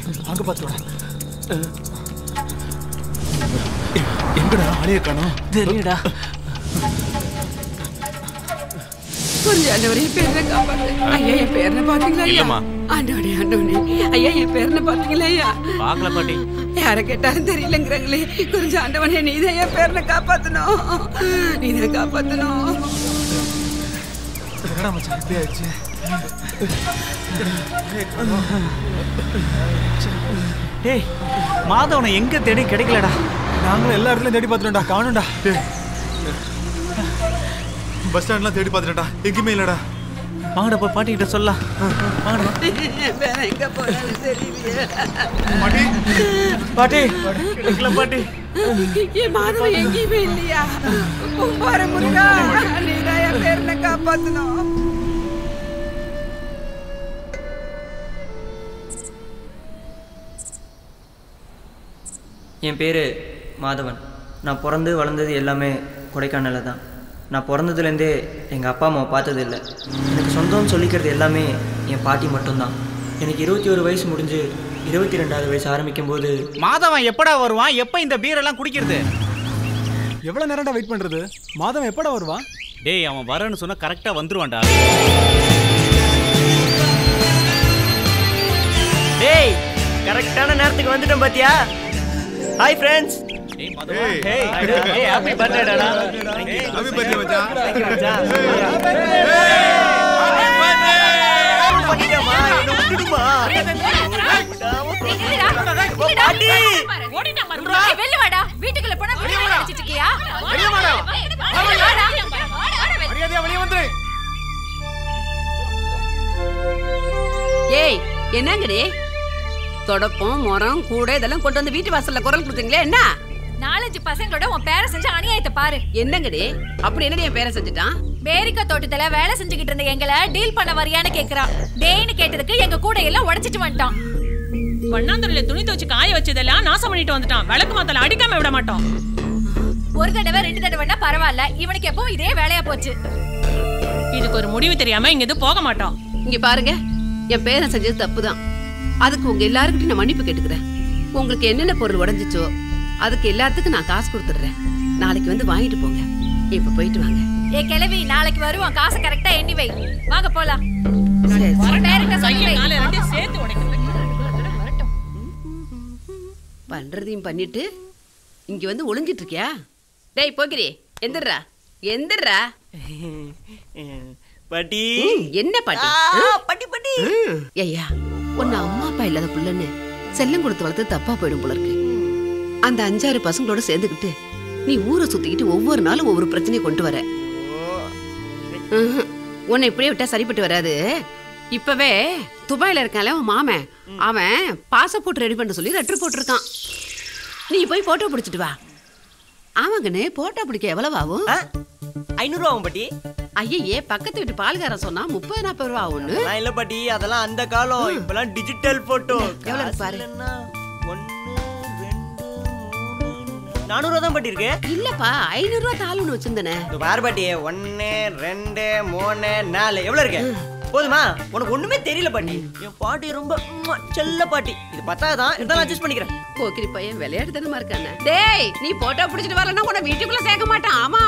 அங்க பாத்துடா எங்கடா ஆளைய காணோம் தெரியடா கொஞ்சம் ஆண்டவரே என் பேரனை காப்பாத்து ஐயா என் பேரனை பாத்தீங்களா ஐயா இல்லம்மா. ஆண்டவனே ஆண்டவனே ஐயா என் பேரனை பாத்தீங்களா ஐயா பார்க்கல பாட்டி யார கேட்டாலும் தெரியலங்கிறாங்களே கொஞ்சம் ஆண்டவனே நீதான் என் பேரனை காப்பாத்தணும் நீதான் காப்பாத்தணும் என்னடா மச்சான் இப்படி ஆயிடுச்சு டேய் மாதவனை எங்க தேடி கிடைக்கலடா நாங்களும் எல்லா இடத்துலயும் தேடி பார்த்துட்டோம்டா காணும்டா பஸ் ஸ்டாண்ட்லாம் தேடி பார்த்துட்டா எங்கேயுமே இல்லடா வாங்கடா போய் பாட்டி கிட்ட சொல்லலாம் வாங்கடா வேற எங்க போனாலும் தெரியலையே பாட்டி கிடைக்கல பாட்டி என் மாதவன் எங்கேயுமே இல்லையா கும்பார முருகா நீதான் என் பேரனை காப்பாத்தணும் என் பேர் மாதவன் நான் பிறந்து வளர்ந்தது எல்லாமே கொடைக்கானலில் தான் நான் பிறந்ததுலேருந்தே எங்கள் அப்பா அம்மாவை பார்த்தது இல்லை எனக்கு சொந்தம்னு சொல்லிக்கிறது எல்லாமே என் பாட்டி மட்டும்தான் எனக்கு இருபத்தி ஒரு வயசு முடிஞ்சு இருபத்தி ரெண்டாவது வயசு ஆரம்பிக்கும் போது மாதவன் எப்படா வருவான் எப்ப இந்த பீர் எல்லாம் குடிக்கிறது எவ்வளவு நேரம்டா வெயிட் பண்றது மாதம் எப்படா வருவான் டேய் அவன் வரேன்னு சொன்னா கரெக்டா வந்துருவான்டா டேய் கரெக்டான நேரத்துக்கு வந்துட்டோம் பாத்தியா ஹாய் ஃப்ரெண்ட்ஸ் டேய் மாதவன் ஹேய் ஏய் ஹாப்பி பர்த்டேடா ஹாப்பி பர்த்டே மச்சான் வெளில வாடா வீட்டுக்குள்ள போனா வெளிய வாடா வச்சிட்டு இருக்கியா வெளிய வாடா மரியாதையா வெளியே வந்துரு ஏய் என்னங்கடி தொடப்பம் முறம் கூட இதெல்லாம் கொண்டு வந்து வீட்டு வாசல்ல குரல் கொடுத்தீங்களே என்ன நாலஞ்சு பசங்களோட உன் பேரை செஞ்ச அநியாயத்தை பாரு என்னங்கடி அப்படி என்னடி என் பேரை செஞ்சுட்டான் பேரிக்கா தோட்டத்துல வேலை செஞ்சுக்கிட்டு இருந்த எங்களை டீல் பண்ண வரியான்னு கேக்குறான் டேய்னு கேட்டதுக்கு எங்க கூட எல்லாம் உடைச்சிட்டு வந்துட்டான் வண்ணாந்துறையில துணி துவச்சு காய வச்சதெல்லாம் நாசம் பண்ணிட்டு வந்துட்டான் விளக்கு மாத்தல அடிக்காம விட மாட்டோம் ஒரு தடவை ரெண்டு தடவைன்னா பரவாயில்ல இவனுக்கு எப்போ இதே வேலையா போச்சு இதுக்கு ஒரு முடிவு தெரியாம இங்க இது போக மாட்டோம் இங்க பாருங்க என் பேரன் செஞ்சது தப்புதான் அதுக்கு உங்க எல்லாருக்கிட்டையும் நான் மன்னிப்பு கேட்டுக்கிறேன் உங்களுக்கு என்னென்ன பொருள் உடைஞ்சிச்சோ அதுக்கு எல்லாத்துக்கும் நான் காசு கொடுத்துட்றேன் நாளைக்கு வந்து வாங்கிட்டு போங்க இப்ப போயிட்டு வாங்க ஏ கிளவி நாளைக்கு வருவான் காசை கரெக்டா எண்ணி வை வாங்க போலாம் சரி பேருக்க சொல்லி கையை வை காலை ரெண்டையும் சேர்த்து உடைக்கணும் பண்றதையும் பண்ணிட்டு இங்க வந்து ஒளிஞ்சிட்டு இருக்கியா டேய் போகிறி எந்திரா எந்திரா பாட்டி ம், என்ன பாட்டி பாட்டி பாட்டி ஐயா உன்னை அம்மா அப்பா இல்லாத புள்ளன்னு செல்லம் கொடுத்து வளர்த்து தப்பா போயிடும் போல இருக்கு அந்த அஞ்சாறு பசங்களோட சேர்ந்துக்கிட்டு நீ ஊரை சுத்திக்கிட்டு ஒவ்வொரு நாளும் ஒவ்வொரு பிரச்சனையை கொண்டு வர ம்ஹும். உன்னை இப்படியே விட்டா சரிப்பட்டு வராது இப்பவே துபாயில இருக்கான்ல உன் மாமன் அவன் பாசப்போர்ட் ரெடி பண்ண சொல்லி லெட்டர் போட்டிருக்கான் நீ போய் போட்டோ பிடிச்சிட்டு வா ஆமாங்கண்ணே போட்டோ பிடிக்க எவ்வளவு ஆகும் ஐநூறுவா ஆகும் பாட்டி ஐயே பக்கத்து வீட்டு பால்காரன் சொன்னா முப்பது நாற்பது ரூபா ஆகும்னு அதெல்லாம் இல்ல பாட்டி அதெல்லாம் அந்த காலம் இப்பெல்லாம் டிஜிட்டல் போட்டோ எவ்வளவு இருக்கு பாரு. ஒன்னு ரெண்டு மூணு நானூறுவா தான் பாட்டி இருக்கு இல்லப்பா ஐநூறு ரூபா தாளுன்னு வச்சிருந்தனே இது பாரு பாட்டி ஒன்னு ரெண்டு மூணு நாலு எவ்வளவு இருக்கு போதுமா உனக்கு ஒண்ணுமே தெரியல பாட்டி என் பாட்டி ரொம்ப உம்மா, செல்ல பாட்டி இது பத்தாதான் இருந்தாலும் அட்ஜஸ்ட் பண்ணிக்கிறேன் போக்கிரி பையன் விளையாட்டு தானமா இருக்கானே டேய் நீ போட்டோ பிடிச்சிட்டு வரலன்னா உன்னை வீட்டுக்குள்ள சேர்க்க மாட்டான் ஆமா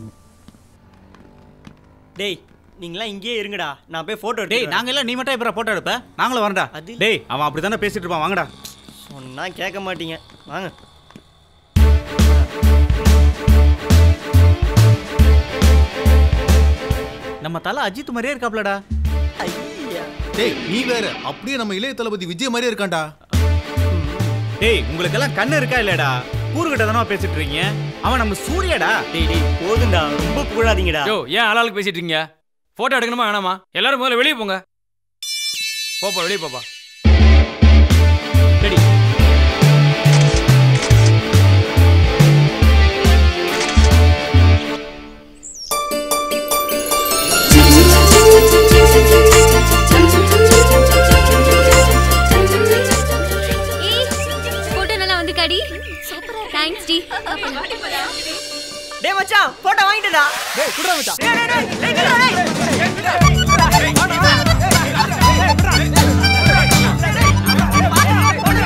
டேய் நீங்களாம் இங்கேயே இருங்கடா நான் போய் போட்டோ டேய் நாங்க எல்லாம் நீ மட்டும் எப்பறம் போட்டோ எடுப்ப நாங்களும் வரடா அது- டேய் அவன் அப்படிதானே பேசிட்டு இருப்பான் வாங்கடா சொன்னா கேட்க மாட்டீங்க வாங்க நம்ம தலை அஜித் மாதிரியே இருக்காப்லடா ஐயா டேய் நீ வேற அப்படியே நம்ம இளைய தளபதி விஜய் மாதிரியே இருக்கான்டா டேய் உங்களுக்கு எல்லாம் கண்ணு இருக்கா இல்லடா கூறுகிட்ட தானே பேசிட்டு இருக்கீங்க அவன் நம்ம சூர்யாடா டேய் டேய் போதும்டா ரொம்ப புகழாதீங்கடா யோ ஏன் ஆளாளுக்கு பேசிட்டு இருக்கீங்க போட்டோ எடுக்கணுமா வேணாமா எல்லாரும் முதல்ல வெளியே போங்க போப்பா வெளியே போப்பா ரெடி போட்டோ நல்லா வந்து கடி தேங்க்ஸ் டி டேய் மச்சான் போட்டோ வாங்கிட்டடா டேய் குடுறா மச்சான் டேய் டேய் டேய் டேய் டேய் டேய்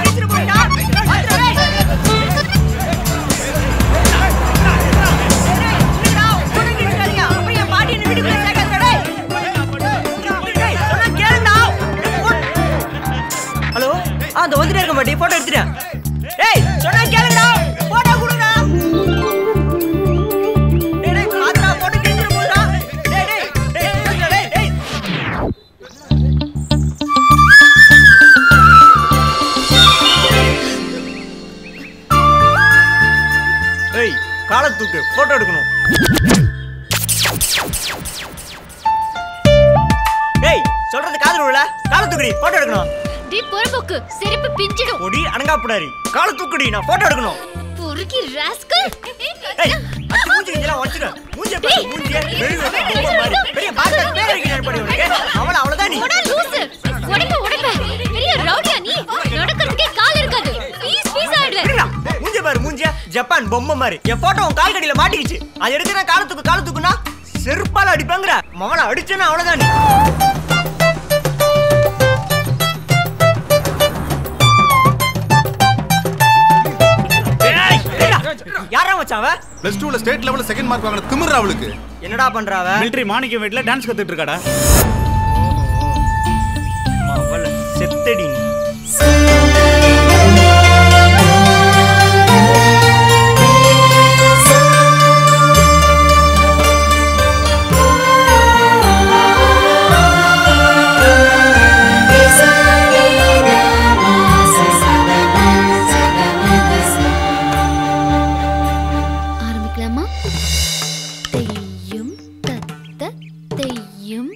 சொல்றது காதல் உள்ள கால தூக்குடி போட்டோ எடுக்கணும் டி பொறுப்புக்கு செருப்பு பிஞ்சிடும் ஒடி அடங்காப்புடாரி கால தூக்குடி நான் போட்டோ எடுக்கணும் பொறுக்கி ராஸ்கல் ஏய் அச்சு மூஞ்சி கிஞ்சலாம் வச்சிரு மூஞ்சி பாரு மூஞ்சி பெரிய பொம்மை மாதிரி பெரிய பாஸ்டர் பேர் வைக்கிறேன் படி உனக்கு அவள அவ்வளவுதான் நீ போடா லூசு உடைக்க உடைப்ப பெரிய ரவுடியா நீ நடக்கிறதுக்கே கால் இருக்காது பீஸ் பீஸ் ஆயிடுவேன் இருடா, மூஞ்சி பாரு மூஞ்சியா ஜப்பான் பொம்மை மாதிரி என் போட்டோ உன் கால் கடியில மாட்டிக்கிச்சு அது எடுத்து நான் காலத்துக்கு காலத்துக்குன்னா செருப்பால அடிப்பாங்கற மவளை அடிச்சேன்னா அவ்வளவுதான் நீ ஏய், இருடா. யாரா மச்சான் அவ பிளஸ் டூல ஸ்டேட் லெவல்ல செகண்ட் மார்க் வாங்கின திமிரா அவளுக்கு என்னடா பண்றா அவ மிலிட்டரி மாணிக்கம் வீட்டில் டான்ஸ் கத்துட்டு இருக்காடா மவளை செத்தடி நீ ஆரம்பிக்கலாமா தெய்யும் தத்த தெய்யும்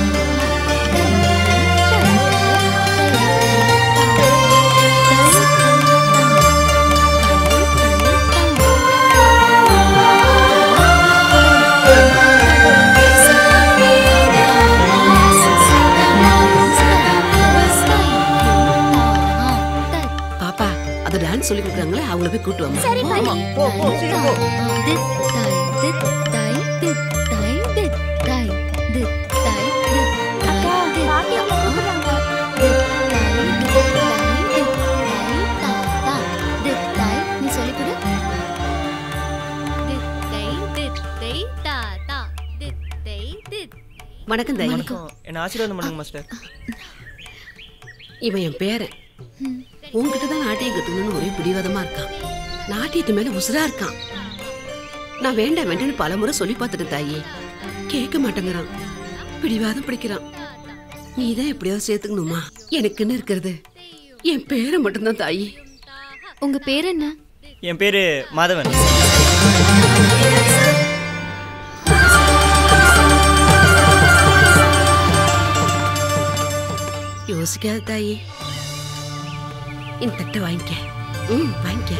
பாப்பா அது டான்ஸ் சொல்லி கொடுக்குறாங்களே அவங்கள போய் கூட்டு வாங்க சரி பாய் போ, போ, சீக்கிரம் போ. தித் தாய் தித் தாய் தித் தாய் தித் தாய் தித் தாய் தித் தாய் தித் தாய் தித் தாய் தித் தாய் தித் தாய் தா தா தித் தாய் நீ சொல்லி கொடு தித் தாய் தித் தாய் தா தா தித் தாய் தித் வணக்கம் தாய் என்ன ஆசீர்வாதம் பண்ணுங்க மாஸ்டர் இவன் என் பேரன் உன்கிட்ட தான் நாட்டியம் கட்டணும்னு ஒரே பிடிவாதமா இருக்கான் நாட்டியத்து மேல உசுரா இருக்கான் நான் வேண்டாம் வேண்டாம்னு பல முறை சொல்லி பார்த்துட்டேன் தாயி கேட்க மாட்டேங்கிறான் பிடிவாதம் பிடிக்கிறான் நீ தான் எப்படியாவது சேர்த்துக்கணுமா எனக்குன்னு இருக்கிறது என் பேரை மட்டும்தான் தாயி உங்க பேர் என்ன என் பேரு மாதவன் யோசிக்காத தாயி இந்த தட்டை வாங்கிக்க ம் வாங்கிக்க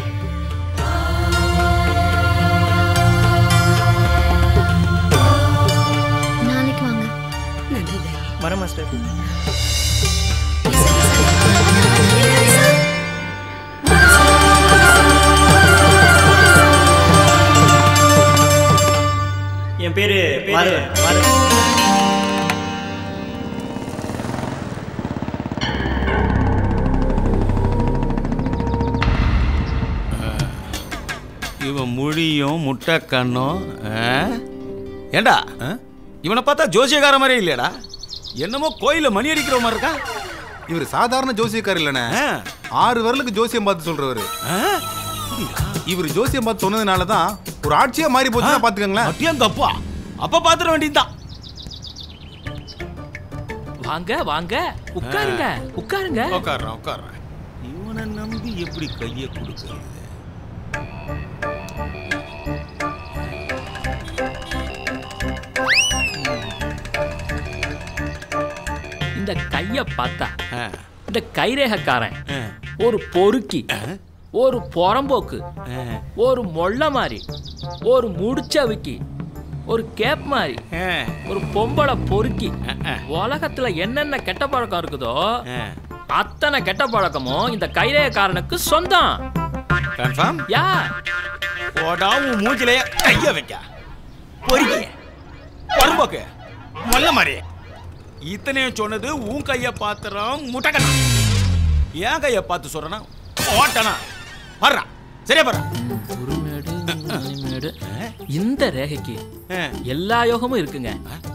நாளைக்கு வாங்க நன்றி தாயி வர மாஸ்டர் என் பேரு மாதவன் மாதவன் இவன் மொழியும் முட்டை கண்ணும் ஆ? ஏண்டா இவனை பார்த்தா ஜோசியக்கார மாதிரியே இல்லையாடா என்னமோ கோயில மணி அடிக்கிற மாதிரி இருக்கான் இவர் சாதாரண ஜோசியக்கார் இல்லனே ஆறு விரலுக்கு ஜோசியம் பார்த்து சொல்றவரு இவர் ஜோசியம் பார்த்து சொன்னதுனால தான் ஒரு ஆட்சியா மாறி போச்சுன்னா பாத்துக்கங்களேன் அட்டியம் தப்பா அப்ப பாத்துட வேண்டியதுதான் வாங்க வாங்க உட்காருங்க உட்காருங்க உட்கார்றேன் உட்கார்றேன் இவனை நம்பி எப்படி கையை கொடுக்கறது இந்த கைய பார்த்தா இந்த கைரேகக்காரன் ஒரு பொறுக்கி ஒரு புறம்போக்கு ஒரு மொள்ள மாதிரி ஒரு முடிச்சவிக்கி ஒரு கேப் மாதிரி ஒரு பொம்பளை பொறுக்கி உலகத்துல என்னென்ன கெட்ட பழக்கம் இருக்குதோ அத்தனை கெட்ட பழக்கமும் இந்த கைரேகக்காரனுக்கு சொந்தம் கன்ஃபார்ம் யா போடா உன் மூஞ்சிலேயே கைய வைக்க பொறுக்கி பரும்போக்கு மொல்ல மாதிரி இத்தனையும் சொன்னது உன் கைய பாத்துறோம் முட்டக்கண்ணா என் கைய பார்த்து சொல்றனா ஓட்டனா வர்றா சரியா பர்றா குருமேடு மணிமேடு இந்த ரேகைக்கு எல்லா யோகமும் இருக்குங்க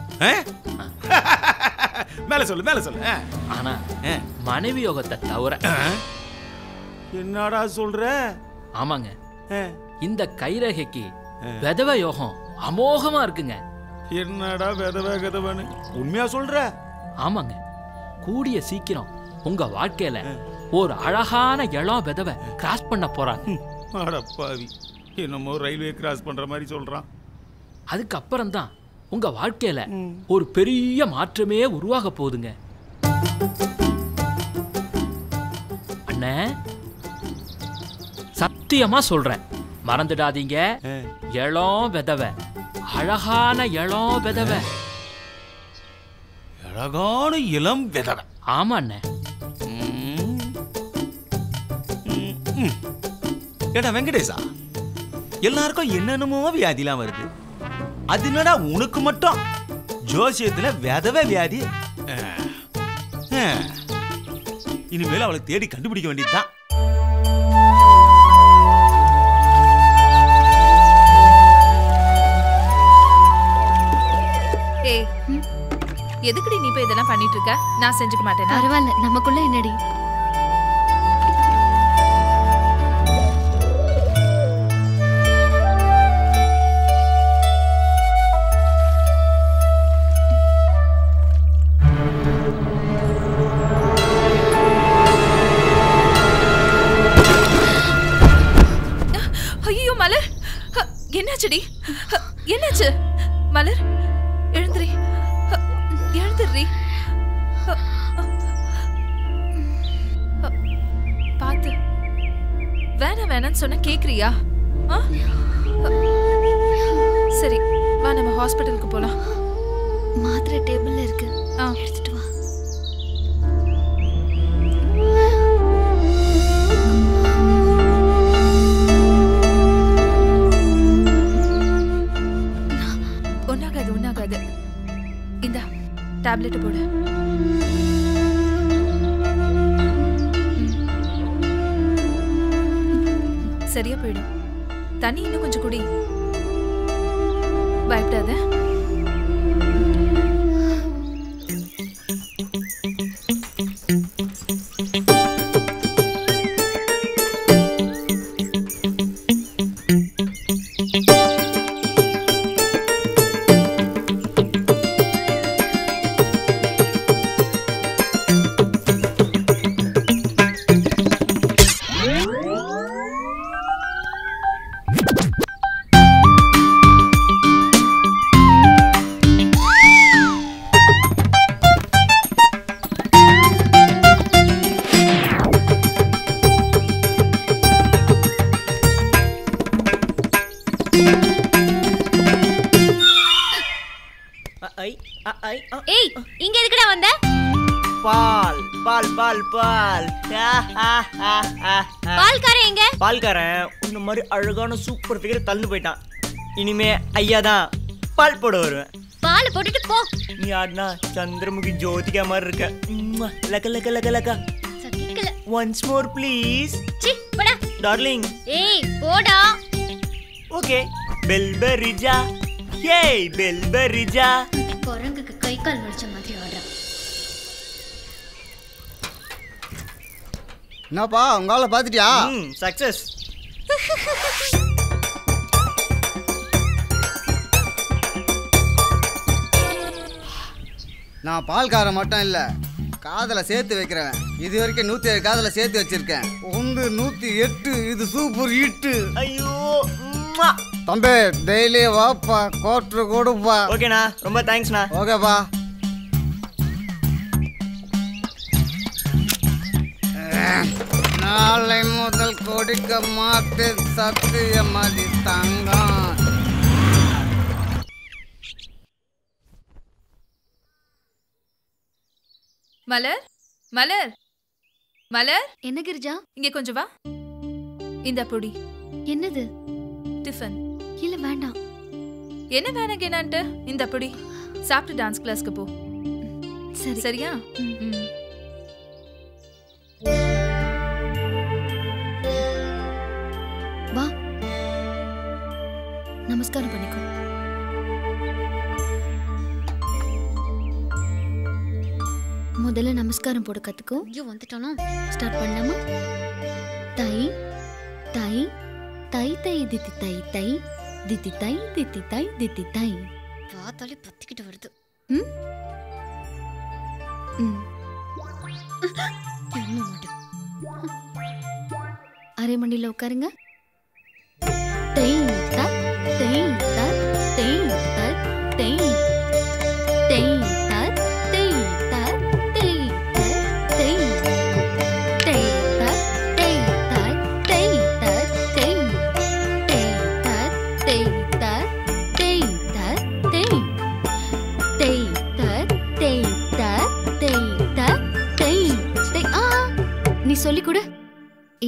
மேல சொல்லு மேல சொல்லு ஆ. ஆனா மனைவி யோகத்தை தவிர என்னடா சொல்ற ஆமாங்க இந்த கைரேகைக்கு விதவ யோகம் அமோகமா இருக்குங்க என்னடா விதவ கதவன்னு உண்மையா சொல்ற ஆமாங்க கூடிய சீக்கிரம் உங்க வாழ்க்கையில ஒரு அழகான இளம் விதவை கிராஸ் பண்ண போறாங்க அடப்பாவி என்னமோ ரயில்வே கிராஸ் பண்ற மாதிரி சொல்றான் அதுக்கப்புறம் தான் உங்க வாழ்க்கையில ஒரு பெரிய மாற்றமே உருவாக போகுதுங்க சத்தியமா சொல்றேன் மறந்துடாதீங்க இளம் விதவை அழகான இளம் விதவை அழகான இளம் விதவை ஆமா அண்ணே ஏடா வெங்கடேசா எல்லாருக்கும் என்னென்னமோ வியாதிலாம் வருது அது என்னடா உனக்கு மட்டும் ஜோசியத்துல விதவை வியாதி அஹ், அஹ். இனிமேல் அவளை தேடி கண்டுபிடிக்க வேண்டியதுதான் ஏய் எதுக்குடி நீ போய் இதெல்லாம் பண்ணிட்டு இருக்க நான் செஞ்சுக்க மாட்டேனா பரவாயில்ல நமக்குள்ள என்னடி ஐயோ மலர் அ, என்னாச்சுடி அ, என்னாச்சு மலர் எழுந்துரி அ, எழுந்துடுறி அ, அ, அ, பாத்து வேணாம் வேணாம்னு சொன்ன கேக்குறியா ஆ? அ, சரி வா நம்ம ஹாஸ்பிட்டலுக்கு போலாம் மாத்திரை டேபிள்ல இருக்கு ஆ எடுத்துட்டு வா ஒன்னாகாது ஒன்னாகாது இந்த டேப்லெட் போடு ம். சரியா போயிடும் தண்ணி இன்னும் கொஞ்சம் குடி பயப்படாத ஐ ஐ ஏய் இங்க எதுக்குடா வந்த பால் பால் பால் பால் பால்காரன் எங்க பால்காரன் உன்ன மாதிரி அழகான சூப்பர் ஃபிகர் தள்ளு போயிட்டான் இனிமே ஐயா தான் பால் போட வருவேன் பால் போட்டுட்டு போ நீ ஆடினா சந்திரமுகி ஜோதிகா மாதிரி இருக்க உம்மா, லக லக லக லக சகிக்கல ஒன்ஸ் மோர் ப்ளீஸ் சி போடா டார்லிங் ஏய் போடா ஓகே பெல்பெரிஜா ஏய் பெல்பெரிஜா குரங்குக்கு கை கால் வலிச்ச மாதிரி ஆடுறான் என்னப்பா உங்க ஆளை பார்த்துட்டியா சக்சஸ் நான் பால்காரன் மட்டும் இல்ல காதல சேர்த்து வைக்கிறேன் இது வரைக்கும் நூத்தி ஏழு காதல சேர்த்து வச்சிருக்கேன் ஒன்று நூத்தி எட்டு இது சூப்பர் ஹிட்டு ஐயோ தம்பி டெய்லி வாப்பா கோட்ரு கொடுப்பா ஓகேண்ணா ரொம்ப தேங்க்ஸ்ண்ணா ஓகேப்பா நாளை முதல் கொடுக்க மாட்டேன் சத்தியமதி தங்கம் மலர் மலர் மலர் என்ன கிரிஜா இங்க கொஞ்சம் வா இந்த பொடி என்னது டிஃபன் இல்ல வேண்டாம் என்ன வேணாங்க என்னான்ட்டு இந்த பொடி சாப்பிட்டு டான்ஸ் கிளாஸ்க்கு போ சரி சரியா ம். வா நமஸ்காரம் பண்ணிக்கோ முதல்ல நமஸ்காரம் போட கத்துக்கோ ஐயோ வந்துட்டானோ ஸ்டார்ட் பண்ணலாமா தை தை தை தை தித்தி தை தை தித்தி தை தித்தி தை தித்தி தை பார்த்தாலே பத்திக்கிட்டு வருது ம் ம் என்ன மாட்டேன் அரை மணில உட்காருங்க தை தத் தை தத் தை தத் தை தை தத் தை தத் தை தத் தை தை தத் தை தத் தை தத் தை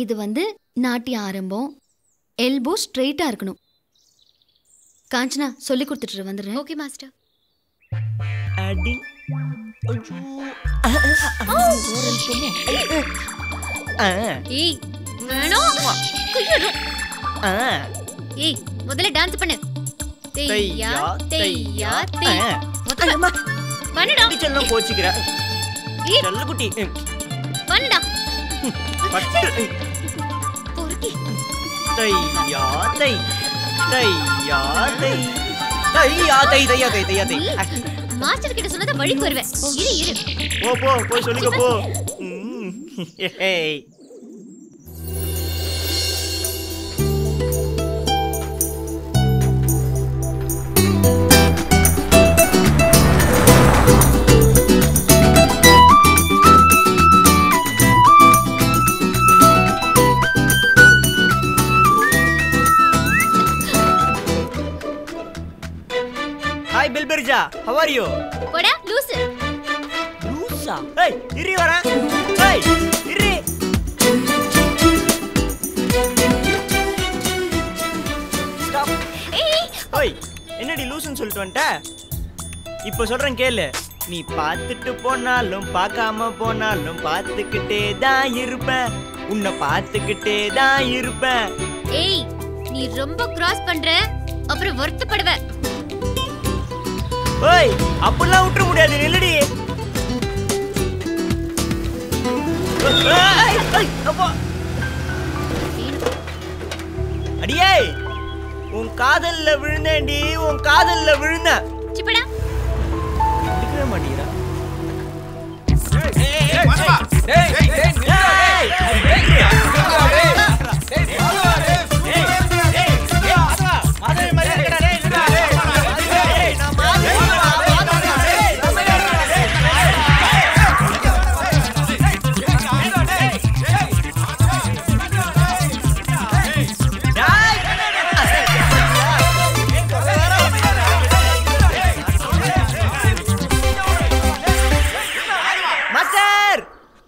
இது வந்து நாட்டிய ஆரம்பம் எல்போ ஸ்ட்ரெயிட்டா இருக்கணும் காஞ்சனா சொல்லி கொடுத்துட்டு வந்துடுறேன் ஓகே மாஸ்டர் அடி ஏய் வேணும் குய்யணும். ஏய் முதல்ல டான்ஸ் பண்ணு தெய்யா தெய்யா தெய் முதல்ல பண்ணுடா செல்லம் கோச்சிக்கிற ஏய் செல்ல குட்டி பண்ணுடா பட்டு பொறுக்கி தையா தை தையா தை தையா தை தையா தை தையா தை மாஸ்டர் கிட்ட சொன்னதை வழிக்கு வருவேன் இரு இரு போ போ போய் சொல்லிக்க போ ம். ஏய் ஹாய் பில்பெர்ஜா ஹவ் ஆர் யூ போடா லூசு லூசா ஏய் இரி வரேன் ஏய் இரி ஸ்டாப் ஏய் ஓய் என்னடி லூசுன்னு சொல்லிட்டு வந்துட்ட இப்போ சொல்றேன் கேளு நீ பார்த்துட்டு போனாலும் பார்க்காம போனாலும் பார்த்துக்கிட்டே தான் இருப்பேன் உன்னை பார்த்துக்கிட்டே தான் இருப்பேன் ஏய் நீ ரொம்ப கிராஸ் பண்ற அப்புறம் வருத்தப்படுவ ஓய் அப்படிலாம் விட்டுற முடியாது நில்லடி ஏய், ஏய், அப்பா. அடியே உன் காதல்ல விழுந்தேன்டி உன் காதல்ல விழுந்தேன் சிப்படா எடுக்கவே மாட்டீங்களா மாஸ்டர்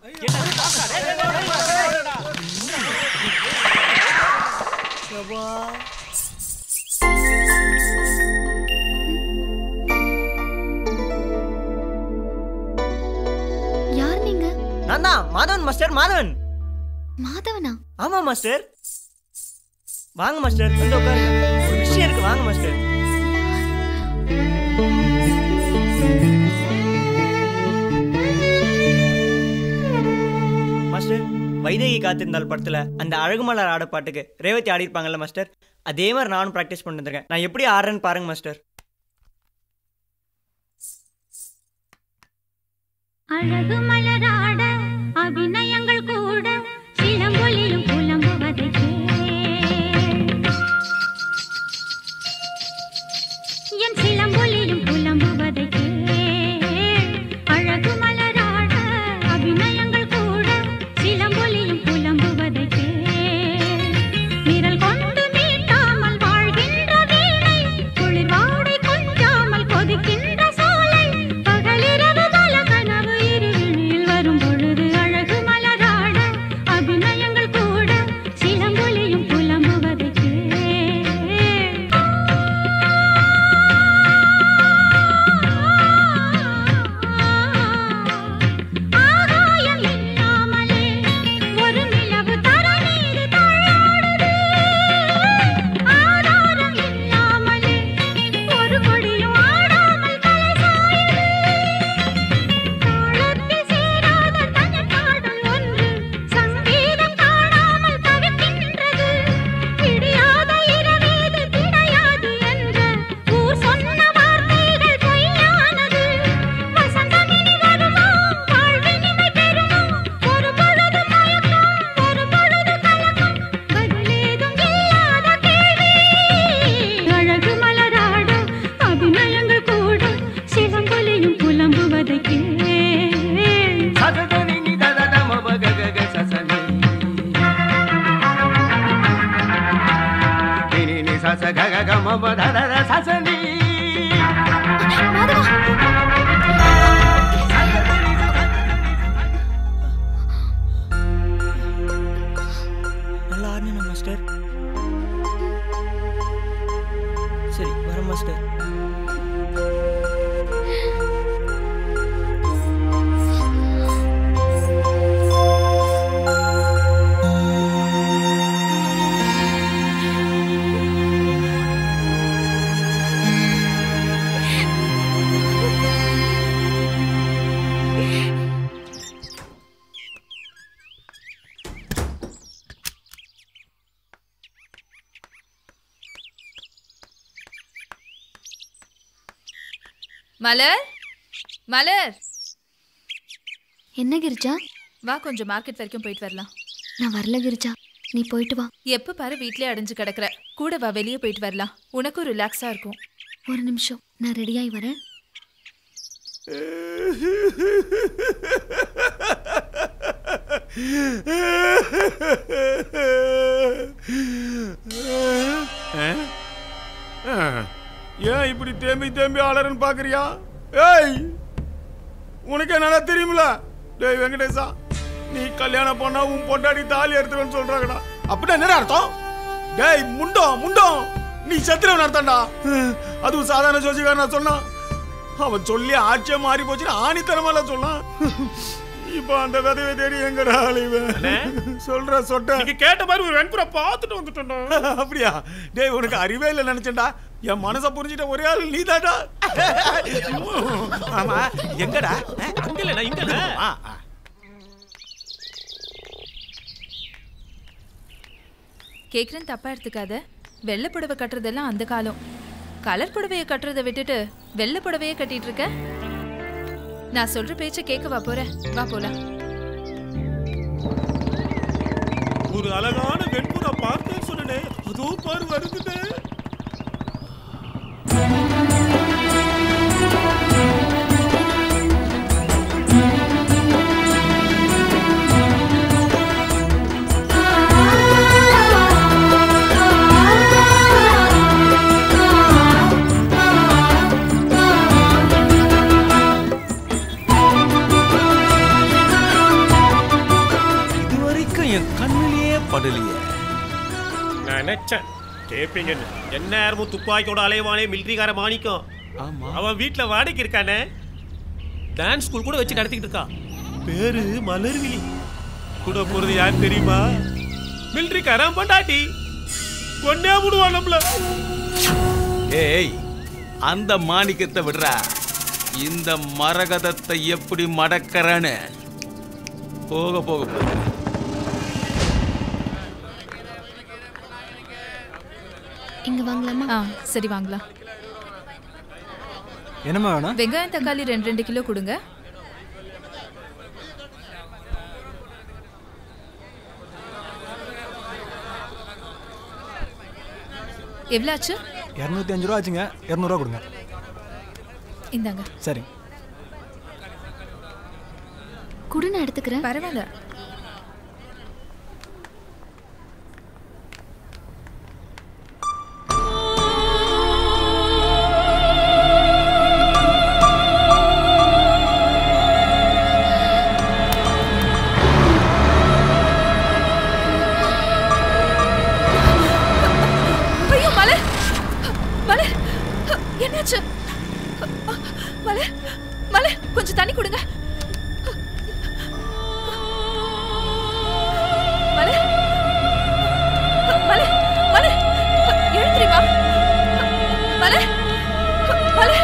யார் நீங்க நான் தான் மாதவன் மாஸ்டர் மாதவன் மாதவனா ஆமா மாஸ்டர் வாங்க மாஸ்டர் வந்து உட்காருங்க ஒரு விஷயம் இருக்கு வாங்க மாஸ்டர் மாஸ்டர் வைதேகி காத்திருந்தால் படத்துல அந்த அழகுமலர் ஆட பாட்டுக்கு ரேவதி ஆடி இருப்பாங்கல்ல மாஸ்டர் அதே மாதிரி நானும் ப்ராக்டிஸ் பண்ணிட்டு இருக்கேன் நான் எப்படி ஆடுறேன்னு பாருங்க மாஸ்டர் அழகு மலராட அபிநயங்கள் கூட சிலம்பொலியும் புலம்புவதை என் சிலம்பொலியும் புலம்புவதை அழகு மலராட அபிநயங்கள் கூட சிலம்பொலியும் புலம்புவதை விரல் கொண்டு மீட்டாமல் வாழ்கின்ற வீணை குளிர் வாடை கொஞ்சாமல் கொதிக்கின்ற சோலை பகலிரவு பல கனவு இருளில் வரும் பொழுது அழகு மலராட அபிநயங்கள் கூட சிலம்பொலியும் புலம்புவதை ஆகாயம் இல்லாமலே ஒரு நிலவு தரநீரு தள்ளாடுது ஆதாரம் இல்லாமலே ஒரு கொடியும் ஆடாமல் தலை சாயுது தாளத்தில் சேராத தனிப் பாடல் ஒன்று சங்கீதம் காணாமல் தவிக்கின்றது விடியாத இரவேது கிடையாது என்ற ஊர் சொன்ன வார்த்தைகள் பொய்யானது வசந்தமினி வருமோ வாழ்வினிமை பெறுமோ ஒரு பொழுது மயக்கம் ஒரு பொழுது கலக்கம் பதிலேதும் இல்லாத கேள்வி அழகு மலராட அபிநயங்கள் கூட சிவங்கொலியும் புலம்புவதை மலர் மலர் என்ன கிரிஜா வா கொஞ்சம் மார்க்கெட் வரைக்கும் போயிட்டு வரலாம் நான் வரல கிரிஜா நீ போயிட்டு வா எப்ப பாரு வீட்லயே அடைஞ்சு கிடக்குற கூட வா வெளியே போயிட்டு வரலாம் உனக்கும் ரிலாக்ஸா இருக்கும் ஒரு நிமிஷம் நான் ரெடியாகி வரேன் ஏன் இப்படி தேம்பி தேம்பி ஆளறன்னு பாக்குறியா ஏய் உனக்கு நல்லா தெரியுமில டேய் வெங்கடேசா நீ கல்யாணம் பண்ணா உன் பொண்டாடி தாலி எடுத்துருன்னு சொல்றாங்கடா அப்படின்னா என்ன அர்த்தம் டேய் முண்டம் முண்டம் நீ செத்துறவன் அர்த்தம்டா அதுவும் சாதாரண ஜோசிக்காரன் சொன்னான் அவன் சொல்லி ஆட்சியம் மாறி போச்சுன்னு ஆணித்தனமால சொன்னான் இப்போ அந்த விதவை தேடி எங்கடா அலைவன் சொல்ற சொட்ட நீங்க கேட்ட மாதிரி ஒரு வெண்புறா பார்த்துட்டு வந்துட்டோம் அப்படியா டேய் உனக்கு அறிவே இல்லை நினைச்சேன்டா என் மனசை புரிஞ்சிட்ட ஒரே ஆள் நீ தாடா ஆமா எங்கடா அங்க இல்ல இங்க இல்ல ஆ, ஆ. கேக்குறேன் தப்பா எடுத்துக்காத வெள்ளை புடவை கட்டுறதெல்லாம் அந்த காலம் கலர் புடவைய கட்டுறதை விட்டுட்டு வெள்ளை புடவைய கட்டிட்டு இருக்க நான் சொல்ற பேச்ச கேட்க வா போற வா போலாம் ஒரு அழகான வெண்புறா பார்த்தேன்னு சொன்னனே அதோ பாரு வருதுனே இது வரைக்கும் என் கண்ணிலேயே படலையே நான் நினைச்சேன் கேப்பீங்கன்னு என்ன நேரமும் துப்பாக்கியோட அலைவானே மிலிட்டரிக்கார மாணிக்கம் அவன் வீட்ல வாடகைக்கு இருக்கானே டான்ஸ் ஸ்கூல் கூட வச்சு நடத்திக்கிட்டு இருக்கான் பேரு மலர்விழி கூட போறது யார் தெரியுமா மிலிட்டரிக்காரன் பொண்டாட்டி கொன்னே விடுவான் நம்மள ஏய் அந்த மாணிக்கத்தை விடுறா இந்த மரகதத்தை எப்படி மடக்கறான்னு போக போக போக இங்க வாங்கலாமா ஆ சரி வாங்கலாம் என்னம்மா வேணும் வெங்காயம் தக்காளி ரெண்டு ரெண்டு கிலோ கொடுங்க எவ்வளோ ஆச்சு இரநூத்தி அஞ்சு ரூபா ஆச்சுங்க இரநூறுவா கொடுங்க இந்தாங்க சரி குடு நான் எடுத்துக்கிறேன் பரவாயில்ல ஐயோ மலர் மலர் என்னாச்சு மலர் மலர் கொஞ்சம் தண்ணி கொடுங்க மலர் மலர் மலர் எழுந்திரி வா Malar Malar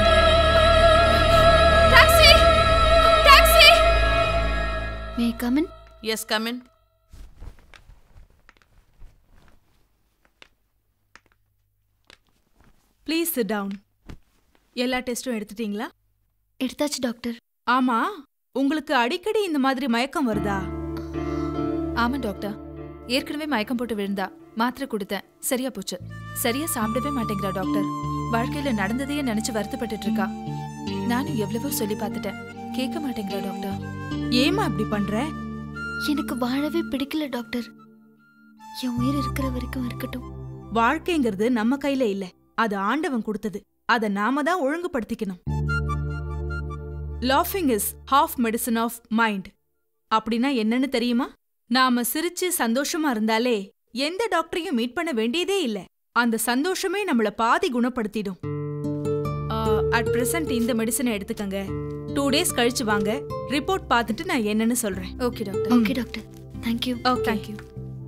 taxi taxi may come in yes come in please sit down எல்லா டெஸ்ட்டும் எடுத்துட்டீங்களா எடுத்தாச்சு டாக்டர் ஆமா உங்களுக்கு அடிக்கடி இந்த மாதிரி மயக்கம் வருதா ஆமா டாக்டர் ஏற்கனவே மயக்கம் போட்டு விழுந்தா மாத்திரை கொடுத்தேன் சரியா போச்சு சரியா சாப்பிடவே மாட்டேங்கிறா டாக்டர் வாழ்க்கையில நடந்ததையே நினைச்சு வருத்தப்பட்டுட்டு இருக்கா நானும் எவ்வளவோ சொல்லி பார்த்துட்டேன் கேட்க மாட்டேங்கிறா டாக்டர் ஏமா இப்படி பண்ற எனக்கு வாழவே பிடிக்கல டாக்டர் என் உயிர் இருக்கிற வரைக்கும் இருக்கட்டும் வாழ்க்கைங்கிறது நம்ம கையில இல்ல அது ஆண்டவன் கொடுத்தது அத நாம தான் ஒழுங்குபடுத்திக்கணும் லாஃபிங் is half medicine of mind அப்படின்னா என்னன்னு தெரியுமா நாம சிரிச்சு சந்தோஷமா இருந்தாலே எந்த டாக்டரையும் மீட் பண்ண வேண்டியதே இல்ல அந்த சந்தோஷமே நம்மள பாதி குணப்படுத்திடும் அட் பிரசன்ட் இந்த மெடிசனை எடுத்துக்கங்க டூ டேஸ் கழிச்சு வாங்க ரிப்போர்ட் பார்த்துட்டு நான் என்னன்னு சொல்றேன் okay doctor okay doctor thank you okay thank you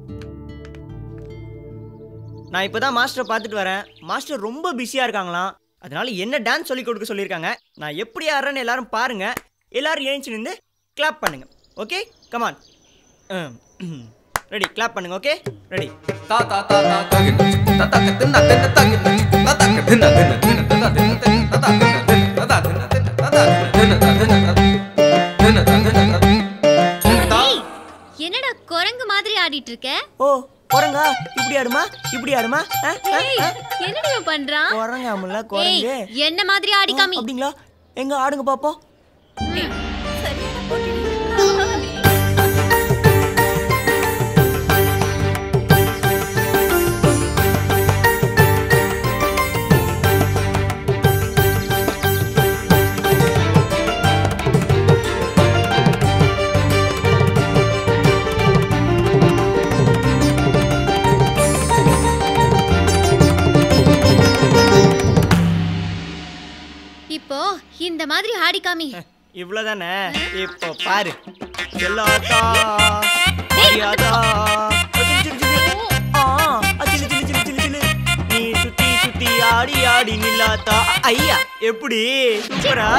நான் இப்போ தான் மாஸ்டரை பார்த்துட்டு வரேன் மாஸ்டர் ரொம்ப பிஸியாக இருக்காங்களாம் அதனால என்ன டான்ஸ் சொல்லி கொடுக்க சொல்லியிருக்காங்க நான் எப்படி ஆடுறேன்னு எல்லாரும் பாருங்க எல்லாரும் எழுந்துச்சு நின்று கிளாப் பண்ணுங்க ஓகே கமான் ரெடி கிளாப் பண்ணுங்க ஓகே ரெடி தா தா தா தா தகின தா தா தின்ன தின்ன தகின தா தா தின்ன தின்ன தின்ன தா தின்ன தின்ன தா தா தின்ன தின்ன தா ஏய், என்னடா குரங்கு மாதிரி ஆடிட்டு இருக்க ஓ குரங்கா இப்படி ஆடுமா இப்படி ஆடுமா ஆ, ஆ, ஏய், ஆ. என்னடி இவன் பண்றான் குரங்காமல ஏய் குரங்கு என்ன மாதிரி ஆடி காமி அப்படிங்களா எங்க ஆடுங்க பாப்போம் இப்போ இந்த மாதிரி ஆடி காமி இவ்வளவுதானே இப்போ பாரு எல்லாத்தா அடியாதா சிலு சிலு சிலு. ஆ, அ, சிலு சிலு சிலு சிலு சிலு. நீ சுத்தி சுத்தி ஆடி ஆடி நில்லாத்தா ஐயா எப்படி சூப்பரா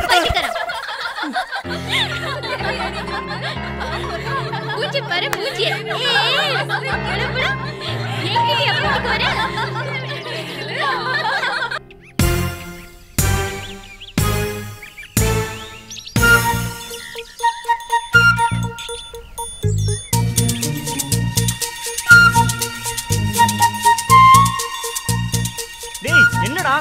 பூச்சி பாரு பூச்சி ஏய், புட, புட. எங்கடி அப்படி வர டேய் என்னடா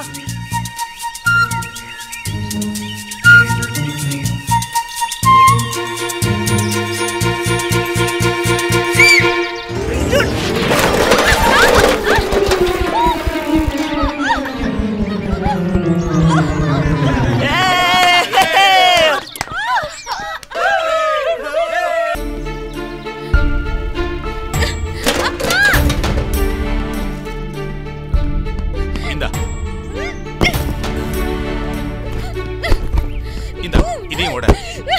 இந்தா இந்தா இதையும் விட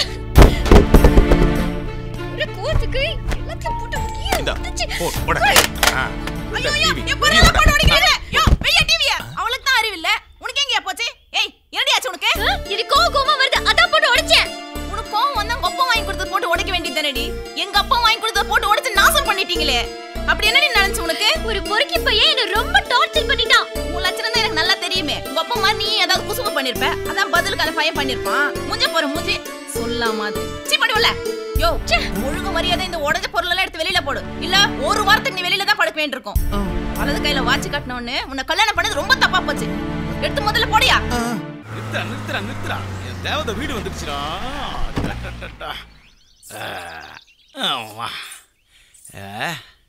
கோத்துக்கு எல்லாத்தையும் போட்டு இந்தா போ விட ஆ இந்த டிவி அவளுக்கு தான் அறிவு இல்ல உனக்கு எங்கயா போச்சு ஏய் என்னடி ஆச்சு உனக்கு இது கோவம் கோவமா வருது அதான் போட்டு உடைச்சேன் உனக்கு கோவம் வந்தா உங்க அப்பா வாங்கி கொடுத்தது போட்டு உடைக்க வேண்டியதுதானடி எங்க அப்பா வாங்கி கொடுத்தத போட்டு உடைச்சு நாசம் பண்ணிட்டீங்களே அப்படி என்னடி நடந்துச்சு உனக்கு ஒரு பொறுக்கி பையன் என்ன ரொம்ப டார்ச்சர் பண்ணிட்டான் உன் லட்சணம் தான் எனக்கு நல்லா தெரியுமே உங்க அப்பா மாதிரி நீ ஏதாவது குசும்பு பண்ணிருப்ப அதான் பதிலுக்கு அந்த பையன் பண்ணிருப்பான் மூஞ்ச போற மூஞ்சி சொல்லாம மாதிரி சீ படி உள்ள யோ ஒழுங்கு மரியாதை இந்த உடஞ்ச பொருள் எல்லாம் எடுத்து வெளியில போடு இல்ல ஒரு வாரத்துக்கு நீ வெளியில தான் படுக்க வேண்டியிருக்கும் வலது கையில வாட்சி கட்டினோன்னு உன்னை கல்யாணம் பண்ணது ரொம்ப தப்பா போச்சு எடுத்து முதல்ல போடியா நிறுத்துறா நிறுத்துறா நிறுத்துறா என் தேவதை வீடு வந்துடுச்சுடா டடடடடா. ஆ, ஆமா. ஆ.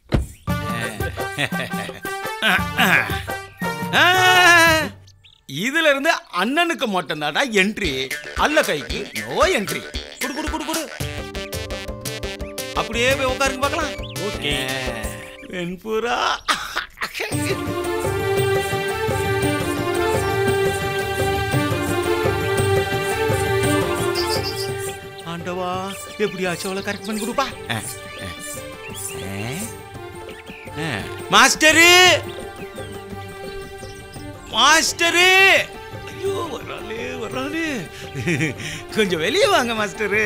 ஆ. இதுல இருந்து அண்ணனுக்கு மட்டும்தாடா என்ட்ரி அல்ல கைக்கு நோ என்ட்ரி குடு குடு குடு குடு அப்படியே போய் உட்காருங்க பார்க்கலாம் ஓகே வெண்புறா ஆண்டவா எப்படியாச்சும் அவளை கரெக்ட் பண்ணி கொடுப்பா ஆ, ஆ. ஆ. ஆ. மாஸ்டரு மாஸ்டரு ஐயோ வராளே வராளே கொஞ்சம் வெளியே வாங்க மாஸ்டரு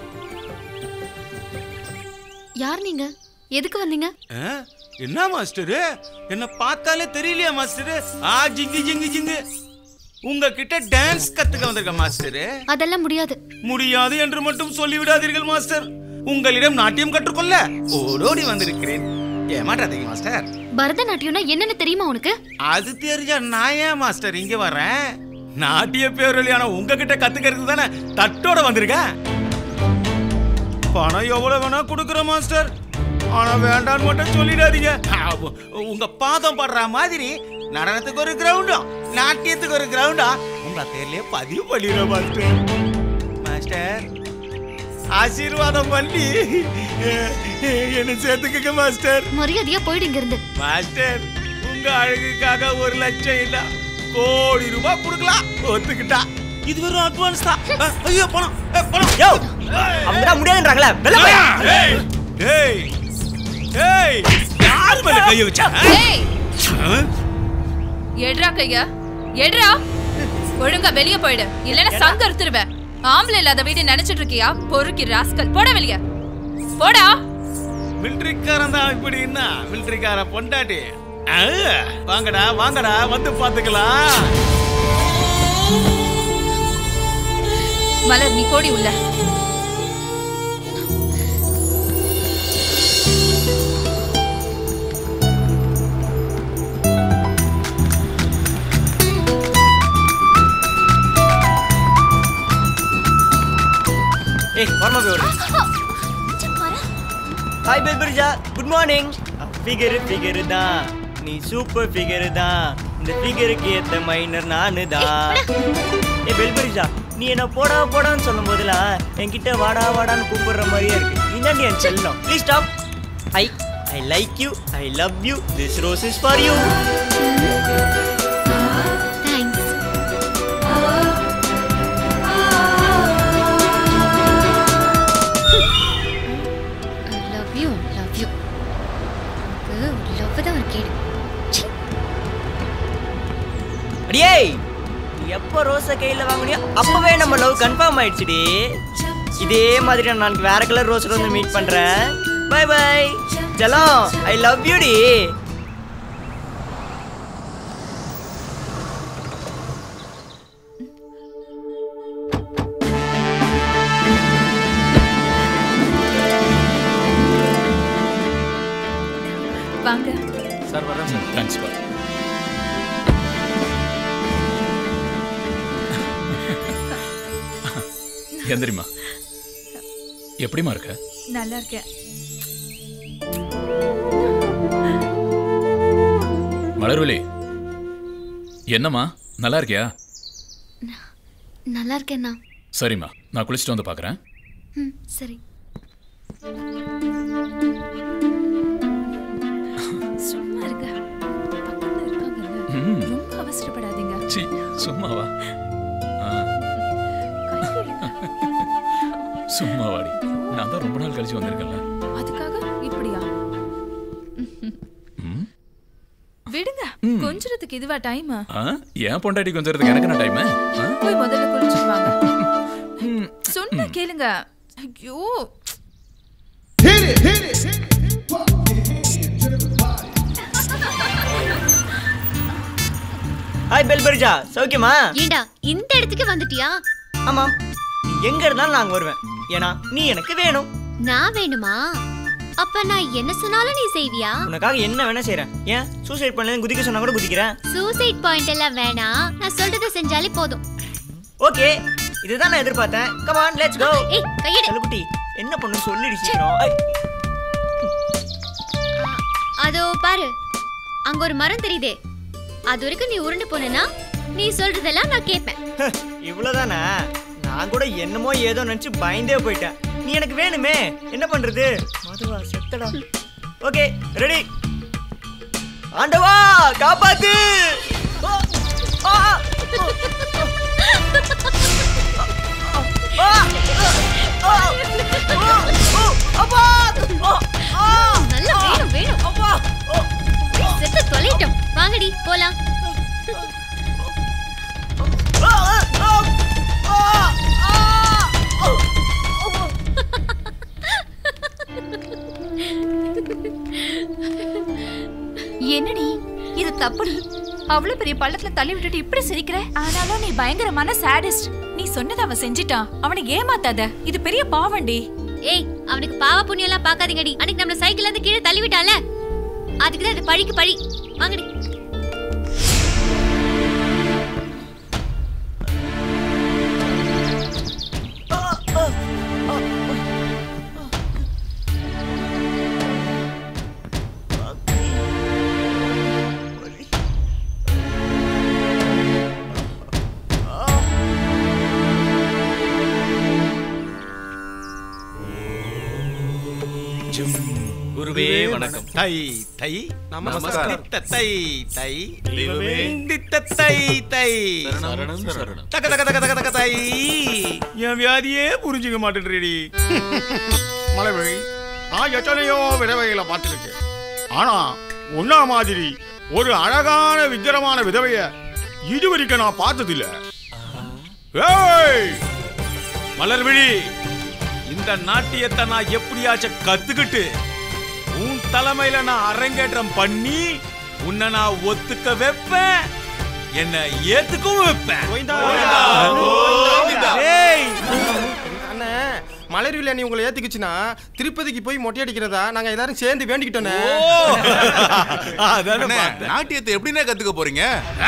யார் நீங்க எதுக்கு வந்தீங்க ஆ? என்ன மாஸ்டரு என்ன பார்த்தாலே தெரியலையா மாஸ்டரு ஆ ஜிங்கு ஜிங்கு ஜிங்கு உங்ககிட்ட டான்ஸ் கத்துக்க வந்திருக்க மாஸ்டரு அதெல்லாம் முடியாது முடியாது என்று மட்டும் சொல்லிவிடாதீர்கள் மாஸ்டர் உங்களிடம் நாட்டியம் கற்றுக்கொள்ள ஓடோடி வந்திருக்கிறேன் ஏமாட்டாதீங்க மாஸ்டர் பரதநாட்டியம்னா என்னன்னு தெரியுமா உனக்கு அது தெரிஞ்சா நான் ஏன் மாஸ்டர் இங்க வரேன் நாட்டிய பேரொழியான உங்ககிட்ட கத்துக்கிறதுக்கு தானே தட்டோட வந்திருக்கேன் பணம் எவ்வளவு வேணா கொடுக்குறேன் மாஸ்டர் ஆனா வேண்டான்னு மட்டும் சொல்லிடாதீங்க ஆ, உங்க பாதம் படுற மாதிரி நடனத்துக்கு ஒரு கிரவுண்டும் நாட்டியத்துக்கு ஒரு கிரவுண்டா உங்க பேர்லயே பதிவு பண்ணிடுறேன் மாஸ்டர் மாஸ்டர் ஆசீர்வாதம் பண்ணி என்ன சேர்த்துக்கங்க மாஸ்டர் மரியாதையா போயிடு இங்க இருந்து மாஸ்டர் உங்க அழகுக்காக ஒரு லட்சம் இல்ல கோடி ரூபாய் கொடுக்கலாம் ஒத்துக்கிட்டா இது வெறும் அட்வான்ஸ் தான் அ, ஐயோ பணம் அ, பணம் யோ அவங்க முடியாதுன்றாங்களே வெளில போய். டேய் டேய் டேய் யார் மேல கைய வச்சா ஏய் எடுறா கையா எடுறா ஒழுங்கா வெளிய போயிடு இல்லைன்னா சங்க அறுத்துருவேன் ஆம்பளை இல்லாத வீடு நினைச்சிட்டு இருக்கியா பொறுக்கி ராஸ்கல் போட வெளிய போடா மிலிட்டரிக்காரன் தான் இப்படின்னா மிலிட்டரிக்கார பொண்டாட்டி ஆ, வாங்கடா வாங்கடா வந்து பாத்துக்கலாம் மலர் நீ போடி உள்ள ஏய் வரமா போய் ஒரு ஹாய் பெல்பரிஜா குட் மார்னிங் ஃபிகர் ஃபிகர் தான் நீ சூப்பர் ஃபிகர் தான் இந்த ஃபிகருக்கு ஏத்த மைனர் நானு தான் ஏய் பெல்பரிஜா நீ என்ன போடா போடான்னு சொல்லும் போதெல்லாம் என்கிட்ட வாடா வாடான்னு கூப்பிடுற மாதிரியே இருக்கு நீ தான் என் செல்லம் please stop I I like you I love you this rose is for you thanks love you love you ஒரு லவ் தான் ஒரு கேடு அடியே நீ எப்போ ரோஸை கையில் வாங்குனியோ அப்பவே நம்ம லவ் கன்ஃபார்ம் ஆயிடுச்சுடி இதே மாதிரி நான் நாளைக்கு வேற கலர் ரோஸ் வந்து மீட் பண்றேன் பை பை ஜலம் ஐ லவ் யூ டி வாங்க சார் வரேன் சார் தேங்க்ஸ் பா எந்திரிமா எப்படிமா இருக்க நல்லா இருக்கேன் மலர்விழி என்னம்மா நல்லா இருக்கியா நல்லா இருக்கேண்ணா சரிம்மா நான் குளிச்சுட்டு வந்து பார்க்குறேன் ம் சரி சும்மா இருங்க பக்கத்துல இருக்காங்கல்ல ம். ரொம்ப அவசரப்படாதீங்க சி சும்மாவா ஆ. சும்மா வாடி நான் தான் ரொம்ப நாள் கழிச்சு வந்திருக்கேன்ல அதுக்காக இப்படியா ம். விடுங்க ம். கொஞ்சத்துக்கு இதுவா டைம் ஆ ஏன் பொண்டாட்டி கொஞ்சம் எனக்கு என்ன டைமு போய் முதல்ல குளிச்சுட்டு வாங்க சொன்ன கேளுங்க ஐயோ ஹாய் பெல்பரிஜா சௌக்கியமா ஏண்டா இந்த இடத்துக்கு வந்துட்டியா ஆமாம் நீ எங்க இருந்தாலும் நான் அங்க வருவேன் ஏன்னா நீ எனக்கு வேணும் நான் வேணுமா அப்ப நான் என்ன சொன்னாலும் நீ செய்வியா உனக்காக என்ன வேணா செய்றேன் ஏன் சூசைட் பண்ணல குதிக்க சொன்னா கூட குதிக்கிறேன் சூசைட் பாயிண்ட் எல்லாம் வேணாம் நான் சொல்றத செஞ்சாலே போதும் ஓகே இதுதான் நான் எதிர்பார்த்தேன் கம் ஆன் லெட்ஸ் கோ ஏய் கையெடு செல்லக்குட்டி என்ன பண்ணு சொல்லிடு சீக்கிரம் ஐ, அதோ பாரு அங்க ஒரு மரம் தெரியுதே அது வரைக்கும் நீ உருண்டு போனேன்னா நீ சொல்றதெல்லாம் நான் கேட்பேன் இவ்வளவுதானா நான் கூட என்னமோ ஏதோ நினைச்சு பயந்தே போயிட்டேன் நீ எனக்கு வேணுமே என்ன பண்றது மதுவா செத்தடா ஓகே ரெடி ஆண்டவா காப்பாத்து ஆ, ஆ, ஆ, ஆ, ஆ, ஆ, அப்பா ஆ, ஆ, நல்லா வேணும் வேணும் அப்பா செத்து தொலைட்டும் வாங்கடி போலாம் ஆ, ஆ, ஆ, ஆ, ஆ. என்னடி இது தப்புடி அவ்வளவு பெரிய பள்ளத்துல தள்ளி விட்டுட்டு இப்படி சிரிக்கிற ஆனாலும் நீ பயங்கரமான சாடிஸ்ட் நீ சொன்னதை அவன் செஞ்சிட்டான் அவனை ஏமாத்தாத இது பெரிய பாவண்டி ஏய் அவனுக்கு பாவ புண்ணியம் எல்லாம் பாக்காதீங்கடி அன்னைக்கு நம்மள சைக்கிள்ல இருந்து கீழே தள்ளி விட்டால அதுக்கு தான் அது பழிக்கு பழி வாங்கடி குருவே வணக்கம் தை தை நமஸ்காரம். தித்த தை தை தெய்வமே. தித்த தை தை சரணம், சரணம். தக தக தக தக தக தை என் வியாதியே புரிஞ்சுக்க மாட்டேன்றீடி மலைவழி நான் எத்தனையோ விதவைகளை பார்த்துருக்கேன் ஆனா உன்னா மாதிரி ஒரு அழகான விக்கிரமான விதவைய இதுவரைக்கும் நான் பார்த்ததில்ல ஏய் மலர்விழி இந்த நாட்டியத்தை நான் எப்படியாச்சும் கத்துக்கிட்டு உன் தலைமையில நான் அரங்கேற்றம் பண்ணி உன்னை நான் ஒத்துக்க வைப்பேன் என்ன ஏத்துக்கவும் வைப்பேன் கோவிந்தா. கோவிந்தா. ஏய் மலையருவில நீ உங்களை ஏத்துக்குச்சுன்னா திருப்பதிக்கு போய் மொட்டை அடிக்கிறதா நாங்க எல்லாரும் சேர்ந்து வேண்டிக்கிட்டோன்னே அதானே அண்ணே, பார்த்தேன். நாட்டியத்தை எப்படிண்ணே கத்துக்க போறீங்க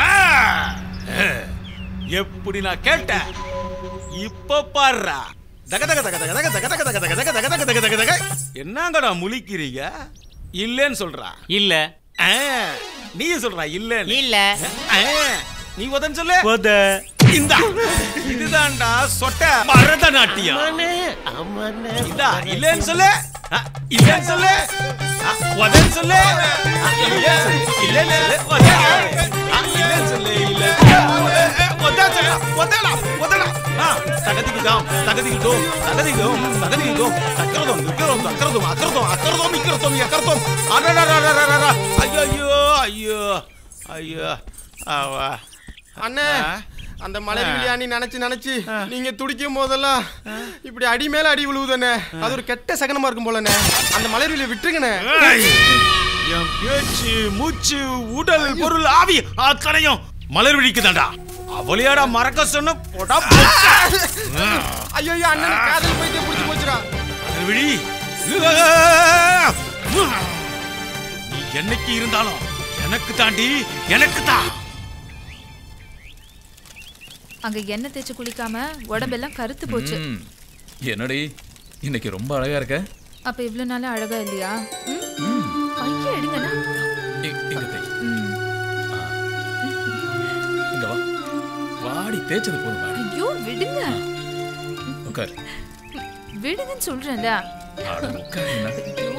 எப்படி நான் கேட்டேன் இப்ப பாருடா தக தக தக தக தக தக தக தக தக தக தக தக தக தக என்னங்கடா முழிக்கிறீங்க இல்லன்னு சொல்றா இல்ல நீ சொல்றா இல்ல இல்ல. நீ உதன்னு சொல்லு இந்தா இதுதான்டா சொட்ட பரதநாட்டியம் இந்தா இல்லன்னு சொல்லு ஆ, இல்லன்னு சொல்லு ஆ, உதன்னு சொல்லு ஆ, இல்லன்னு சொல்லு. இல்லன்னு சொல்லு. உத. ஆ, இல்லன்னு சொல்லு. இல்ல. உத சொல்லு. உதடா, உதடா. ஆ, தகதிக்கு தாம், தகதிக்கு தோம், தகதிக்கு தோம், தகதிக்கு தோம். தக்கரதோம், நிக்கரதோம், தக்கரதோம், அக்கரதோம், அக்கரதோம், இக்கரதோம், எக்கரதோம். அடடடடடடடட. ஐயையோ, ஐயோ, ஐயோ. ஆவா. அண்ணே அந்த மலையருவிலியா நீ நினைச்சு நினைச்சு நீங்க துடிக்கும் போதெல்லாம் இப்படி அடி மேல அடி விழுவுதானே அது ஒரு கெட்ட சகனமா இருக்கும் போலண்ணே அந்த மலையருவிலிய விட்டுருங்கண்ணே ஏய், என் பேச்சு மூச்சு உடல் பொருள் ஆவி அத்தனையும் மலர் விழிக்குதாண்டா அவளையாடா மறக்க சொன்ன போடா ஐயோ அண்ணன் காதல் போயிட்டு புடிச்சு போச்சுடா மலர் விழி நீ என்னைக்கு இருந்தாலும் எனக்கு தாண்டி எனக்கு தான் அங்க எண்ணெய் தேய்ச்சி குளிக்காம உடம்பெல்லாம் கருத்து போச்சு ம். என்னடி இன்னைக்கு ரொம்ப அழகா இருக்க அப்ப இவ்வளவு நாளா அழகா இல்லையா ம்? கையை எடுங்கண்ணா இ- இங்க தேய். ம். இங்க வா வாடி தேய்ச்சது போதும் வாடி ஐயோ விடுங்க உட்கார் விடுங்கன்னு சொல்றேன்ல ஆட உட்கார் என்ன ஐயோ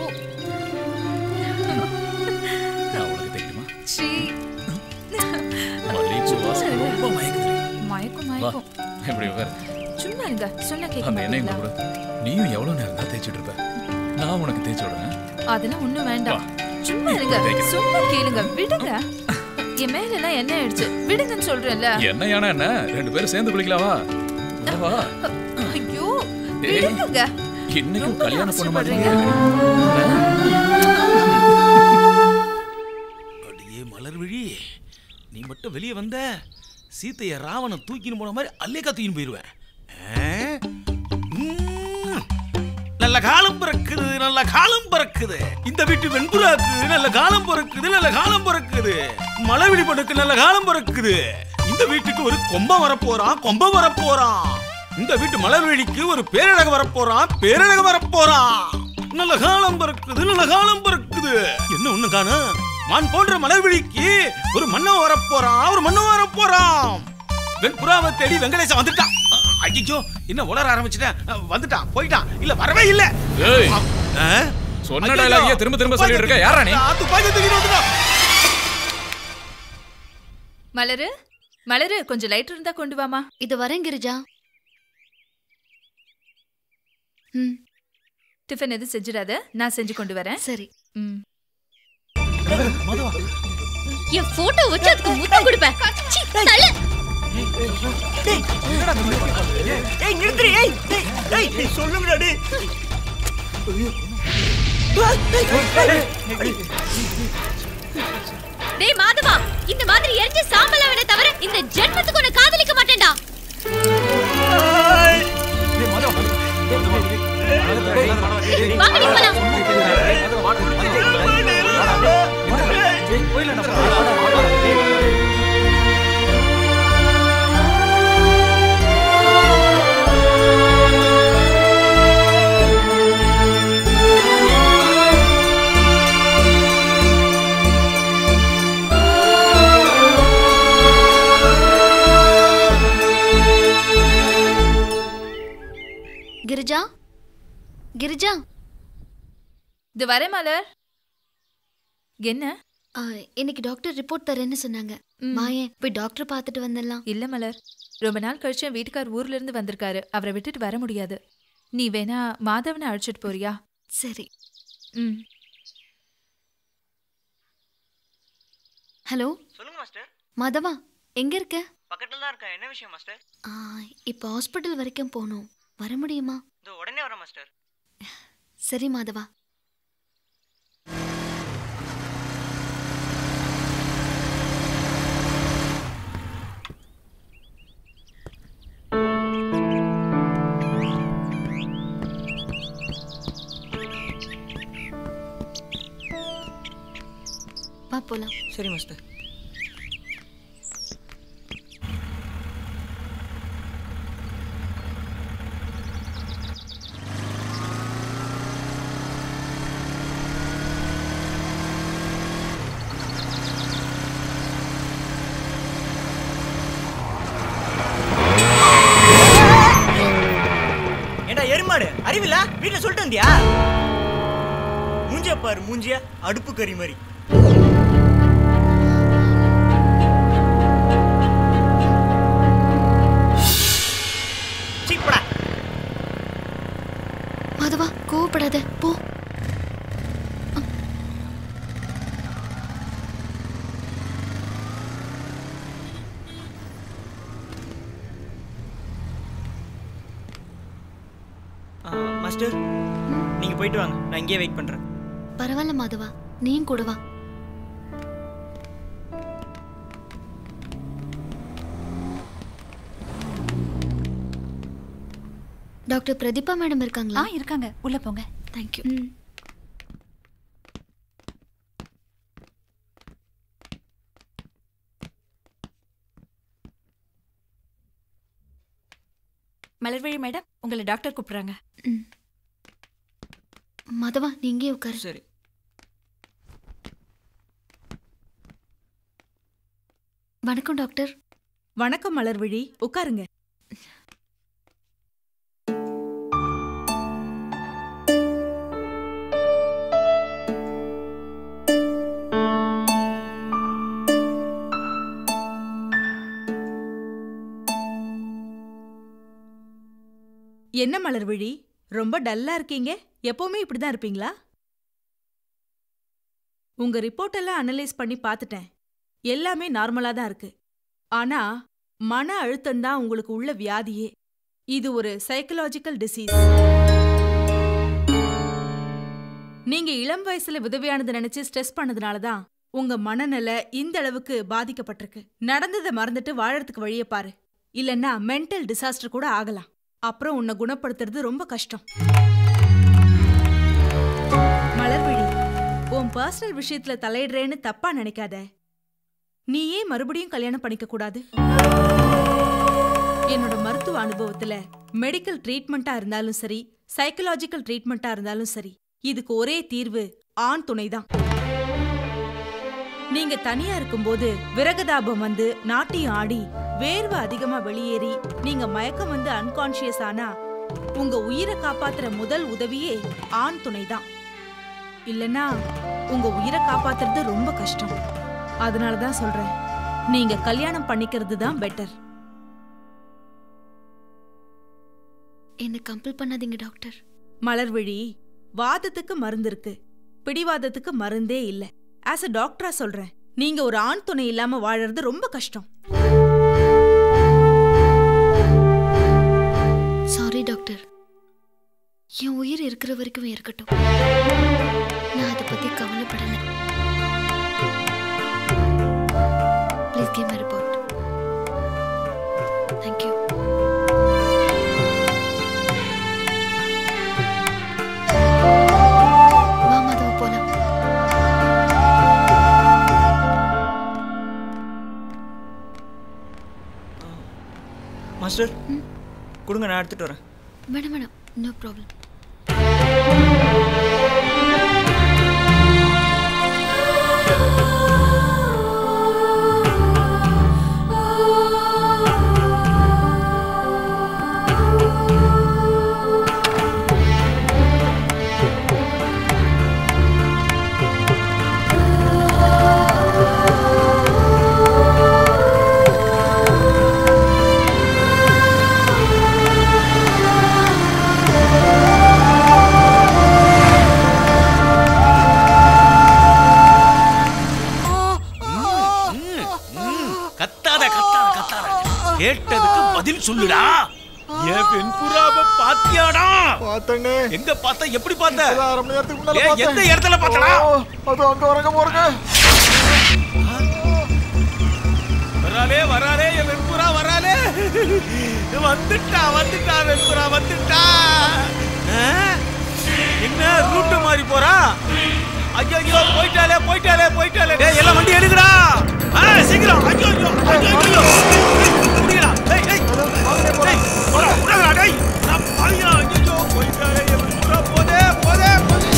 நான் உனக்கு தெரியுமா சீ மல்லிகைப்பூ வாசம் ரொம்ப மயக்குது மயக்கம் வா மயக்கம் இப்படி உட்கார் சும்மா இருங்க சொன்ன கேட்க அந்த எண்ணெய் மாட்டீங்களா கூட நீயும் எவ்வளவு நேரம் தான் தேய்ச்சிட்டு இருப்ப நான் உனக்கு தேய்ச்சி விடுறேன் அதெல்லாம் ஒண்ணும் வேண்டாம் சும்மா இருங்க தேய்க்கிறேன். சும்மா கேளுங்க விடுங்க என் மேல எல்லாம் என்ன ஆயிடுச்சு விடுங்கன்னு சொல்றேன்ல என்ன யானா என்ன ரெண்டு பேரும் சேர்ந்து குளிக்கலாமா வா, வா ஐயோ ஏய், விடுங்க இன்னைக்கும் கல்யாணம் பண்ண மாதிரி அடியே மலர் விழி நீ மட்டும் வெளியே வந்த சீத்தைய ராவணன் தூக்கின்னு போன மாதிரி அல்லேக்கா தூக்கின்னு போயிருவேன் ஆ? ம். நல்ல காலம் பிறக்குது நல்ல காலம் பிறக்குது இந்த வீட்டு வெண்புறாக்கு நல்ல காலம் பிறக்குது நல்ல காலம் பிறக்குது மலைவிழி பொண்ணுக்கு நல்ல காலம் பிறக்குது இந்த வீட்டுக்கு ஒரு கொம்பம் வரப்போறான் கொம்பம் வரப்போறான் இந்த வீட்டு மலர்விழிக்கு ஒரு பேரழகு வரப்போறான் பேரழகு வரப்போறான் நல்ல காலம் பிறக்குது நல்ல காலம் பிறக்குது என்ன ஒண்ணு காண மான் போன்ற மலர்விழிக்கு ஒரு மன்னன் வரப்போறான் ஒரு மன்னன் வரப்போறான் வெண்புறாவை தேடி வெங்கடேசன் வந்துட்டான் ஐயோ என்ன உளர ஆரம்பிச்சிட்டேன் வந்துட்டான் போயிட்டான் இல்ல வரவே இல்ல ஏய், ஆ? சொன்ன ஐயையோ, dialogue ஏன் திரும்ப திரும்ப சொல்லிட்டு இருக்க? யாரா நீ? ஆ, துப்பாக்கி தூக்கிட்டு வந்துட்டான் மலரு மலரு கொஞ்சம் லைட் இருந்தா கொண்டு வாமா இது வரேன் கிரிஜா ம் டிஃபன் எதுவும் செஞ்சிடாத நான் செஞ்சு கொண்டு வரேன் சரி ம் என் போட்டோ வச்சு அதுக்கு முத்தம் கொடுப்பேன் சீ, தள்ளு. ஏய் நிறுத்துறி ஏய் ஏய் ஏய் சொல்லுங்கடா டேய் டேய் மாதவா இந்த மாதிரி எரிஞ்ச சாம்பல் அவனை தவிர இந்த ஜென்மத்துக்கு உன்னை காதலிக்க மாட்டேன்டா வாங்கடி போலாம் கிரிஜா கிரிஜா இது வரேன் மலர் என்ன ஆ, இன்னைக்கு டாக்டர் ரிப்போர்ட் தரேன்னு சொன்னாங்க மாயன் போய் டாக்டர் பார்த்துட்டு வந்துடலாம் இல்ல மலர் ரொம்ப நாள் கழிச்சு என் வீட்டுக்கார் ஊர்ல இருந்து வந்திருக்காரு அவரை விட்டுட்டு வர முடியாது நீ வேணா மாதவனை அழைச்சிட்டு போறியா சரி ம் ஹலோ சொல்லுங்க மாஸ்டர் மாதவா எங்க இருக்க பக்கத்துல தான் இருக்கேன் என்ன விஷயம் மாஸ்டர் ஆ, இப்போ ஹாஸ்பிட்டல் வரைக்கும் போகணும் வர முடியுமா இதோ உடனே வரேன் மாஸ்டர் சரி மாதவா போலாம் சரி மாஸ்டர் ஏண்டா எருமாடு அறிவில்ல வீட்டுல சொல்லிட்டு வந்தியா மூஞ்சிய பாரு மூஞ்சிய அடுப்பு கறி மாதிரி சீப்படா மாதவா கோவப்படாத போ மாஸ்டர் நீங்க போயிட்டு வாங்க நான் இங்கேயே வெயிட் பண்றேன் பரவாயில்ல மாதவா நீயும் கூட வா டாக்டர் பிரதீபா மேடம் இருக்காங்களா இருக்காங்க உள்ள போங்க தேங்க்யூ மலர்விழி மேடம் உங்களை டாக்டர் கூப்பிடுறாங்க மாதவா நீ இங்கே உட்காரு சரி வணக்கம் டாக்டர் வணக்கம் மலர்விழி உட்காருங்க என்ன மலர்விழி ரொம்ப டல்லா இருக்கீங்க எப்பவுமே இப்படிதான் இருப்பீங்களா உங்க ரிப்போர்ட் எல்லாம் அனலைஸ் பண்ணி பார்த்துட்டேன் எல்லாமே நார்மலா தான் இருக்கு ஆனா மன அழுத்தம் தான் உங்களுக்கு உள்ள வியாதியே இது ஒரு சைக்கலாஜிக்கல் டிசீஸ் நீங்க இளம் வயசுல விதவையானது நினைச்சு ஸ்ட்ரெஸ் பண்ணதுனால தான் உங்க மனநிலை இந்த அளவுக்கு பாதிக்கப்பட்டிருக்கு நடந்ததை மறந்துட்டு வாழறதுக்கு வழிய பாரு இல்லன்னா மென்டல் டிசாஸ்டர் கூட ஆகலாம் அப்புறம் உன்னை குணப்படுத்துறது ரொம்ப கஷ்டம் மலர்விழி உன் பர்சனல் விஷயத்துல தலையிடுறேன்னு தப்பா நினைக்காத நீ ஏன் மறுபடியும் கல்யாணம் பண்ணிக்க கூடாது என்னோட மருத்துவ அனுபவத்துல மெடிக்கல் ட்ரீட்மெண்ட்டா இருந்தாலும் சரி சைக்கலாஜிக்கல் ட்ரீட்மெண்ட்டா இருந்தாலும் சரி இதுக்கு ஒரே தீர்வு ஆண் துணைதான் நீங்க தனியா இருக்கும்போது விரகதாபம் வந்து நாட்டியம் ஆடி வேர்வை அதிகமா வெளியேறி நீங்க மயக்கம் வந்து அன்கான்ஷியஸ் ஆனா உங்க உயிரை காப்பாத்துற முதல் உதவியே ஆண் துணைதான் இல்லனா உங்க உயிரை காப்பாத்துறது ரொம்ப கஷ்டம் அதனால தான் சொல்றேன் நீங்க கல்யாணம் பண்ணிக்கிறது தான் பெட்டர் என்ன கம்பல் பண்ணாதீங்க டாக்டர் மலர்விழி வாதத்துக்கு மருந்து இருக்கு பிடிவாதத்துக்கு மருந்தே இல்ல ஆஸ் அ டாக்டரா சொல்றேன் நீங்க ஒரு ஆண் துணை இல்லாம வாழறது ரொம்ப கஷ்டம் சாரி டாக்டர் என் உயிர் இருக்கிற வரைக்கும் இருக்கட்டும் நான் அதை பத்தி கவலைப்படல please give my report thank you வா மாதவ போலாம் மாஸ்டர் கொடுங்க நான் எடுத்துட்டு வரேன் வேணாம் வேணாம் நோ ப்ராப்ளம் கத்தாத கத்தாத கத்தாத கேட்டதுக்கு பதில் சொல்லுடா என் பெண் புறாவை பாத்தியாடா பார்த்தனே எங்க பார்த்த எப்படி பார்த்த அரை மணி நேரத்துக்கு முன்னால ஏய், பார்த்தேன். எந்த இடத்துல பார்த்தடா ஓ, அது அங்க வரங்க போறங்க வராலே வராலே என் வெண்புறா வராலே வந்துட்டா வந்துட்டா வெண்புறா வந்துட்டா ஆ? என்ன ரூட்டு மாறி போறா ஐயோ போயிட்டாலே போயிட்டாலே போயிட்டாலே டேய் எல்லாம் வண்டி எடுங்கடா ஆ சீக்கிரம் ஐயோ ஐயோ ஐயோ ஐயோ முடியல டேய் டேய் டேய் போடா போடா டேய் நான் பாவியா ஐயோ போயிட்டாலே எப்படிடா போதே போதே போதே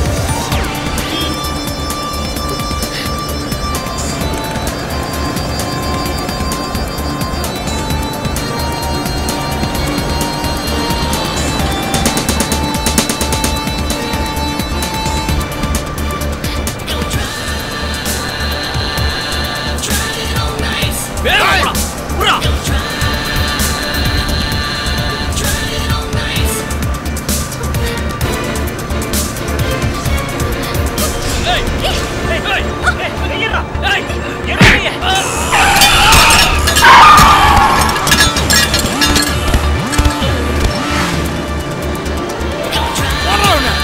வேகமா போடா. புறா. ஏய், ஏய், ஏய், ஏய், கையேறா. ஏய், ஏறா கையை. போடுறா உன்னை.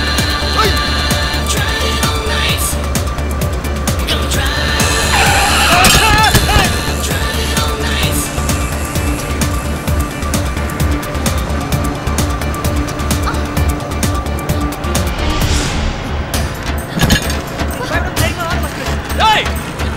ஏய்,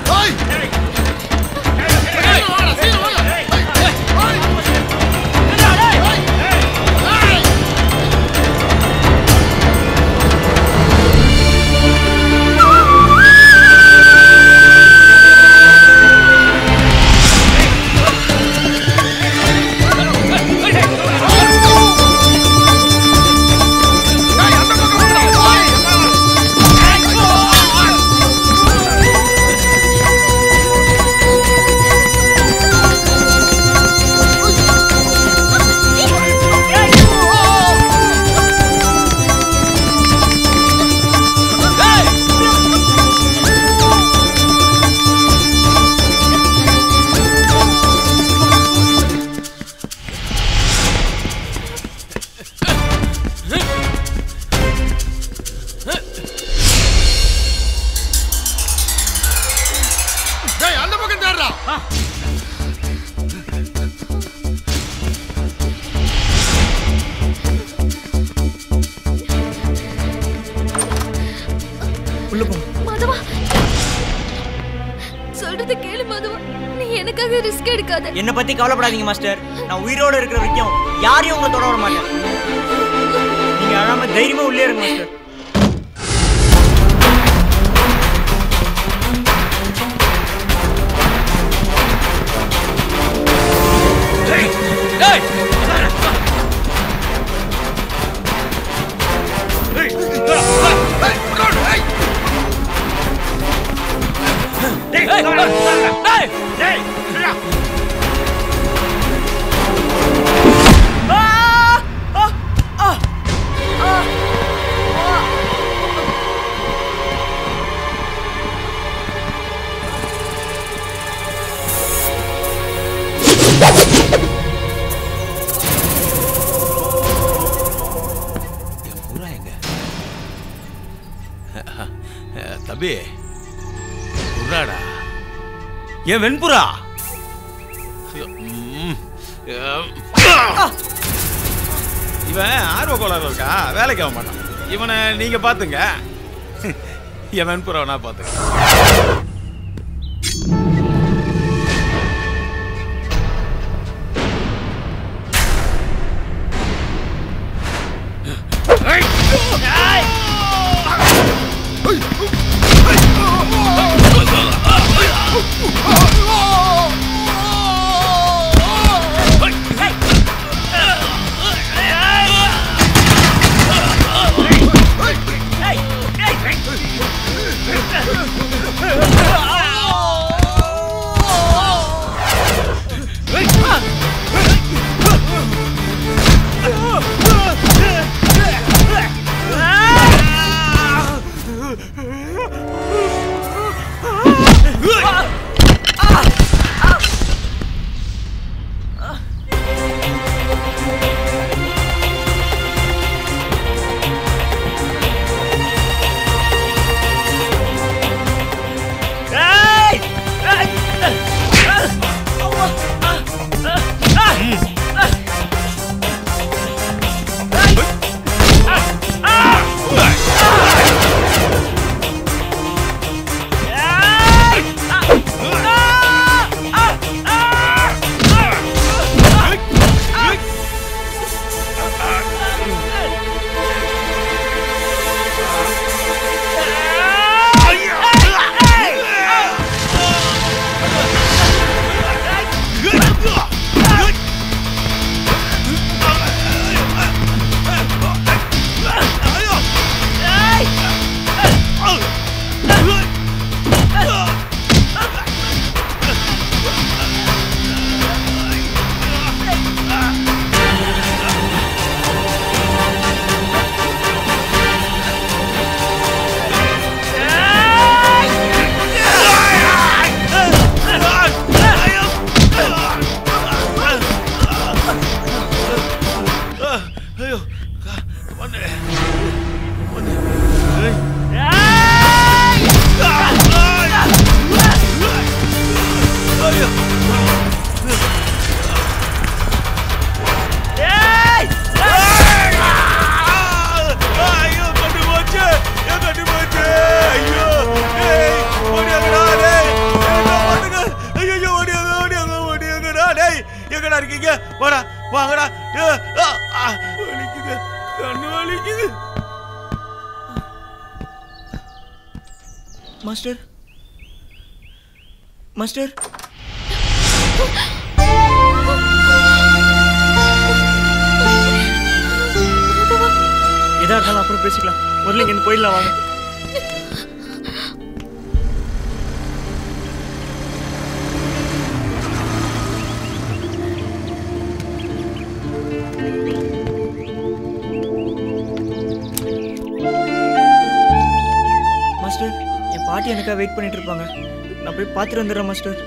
டேய் அந்த பக்கம் தேடுறா உள்ள போ மாதவா சொல்றது கேளு மாதவா நீ எனக்காக ரிஸ்க் எடுக்காத என்ன பத்தி கவலைப்படாதீங்க மாஸ்டர் நான் உயிரோட இருக்கிற வரைக்கும் யாரையும் உங்களை தொட விட மாட்டேன் நீங்க அழாம தைரியமா உள்ளே இருங்க மாஸ்டர் ஏய், ஏய், ஏய், ஏய், புறா எங்க தம்பி புறாடா என் வெண்புறா ம். இவன் ஆர்வ கோளாறு இருக்கா வேலைக்கு ஆக மாட்டான் இவனை நீங்க பாத்துங்க என் வெண்புறாவை நான் பாத்துங்க வாங்கடா ஏ, ஆ, ஆ, வலிக்குது கண்ணு வலிக்குது மாஸ்டர் மாஸ்டர் எதா இருந்தாலும் அப்புறம் பேசிக்கலாம் முதல்ல இங்க இருந்து போயிடலாம் வாங்க மாஸ்டர் என் பாட்டி எனக்காக வெயிட் பண்ணிட்டு இருப்பாங்க நான் போய் பார்த்துட்டு வந்துடுறேன் master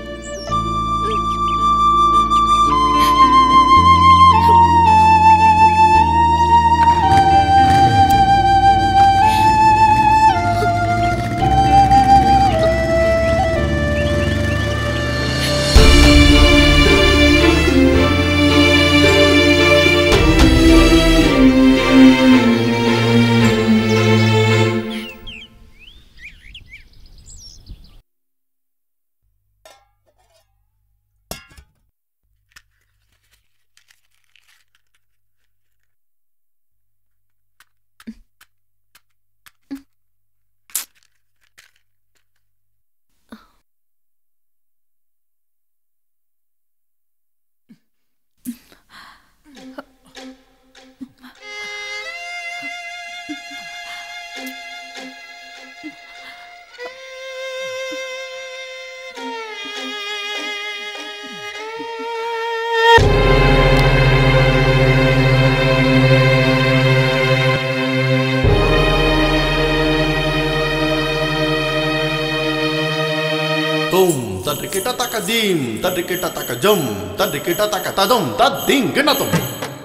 Tum, tadri kita taka dim, tadri kita taka jum, tadri kita taka tadum, tadim kena tum.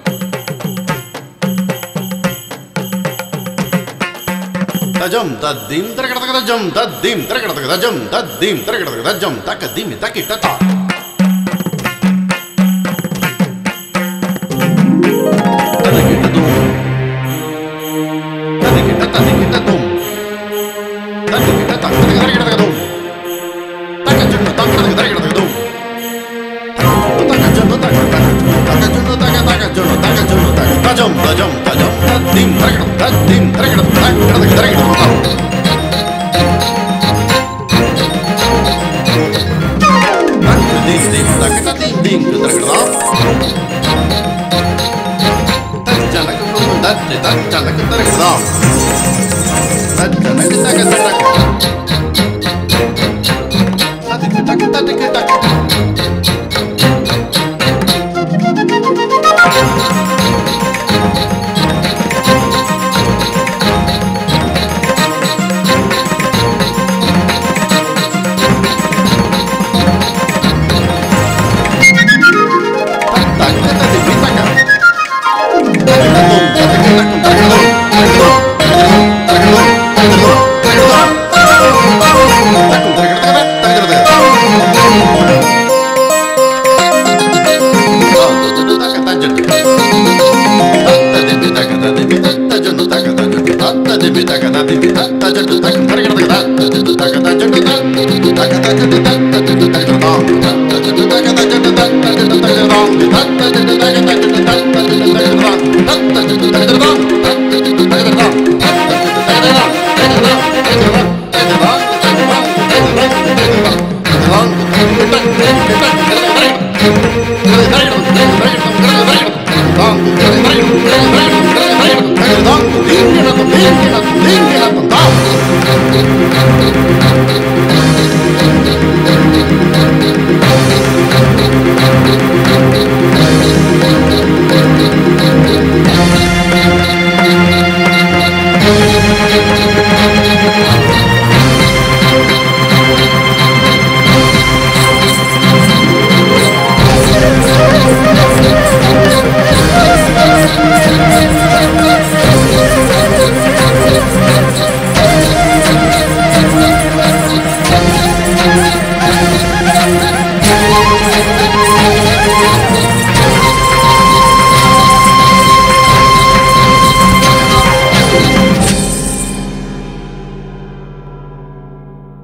Tajam, tadim, tarakata taka tajam, tadim, tarakata taka tajam, tadim, tarakata taka tajam, taka dim, taki tata. Tadri kita tum. Tadri kita, tadri kita tum. Tadri kita, tak, tadri kita, tadri kita tum. tajam tajam tajam tadim tarakam tadim tarakam tarakam tarakam dim dim tarakam dim dim tarakam tajanakum dadde tajanakum tarakam tajanakum tarakam tarakam tadik tadik tadik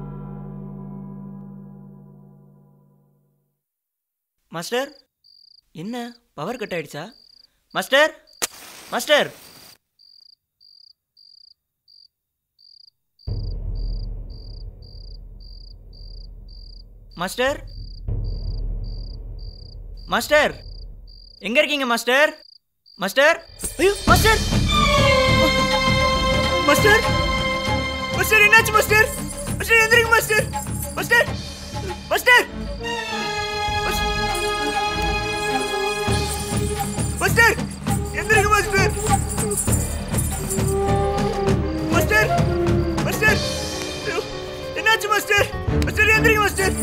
master என்ன power cut ஆயிடுச்சா master master master master எங்க இருக்கீங்க master master ஐயோ master master master என்னாச்சு master master எந்திரிங்க master master master master எந்திரிங்க master master master ஐயோ, என்னாச்சு மாஸ்டர் மாஸ்டர் எந்திரிங்க மாஸ்டர்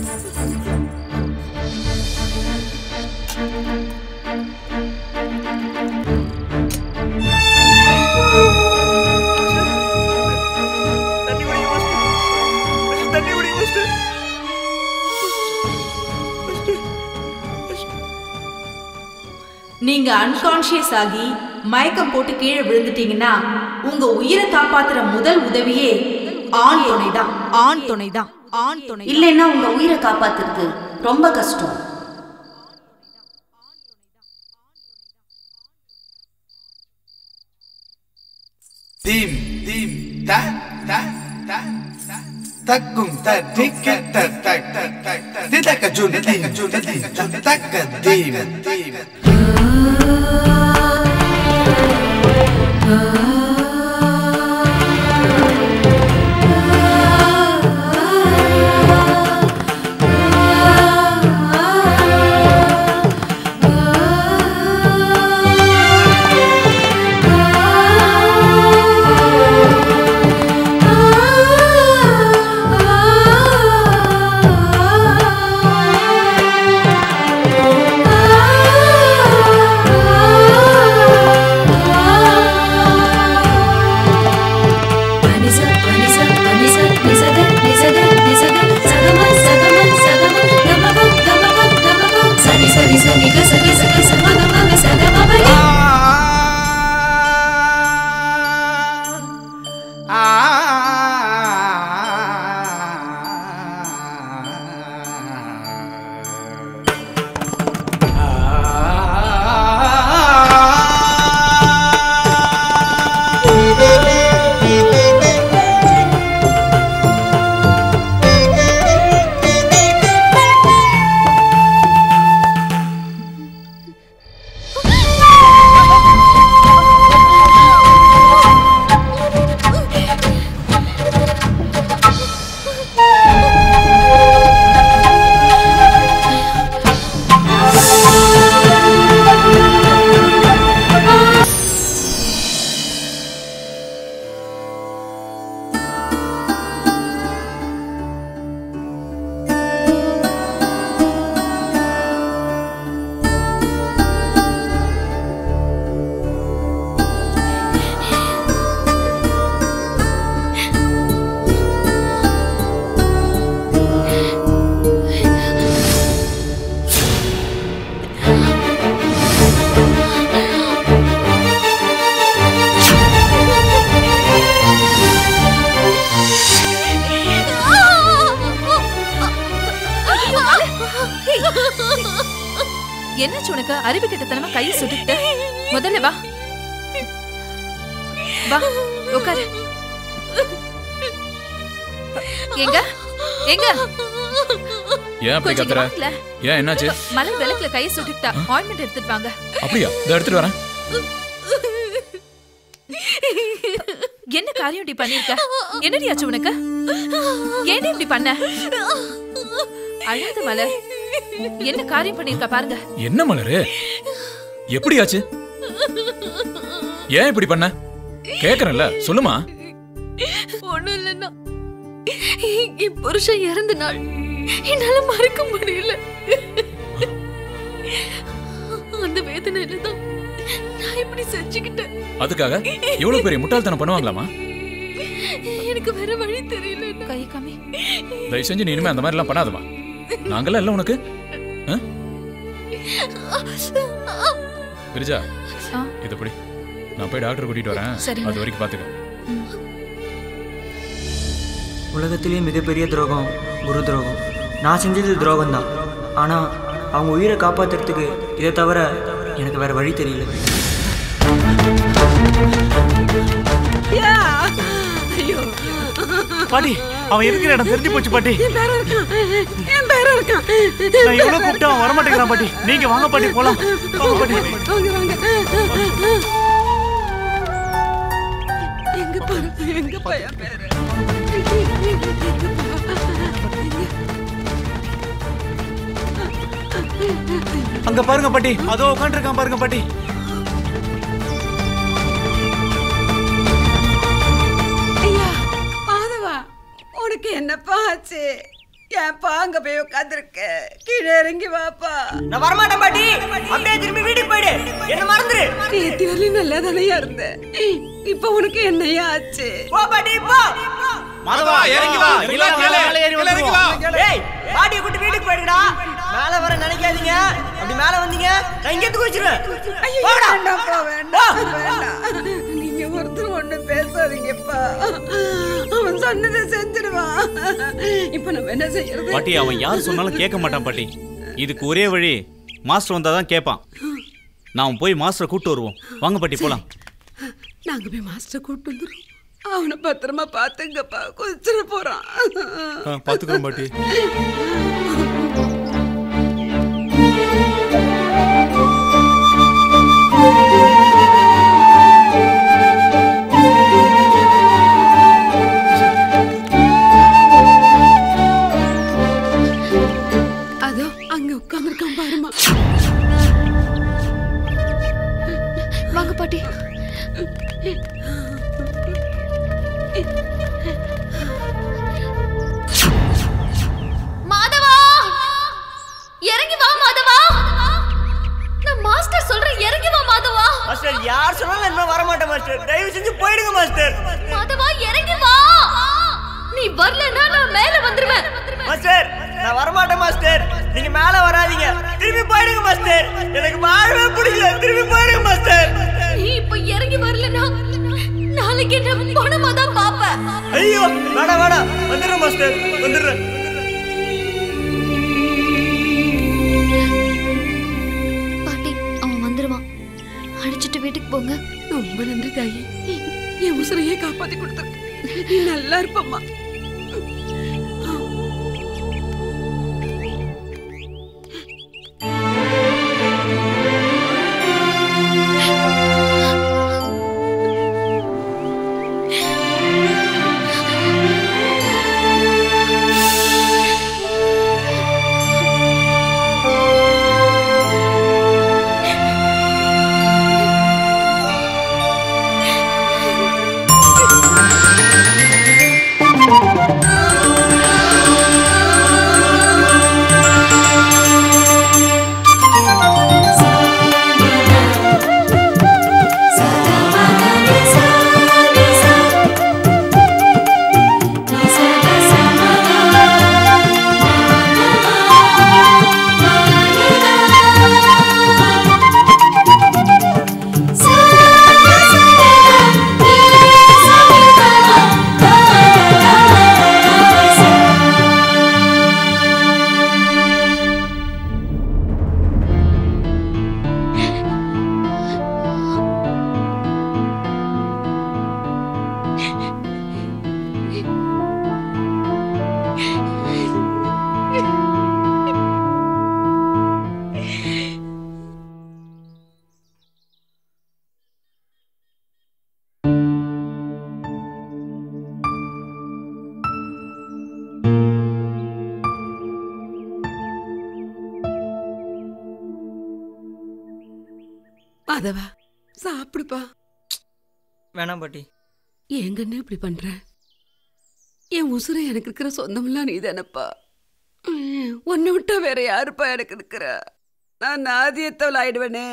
தண்ணி குடிங்க மாஸ்டர் மாஸ்டர் தண்ணி குடிங்க மாஸ்டர் நீங்க அன்கான்ஷியஸ் ஆகி மயக்கம் போட்டு கீழே விழுந்துட்டீங்கன்னா உங்க உயிரை காப்பாத்துற முதல் உதவியே ஆண் துணைதான் ஆண் துணைதான் ஆண் துணை இல்லைன்னா உங்க உயிரை காப்பாத்துறது ரொம்ப கஷ்டம் Dim, dim, ta, ta, ta, ta. Takum ta tika ta ta ta ta ta. Tidaka juna dim, juna dim, juna taka dim, dim. என்னாச்சு உனக்கு அறிவு கிட்டத்தனமா கையை சுட்டுக்கிட்ட முதல்ல வா வா உட்காரு எங்க எங்க ஏன் அப்படி கொஞ்சம் கத்துற வாங்கல. ஏன் என்னாச்சு மலர் விளக்குல கையை சுட்டுக்கிட்டா ஆயின்மெண்ட் எடுத்துட்டு வாங்க அப்படியா இதை எடுத்துட்டு வரேன் என்ன காரியம் இப்படி பண்ணிருக்க என்னடி ஆச்சு உனக்கு ஏன் இப்படி பண்ண அழாத மலர் என்ன காரியம் பண்ணிருக்க பாருங்க என்ன மலரு எப்படியாச்சு ஏன் இப்படி பண்ண கேக்குறேன்ல சொல்லுமா ஒண்ணும் இல்லைன்னா என் புருஷன் இறந்த நாள் என்னால மறக்க முடியல அந்த வேதனையில தான் நான் இப்படி செஞ்சுக்கிட்டேன் அதுக்காக இவ்வளவு பெரிய முட்டாள்தனம் பண்ணுவாங்களாமா எனக்கு வேற வழி தெரியல கை காமி தயவு செஞ்சு நீ இனிமே அந்த மாதிரி எல்லாம் பண்ணாதமா நாங்கெல்லாம் இல்ல உனக்கு ஆ? கிரிஜா ஆ. இது எப்படி நான் போய் டாக்டர் கூட்டிட்டு வரேன் சரிங்க. அது வரைக்கும் பாத்துக்க உலகத்திலேயே மிகப்பெரிய துரோகம் குரு துரோகம் நான் செஞ்சது துரோகம் தான் ஆனால் அவங்க உயிரை காப்பாத்துறதுக்கு இதை தவிர எனக்கு வேற வழி தெரியல யா! ஐயோ பாட்டி அவன் இருக்கிற இடம் தெரிஞ்சு போச்சு பாட்டி என் பேர இருக்கான் என் பேர இருக்கான் நான் எவ்வளவு கூப்பிட்டா அவன் வரமாட்டேங்கிறான் பாட்டி நீங்க வாங்க பாட்டி போலாம் வாங்க பாட்டி வாங்க வாங்க எங்க பாரு எங்க பையன் பேரு அங்க பாருங்க பாட்டி அதோ உட்காந்துருக்கான் பாருங்க பாட்டி ஐயா மாதவா உனக்கு என்னப்பா ஆச்சு ஏன்பா அங்க போய் உட்காந்துருக்க கீழே இறங்கி வாப்பா நான் வரமாட்டேன் பாட்டி அப்படியே திரும்பி வீட்டுக்கு போயிடு என்ன மறந்துரு நேத்தி வரலையும் நல்லா தானையா இருந்த இப்ப உனக்கு என்னையா ஆச்சு போ பாட்டி போ மாதவா, இறங்கி வா. இல்ல, மேல, மேல இறங்கி வா. ஏய் பாட்டியை கூட்டி வீட்டுக்கு போயிடுடா மேல வர நினைக்காதீங்க அப்படி மேல வந்தீங்க நான் இங்கே தூக்கி வச்சிருவேன் ஐயோ வேண்டாம்ப்பா வேண்டாம் வேண்டாம் நீங்க ஒருத்தர் ஒண்ணு பேசாதீங்கப்பா அவன் சொன்னதை செஞ்சிடுவான் இப்ப நம்ம என்ன செய்யறது பாட்டி அவன் யார் சொன்னாலும் கேட்க மாட்டான் பாட்டி இதுக்கு ஒரே வழி மாஸ்டர் வந்தா தான் கேட்பான் நான் போய் மாஸ்டரை கூட்டு வருவோம் வாங்க பாட்டி போலாம் நாங்க போய் மாஸ்டர் கூட்டு வந்துடுறோம் அவனை பத்திரமா பாத்துங்கப்பா குதிச்சிட போறான் பாத்துக்கிறோம் பாட்டி அதோ அங்க உட்கார்ந்துருக்கான் பாருமா வாங்க பாட்டி மாதவா இறங்கி வா மாதவா நான் மாஸ்டர் சொல்றேன் இறங்கி வா மாதவா மாஸ்டர் யார் சொன்னாலும் என்ன வர மாட்டேன் மாஸ்டர் தயவு செஞ்சு போயிடுங்க மாஸ்டர் மாதவா இறங்கி வா நீ வரலன்னா நான் மேல வந்துருவேன் மாஸ்டர் நான் வர மாட்டேன் மாஸ்டர் நீங்க மேல வராதீங்க திரும்பி போயிடுங்க மாஸ்டர் எனக்கு வாழவே பிடிக்கல திரும்பி போயிடுங்க மாஸ்டர் நீ இப்ப இறங்கி வரலன்னா நாளைக்கு என்ன பணமா தான் பாப்ப ஐயோ வேணாம் வேணாம் வந்துடுறேன் மாஸ்டர் வந்துடுறேன் பாட்டி அவன் வந்துருவான் அடிச்சிட்டு வீட்டுக்கு போங்க ரொம்ப நன்றி தாயி என் உசுரையே காப்பாத்தி கொடுத்துருக்க நீ நல்லா இருப்பம்மா மாதவா சாப்பிடுப்பா வேணாம் பாட்டி ஏங்கன்னு இப்படி பண்ற என் உசுரை எனக்கு இருக்கிற சொந்தமெல்லாம் நீ தானப்பா உன்னை விட்டா வேற யாருப்பா எனக்கு இருக்கிற நான் நாதியத்தவள் ஆயிடுவேனே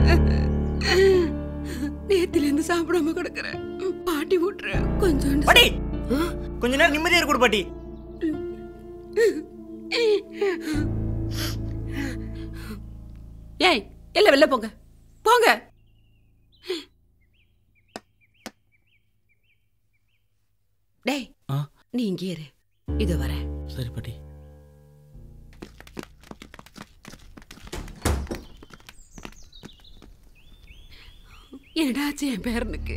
நேத்துல இருந்து சாப்பிடாம கிடக்குறேன் பாட்டி விட்டுறேன் கொஞ்சம் பாட்டி கொஞ்ச நேரம் நிம்மதியா இருக்கு பாட்டி ஏய் எல்லாம் வெளில போங்க போங்க டேய் நீ இங்கே இரு இதோ வரேன் சரி பாட்டி என்னடாச்சு என் பேரனுக்கு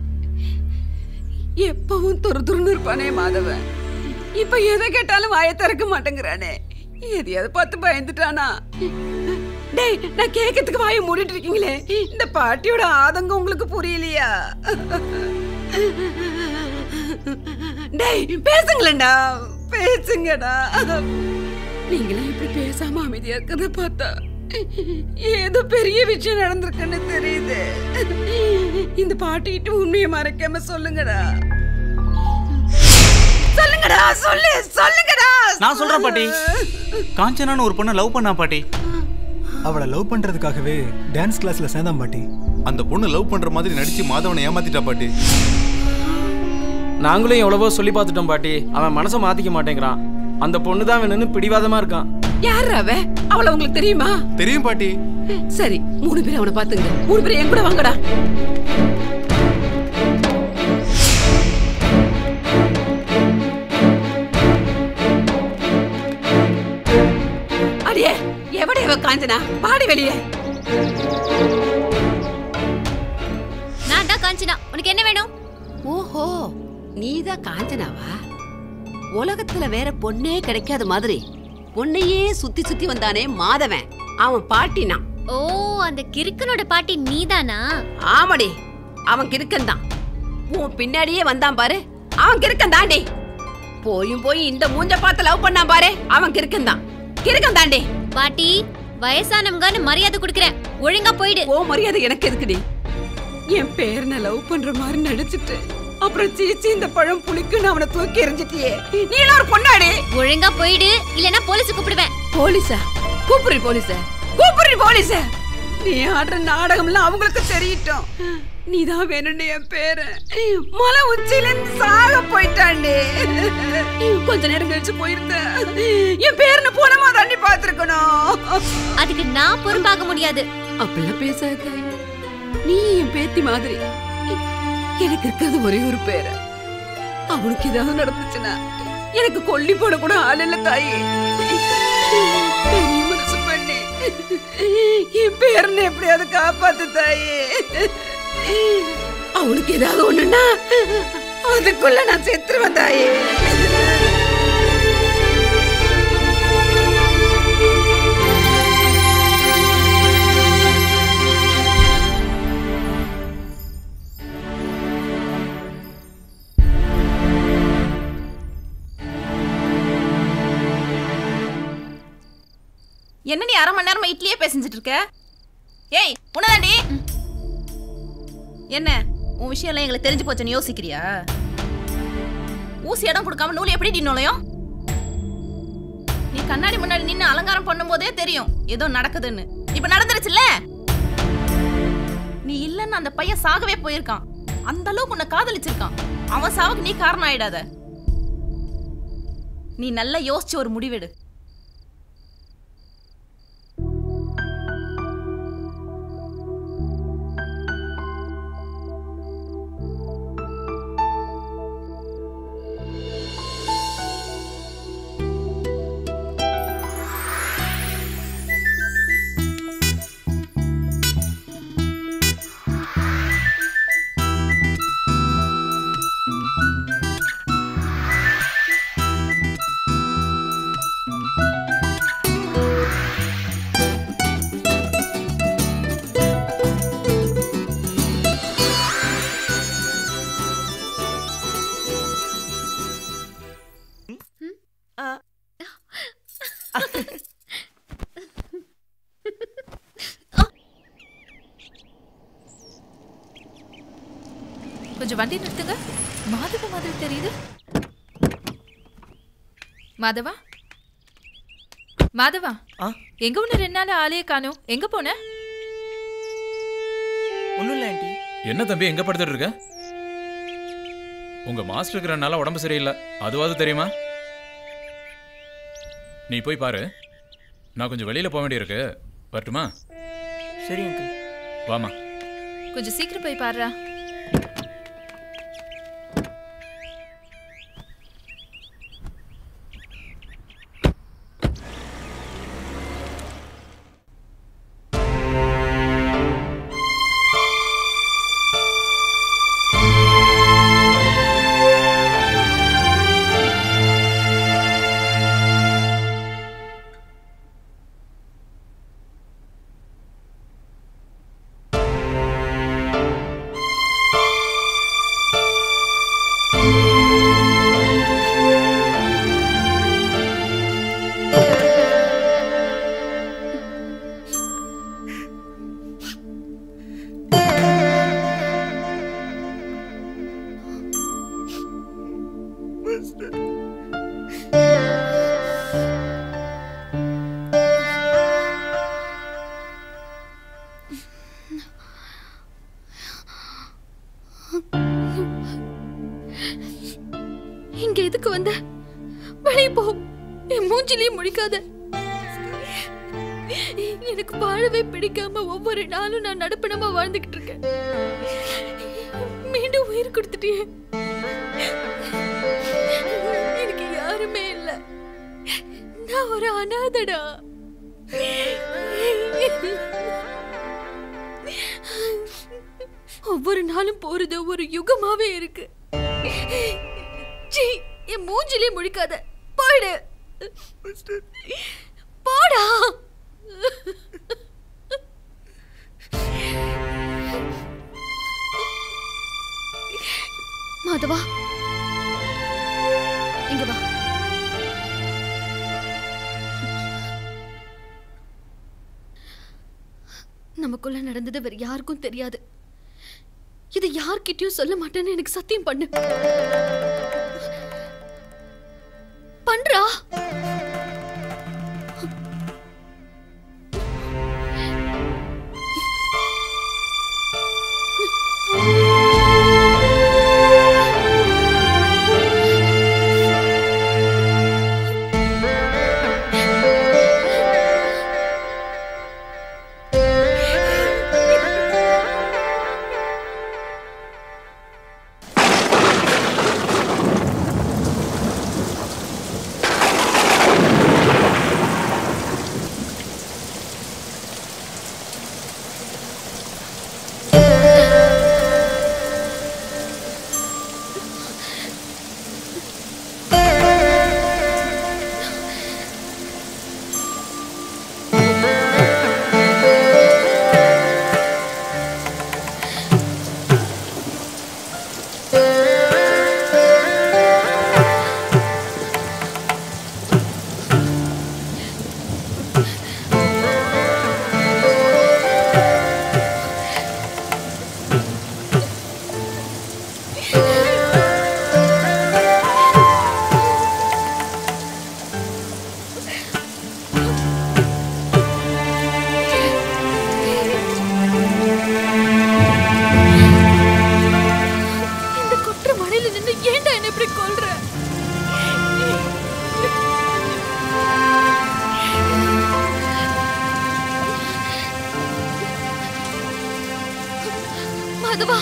எப்பவும் துரு துருன்னு இருப்பானே மாதவன் இப்ப எதை கேட்டாலும் வாயை திறக்க மாட்டேங்கிறானே எதையாவது பார்த்து பயந்துட்டானா டேய் நான் கேட்கறதுக்கு வாயை மூடிட்டு இருக்கீங்களே இந்த பாட்டியோட ஆதங்கம் உங்களுக்கு புரியலையா டேய் பேசுங்களேன்டா பேசுங்கடா நீங்களாம் இப்படி பேசாம அமைதியா இருக்கிறத பார்த்தா ஏதோ பெரிய விஷயம் நடந்திருக்குன்னு தெரியுது இந்த பாட்டிட்டு உண்மையை மறைக்காம சொல்லுங்கடா சொல்லுங்கடா சொல்லு சொல்லுங்கடா நான் சொல்றேன் பாட்டி காஞ்சனான்னு ஒரு பொண்ணை லவ் பண்ணா பாட்டி அவளை லவ் பண்றதுக்காகவே டான்ஸ் கிளாஸ்ல சேர்ந்தான் பாட்டி அந்த பொண்ணு லவ் பண்ற மாதிரி நடிச்சு மாதவனை ஏமாத்திட்டா பாட்டி நாங்களும் எவ்வளவோ சொல்லி பார்த்துட்டோம் பாட்டி அவன் மனசை மாத்திக்க மாட்டேங்கிறான் அந்த பொண்ணு தான் வேணும்னு பிடிவாதமா இருக்கான் யார் அவ அவள உங்களுக்கு தெரியுமா தெரியும் பாட்டி சரி மூணு பேர் அவனை பாத்துங்க மூணு பேர் என் கூட வாங்கடா அடியே எவடி இவ காஞ்சனா பாடி வெளியே நான் தான் காஞ்சனா உனக்கு என்ன வேணும் ஓஹோ நீதான் காஞ்சனாவா உலகத்துல வேற பொண்ணே கிடைக்காத மாதிரி பொண்ணையே சுத்தி சுத்தி வந்தானே மாதவன் அவன் பாட்டினா ஓ அந்த கிறுக்கனோட பாட்டி நீதானா ஆமாடி அவன் கிறுக்கன் தான் உன் பின்னாடியே வந்தான் பாரு அவன் கிறுக்கன் தாண்டி போயும் போய் இந்த மூஞ்ச பார்த்து லவ் பண்ணான் பாரு அவன் கிறுக்கன் தான் கிறுக்கன் தாண்டி பாட்டி வயசானவங்கன்னு மரியாதை கொடுக்குறேன் ஒழுங்கா போயிடு ஓ மரியாதை எனக்கு எதுக்குடி என் பேரனை லவ் பண்ற மாதிரி நடிச்சிட்டு அப்புறம் சீச்சி இந்த பழம் புளிக்குன்னு அவனை தூக்கி எறிஞ்சிட்டியே நீ எல்லாம் ஒரு பொண்ணாடி ஒழுங்கா போயிடு இல்லனா போலீஸ் கூப்பிடுவேன் போலீஸா கூப்பிடுறி போலீஸ கூப்பிடுறி போலீஸ நீ ஆடுற நாடகம்லாம் அவங்களுக்கு தெரியட்டும் நீதான் வேணும்னு என் பேரு மலை உச்சியில இருந்து சாக போயிட்டாண்டி கொஞ்ச நேரம் கழிச்சு போயிருந்த என் பேருன்னு போனமா தாண்டி பாத்துருக்கணும் அதுக்கு நான் பொறுப்பாக முடியாது அப்படிலாம் பேசாத நீ என் பேத்தி மாதிரி எனக்கு இருக்கிறது ஒரே ஒரு பேரு அவனுக்கு ஏதாவது நடந்துச்சுன்னா எனக்கு கொல்லி போட கூட ஆள் இல்ல தாயி பெரிய மனசு பண்ணி என் பேரனை எப்படியாவது காப்பாத்து தாயி அவனுக்கு ஏதாவது ஒண்ணுன்னா அதுக்குள்ள நான் செத்துருவேன் தாயி என்ன நீ அரை மணி நேரமா இட்லியே பேசிஞ்சிட்டு இருக்க ஏய் உனதாண்டி என்ன உன் விஷயம் எல்லாம் எங்களுக்கு தெரிஞ்சு போச்சுன்னு யோசிக்கிறியா ஊசி இடம் கொடுக்காம நூல் எப்படி நுழையும் நீ கண்ணாடி முன்னாடி நின்னு அலங்காரம் பண்ணும்போதே தெரியும் ஏதோ நடக்குதுன்னு இப்ப நடந்துருச்சுல்ல நீ இல்லன்னு அந்த பையன் சாகவே போயிருக்கான் அந்த அளவுக்கு உன்னை காதலிச்சிருக்கான் அவன் சாவுக்கு நீ காரணம் ஆயிடாத நீ நல்லா யோசிச்சு ஒரு முடிவெடு கொஞ்சம் வண்டி நிறுத்துங்க மாதவ மாதிரி தெரியுது மாதவா மாதவா எங்க ஒண்ணு ரெண்டு நாள் ஆளையே காணோம் எங்க போன ஒன்றும் இல்லை ஆண்டி என்ன தம்பி எங்க படுத்துட்டு இருக்க உங்க மாஸ்டருக்கு ரெண்டு நாளா உடம்பு சரியில்லை அதுவாது தெரியுமா நீ போய் பாரு நான் கொஞ்சம் வெளியில போக வேண்டியிருக்கு வரட்டுமா சரி அங்கிள் வாமா கொஞ்சம் சீக்கிரம் போய் பாருடா எதுக்கு வந்த வெளியே போ என் மூஞ்சிலேயே முழிக்காத எனக்கு வாழவே பிடிக்காம ஒவ்வொரு நாளும் நான் நடப்பணமா வாழ்ந்துகிட்டு இருக்கேன் மீண்டும் உயிர் கொடுத்துட்டியே எனக்கு யாருமே இல்ல நான் ஒரு அனாதடா ஒவ்வொரு நாளும் போறது ஒரு யுகமாவே இருக்கு சீ, என் மூஞ்சிலே முழிக்காத போயிடு போடா மாதவா இங்க வா நமக்குள்ள நடந்தது வேற யாருக்கும் தெரியாது இதை யார்கிட்டயும் சொல்ல மாட்டேன்னு எனக்கு சத்தியம் பண்ணு பண்றா இந்த கொற்ற மழையில நின்னு ஏன்டா என்ன இப்படி கொல்ற மாதவா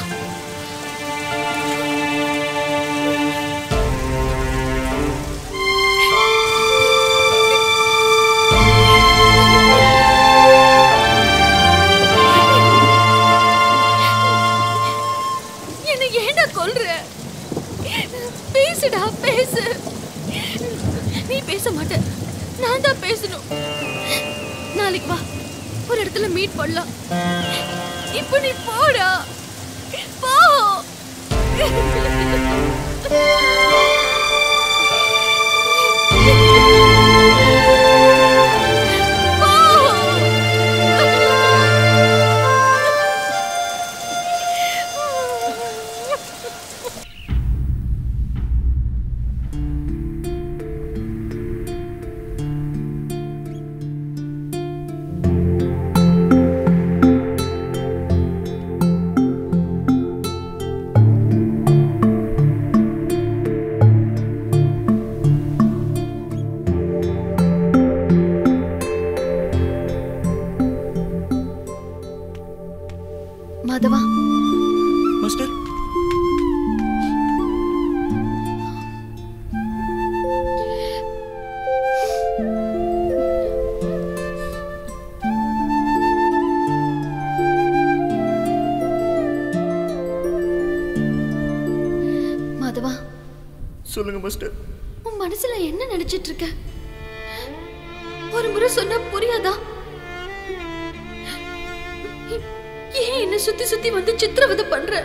என்ன ஏன்டா கொல்ற பேசுடா பேசு நீ பேச மாட்ட நான் தான் பேசணும் நாளைக்கு வா ஒரு இடத்துல மீட் பண்ணலாம் இப்போ நீ போடா போ மாதவா மாஸ்டர் மாதவா சொல்லுங்க மாஸ்டர் உன் மனசுல என்ன நினைச்சிட்டு இருக்க ஒரு முறை சொன்னா புரியாதா ஏன் என்ன சுத்தி சுத்தி வந்து சித்திரவதை பண்ற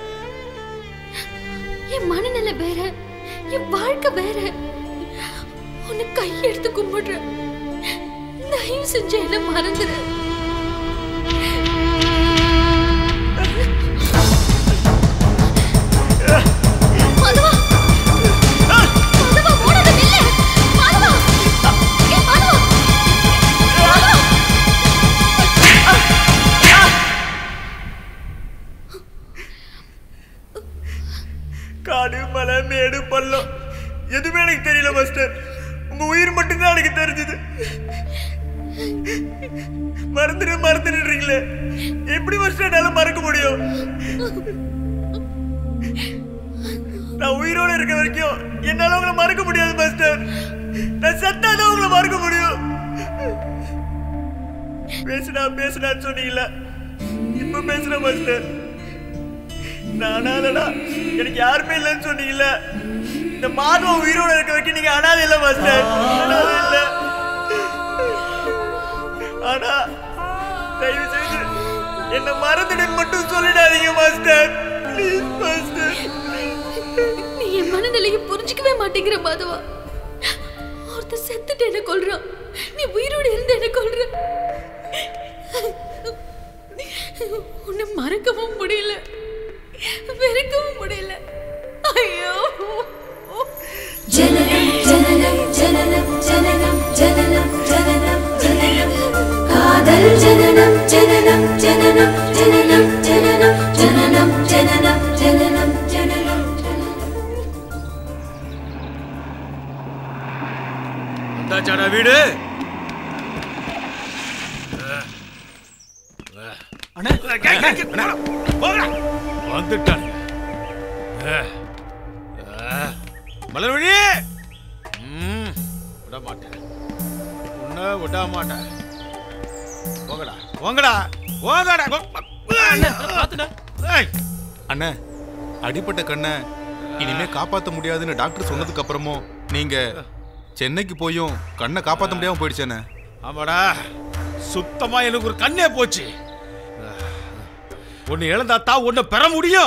என் மனநிலை வேற என் வாழ்க்கை வேற உன்னை கையெடுத்து கும்பிடுற தயவு செஞ்சு என்ன மறந்துடு மாதவா மாதவா ஓடாத நில்லு மாதவா ஏ மாதவா மாதவா காடு மலை மேடு பள்ளம் எதுவுமே எனக்கு தெரியல மாஸ்டர் உங்க உயிர் மட்டும்தான் எனக்கு தெரிஞ்சது மறந்துடு மறந்துடுறீங்களே எப்படி மாஸ்டர் என்னால மறக்க முடியும் நான் உயிரோட இருக்க வரைக்கும் என்னால உங்களை மறக்க முடியாது மாஸ்டர் நான் செத்தாதான் உங்களை மறக்க முடியும் பேசுடா பேசுடான்னு சொன்னீங்களா இப்ப பேசுற மாஸ்டர் நானாலடா எனக்கு யாருமே இல்லைன்னு சொன்னீங்கல்ல இந்த மாதம் உயிரோட இருக்க வரைக்கும் நீங்க அனாதை இல்ல மாஸ்டர் அனாதை இல்ல ஆனா தயவு செய்து என்ன மறந்துடுன்னு மட்டும் சொல்லிடாதீங்க மாஸ்டர் ப்ளீஸ் மாஸ்டர் நீ என் மனநிலையை புரிஞ்சுக்கவே மாட்டேங்கிற மாதவா ஒருத்தர் செத்துட்டு என்ன கொல்றான் நீ உயிரோடு இருந்து என்ன கொல்ற உன்னை மறக்கவும் முடியல வெறுக்கவும் முடியல ஐயோ ஜனனம் ஜனனம் ஜனனம் ஜனனம் ஜனனம் ஜனனம் ஜனனம் காதல் ஜனனம் ஜனனம் ஜனனம் ஜனனம் ஜனனம் ஜனனம் ஜனனம் ஜனனம் ஜனனம் வந்தாச்சாடா வீடு வந்துட்டான் மலர்வழி ம், விட மாட்டேன் உன்னை விட மாட்டேன் போங்கடா போங்கடா போங்கடா ஏய், அண்ணே அடிப்பட்ட கண்ணை இனிமே காப்பாத்த முடியாதுன்னு டாக்டர் சொன்னதுக்கு அப்புறமும் நீங்க சென்னைக்கு போயும் கண்ணை காப்பாத்த முடியாம போயிடுச்சேண்ணே ஆமாடா சுத்தமா எனக்கு ஒரு கண்ணே போச்சு ஒன்னு இழந்தா தான் ஒன்னு பெற முடியும்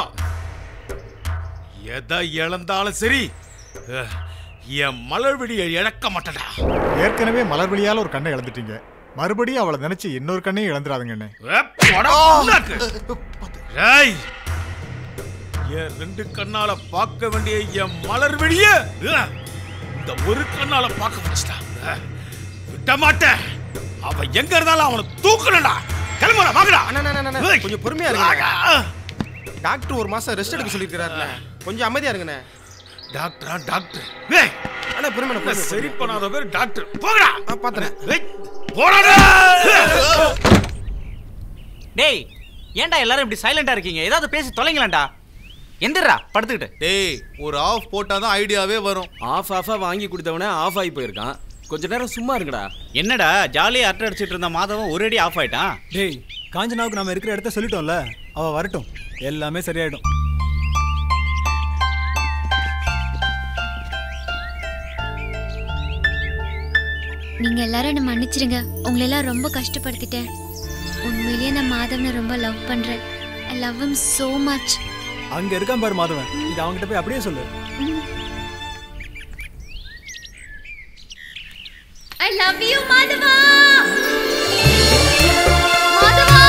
எதை இழந்தாலும் சரி அஹ், என் மலர்விடியை இழக்க மாட்டேடா ஏற்கனவே மலர்வழியால ஒரு கண்ணை இழந்துட்டீங்க மறுபடியும் அவளை நினைச்சு இன்னொரு கண்ணையும் இழந்துடாதுங்கண்ணே ஏ, போடா, புண்ணாக்கு. ஏய், என் ரெண்டு கண்ணால பார்க்க வேண்டிய என் மலர் வெளிய இந்த ஒரு கண்ணால பார்க்க முடிச்சிட்டா அஹ், விட மாட்டேன் அவன் எங்க இருந்தாலும் அவனை தூக்கணும்டா கிளம்புடா வாங்கடா ஏய், கொஞ்சம் பொறுமையா இருங்க டாக்டர் ஒரு மாசம் ரெஸ்ட் எடுக்க சொல்லியிருக்கிறாருல கொஞ்சம் அமைதியா இருங்கண்ணே டாக்டரா டாக்டர் ஏய் அண்ணா பொறுமை சரி பண்ணாத பேர் டாக்டர் போங்கடா பாத்துறேன் ஏய், போடாடா டேய் ஏன்டா எல்லாரும் இப்படி சைலண்டா இருக்கீங்க ஏதாவது பேசி தொலைங்களேன்டா எந்திரா படுத்துக்கிட்டு டேய் ஒரு ஆஃப் போட்டாதான் ஐடியாவே வரும் ஆஃப் ஆஃபா வாங்கி கொடுத்தவனே ஆஃப் ஆகி போயிருக்கான் கொஞ்ச நேரம் சும்மா இருங்கடா என்னடா ஜாலியா அரட்டை அடிச்சிட்டு இருந்த மாதவன் ஒரு அடி ஆஃப் ஆயிட்டான் டேய் காஞ்சனாவுக்கு நம்ம இருக்கிற இடத்த சொல்லிட்டோம்ல அவ வரட்டும் எல்லாமே சரியாயிடும் நீங்க எல்லாரும் என்ன மன்னிச்சிருங்க உங்களை எல்லாம் ரொம்ப கஷ்டப்படுத்திட்டேன் உண்மையிலேயே நான் மாதவனை ரொம்ப லவ் பண்றேன் I love him so much அங்க இருக்கான் பாரு மாதவன் இது அவன்கிட்ட போய் அப்படியே சொல்லு ஐ லவ் யூ மாதவா மாதவா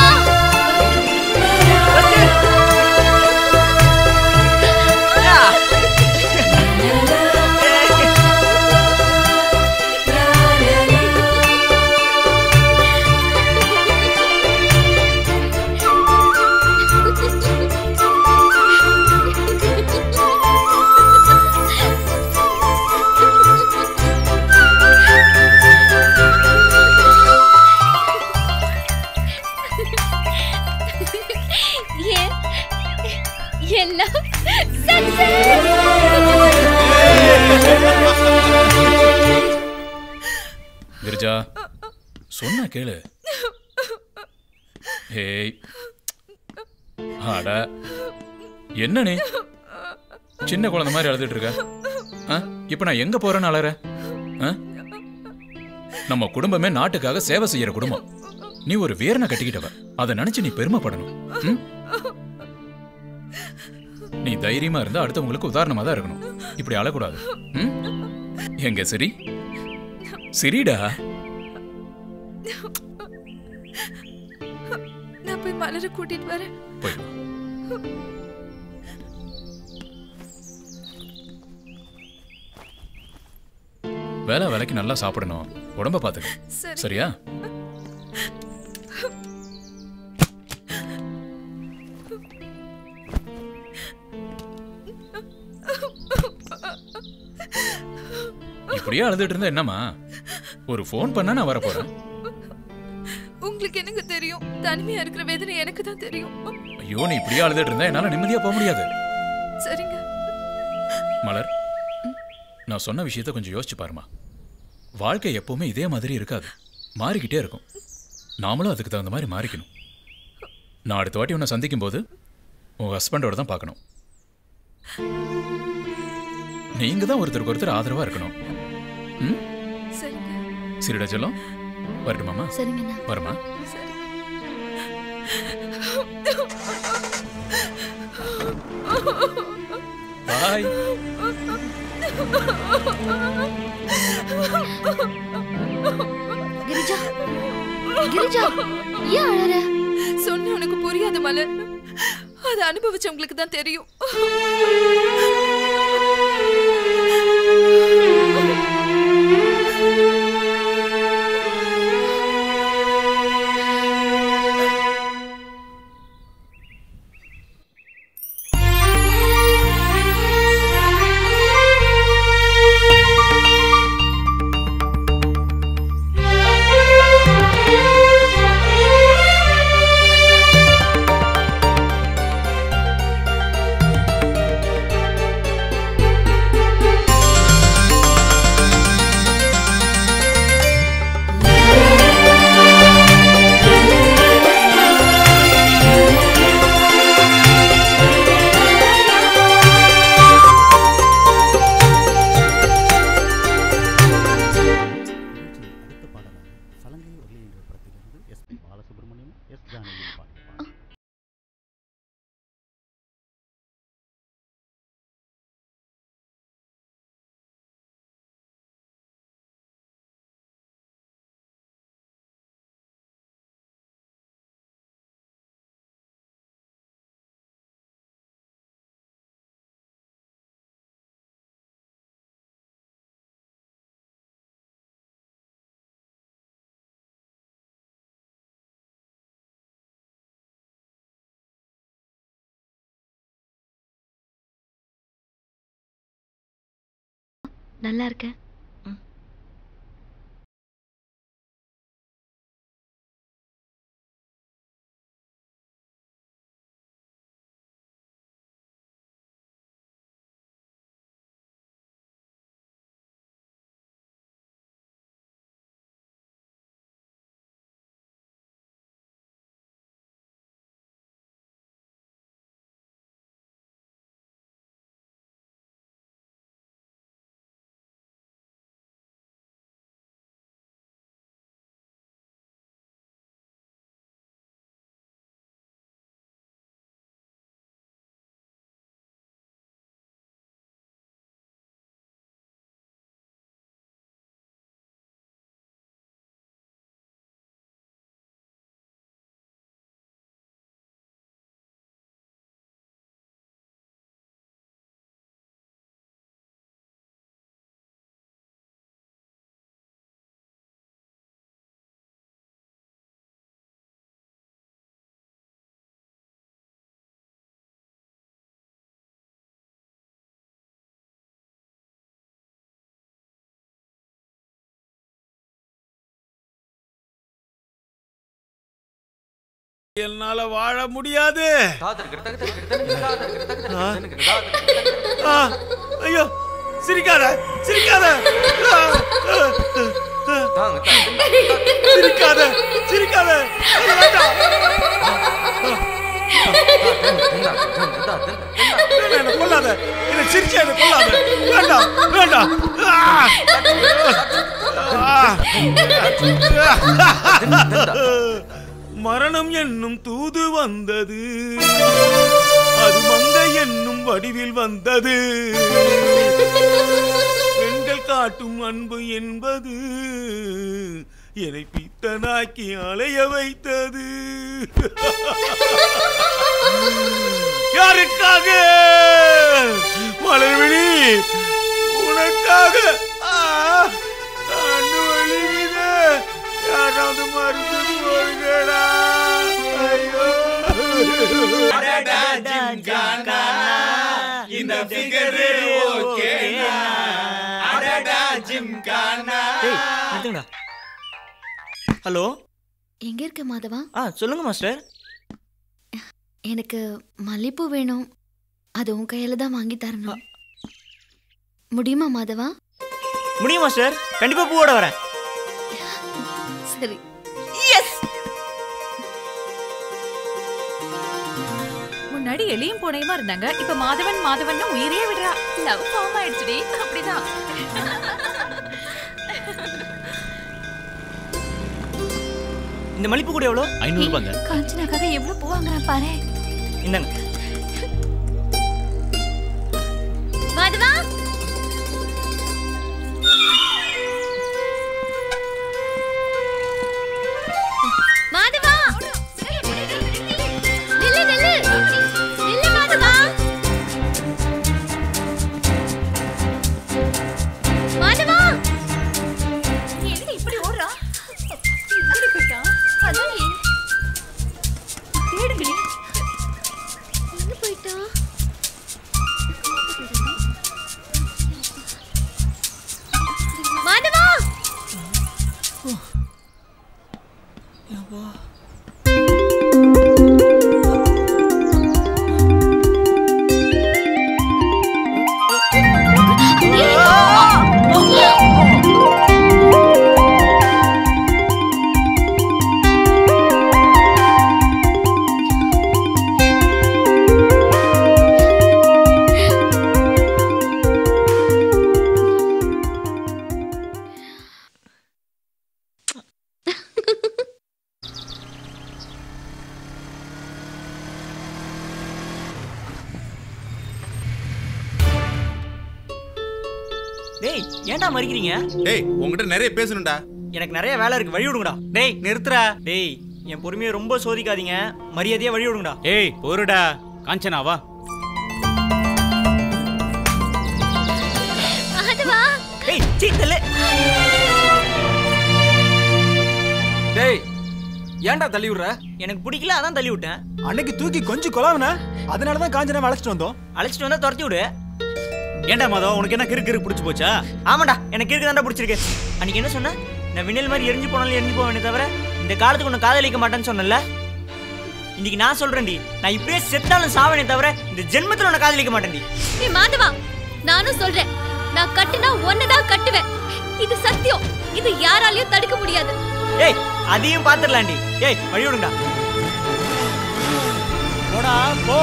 ஏன் எல்லாம் கிரிஜா சொன்னா கேளு ஏய் ஆட என்ன நீ சின்ன குழந்தை மாதிரி அழுதுட்டு இருக்க ஆ? இப்ப நான் எங்க போறேன்னு அலற ஆ? நம்ம குடும்பமே நாட்டுக்காக சேவை செய்யற குடும்பம் நீ ஒரு வீரனை கட்டிக்கிட்டவ அதை நினைச்சு நீ பெருமைப்படணும் ம்? நீ தைரியமா இருந்தா அடுத்தவங்களுக்கு உதாரணமா தான் இருக்கணும் இப்படி அழக்கூடாது ம்? எங்க சரி சரிடா நான் போய் மலரை கூட்டிட்டு வரேன் போய் வா. வேலை வேலைக்கு நல்லா சாப்பிடணும் உடம்ப பாத்துக்க சரி. சரியா இப்படியே அழுதுட்டு இருந்தா என்னம்மா ஒரு ஃபோன் பண்ணா நான் வரப்போறேன் உங்களுக்கு என்னங்க தெரியும் தனிமையா இருக்கிற வேதனை எனக்கு தான் தெரியும் ஐயோ நீ இப்படியே அழுதுட்டு இருந்தா என்னால நிம்மதியா போக முடியாது சரிங்க மலர் நான் சொன்ன விஷயத்த கொஞ்சம் யோசிச்சு பாருமா வாழ்க்கை எப்பவுமே இதே மாதிரி இருக்காது மாறிக்கிட்டே இருக்கும் நாமளும் அதுக்கு தகுந்த மாதிரி மாறிக்கணும் நான் அடுத்த வாட்டி உன்னை சந்திக்கும் போது உன் ஹஸ்பண்டோட தான் பார்க்கணும் நீங்க தான் ஒருத்தருக்கு ஒருத்தர் ஆதரவா இருக்கணும் ம் சரிங்க சரிடா செல்லம் வரட்டுமாமா சரிங்கண்ணா வரமா பாய் கிரிஜா கிரிஜா ஏன் அழற சொன்ன உனக்கு புரியாது மலர் அதை அனுபவிச்சவங்களுக்கு தான் தெரியும் நல்லா இருக்கேன் என்னால வாழ முடியாது ஆ. ஆ, ஐயோ சிரிக்காத சிரிக்காத ஆ, ஆ, ஆ. சிரிக்காத சிரிக்காத அது வேண்டாம். வேண்டாம், என்னை கொல்லாத என்னை சிரிச்சா என்னை கொல்லாத வேண்டாம் வேண்டாம் ஆ. ஆ. மரணம் என்னும் தூது வந்தது அது மங்கை என்னும் வடிவில் வந்தது பெண்கள் காட்டும் அன்பு என்பது என்னை பித்தனாக்கி அலைய வைத்தது யாருக்காக மலர்விழி உனக்காக ஆ, கண்ணு வலிக்குது யாராவது மருந்து போடுங்கடா ஐயோ இந்த ஃபிகர் ஓகேனா அடடா ஜிம்கானா டேய் நிறுத்துங்கடா ஹலோ எங்க இருக்க மாதவா ஆ சொல்லுங்க மாஸ்டர் எனக்கு மல்லிப்பூ வேணும் அது உன் கையில தான் வாங்கி தரணும் முடியுமா மாதவா முடியும் மாஸ்டர் கண்டிப்பா பூவோட வரேன் சரி முன்னாடி எலியும் பூனையுமா இருந்தாங்க இப்ப மாதவன் மாதவன் உயிரே விடுறா லவ் ஃபார்ம் ஆயிடுச்சுடி அப்படிதான் இந்த மல்லிப்பூ கூட எவ்வளோ ஐநூறுபாங்க காஞ்சனாக்காக எவ்வளவு பூ வாங்குறான் பாரு இந்தாங்க மாதவா மாதவா நில்லு நில்லு நில்லு மாதவா மாதவா எங்க இப்படி ஓடுறா இப்படி போயிட்டான் அதான் ஏன் தேடுங்கடி எங்க போயிட்டா மாதவா டேய் ஏன்டா மறிக்கிறீங்க டேய் உங்ககிட்ட நிறைய பேசணும்டா எனக்கு நிறைய வேலை இருக்கு வழி விடுங்கடா டேய் நிறுத்துறா டேய் என் பொறுமையை ரொம்ப சோதிக்காதீங்க மரியாதையா வழி விடுங்கடா ஏய் பொருடா காஞ்சனா வா மாதவா டேய் சீ தள்ளு டேய் ஏன்டா தள்ளி விடுற எனக்கு பிடிக்கல அதான் தள்ளி விட்டேன் அன்னைக்கு தூக்கி கொஞ்சம் கொலாவன அதனால தான் காஞ்சனா அழைச்சிட்டு வந்தோம் அழைச்சிட்டு வந்தா துரத்தி விடு ஏன்டா மாதவா உனக்கு என்ன கிறுக்கு கிறுக்கு பிடிச்சி போச்சா ஆமாடா எனக்கு இருக்கு தான்டா பிடிச்சிருக்கு அன்னைக்கு என்ன சொன்ன நான் விண்ணில் மாதிரி எரிஞ்சு போனாலும் எரிஞ்சு போவேனே தவிர இந்த காலத்துக்கு உன்னை காதலிக்க மாட்டேன்னு சொன்னல இன்னைக்கு நான் சொல்றேன்டி நான் இப்படியே செத்தாலும் சாவனே தவிர இந்த ஜென்மத்துல உன்னை காதலிக்க மாட்டேன்டி ஏ மாதவா நானும் சொல்றேன் நான் கட்டுனா ஒண்ணுதான் கட்டுவேன் இது சத்தியம் இது யாராலையும் தடுக்க முடியாது ஏய் அதையும் பாத்துடலாண்டி ஏய் வழி விடுங்கடா போடா போ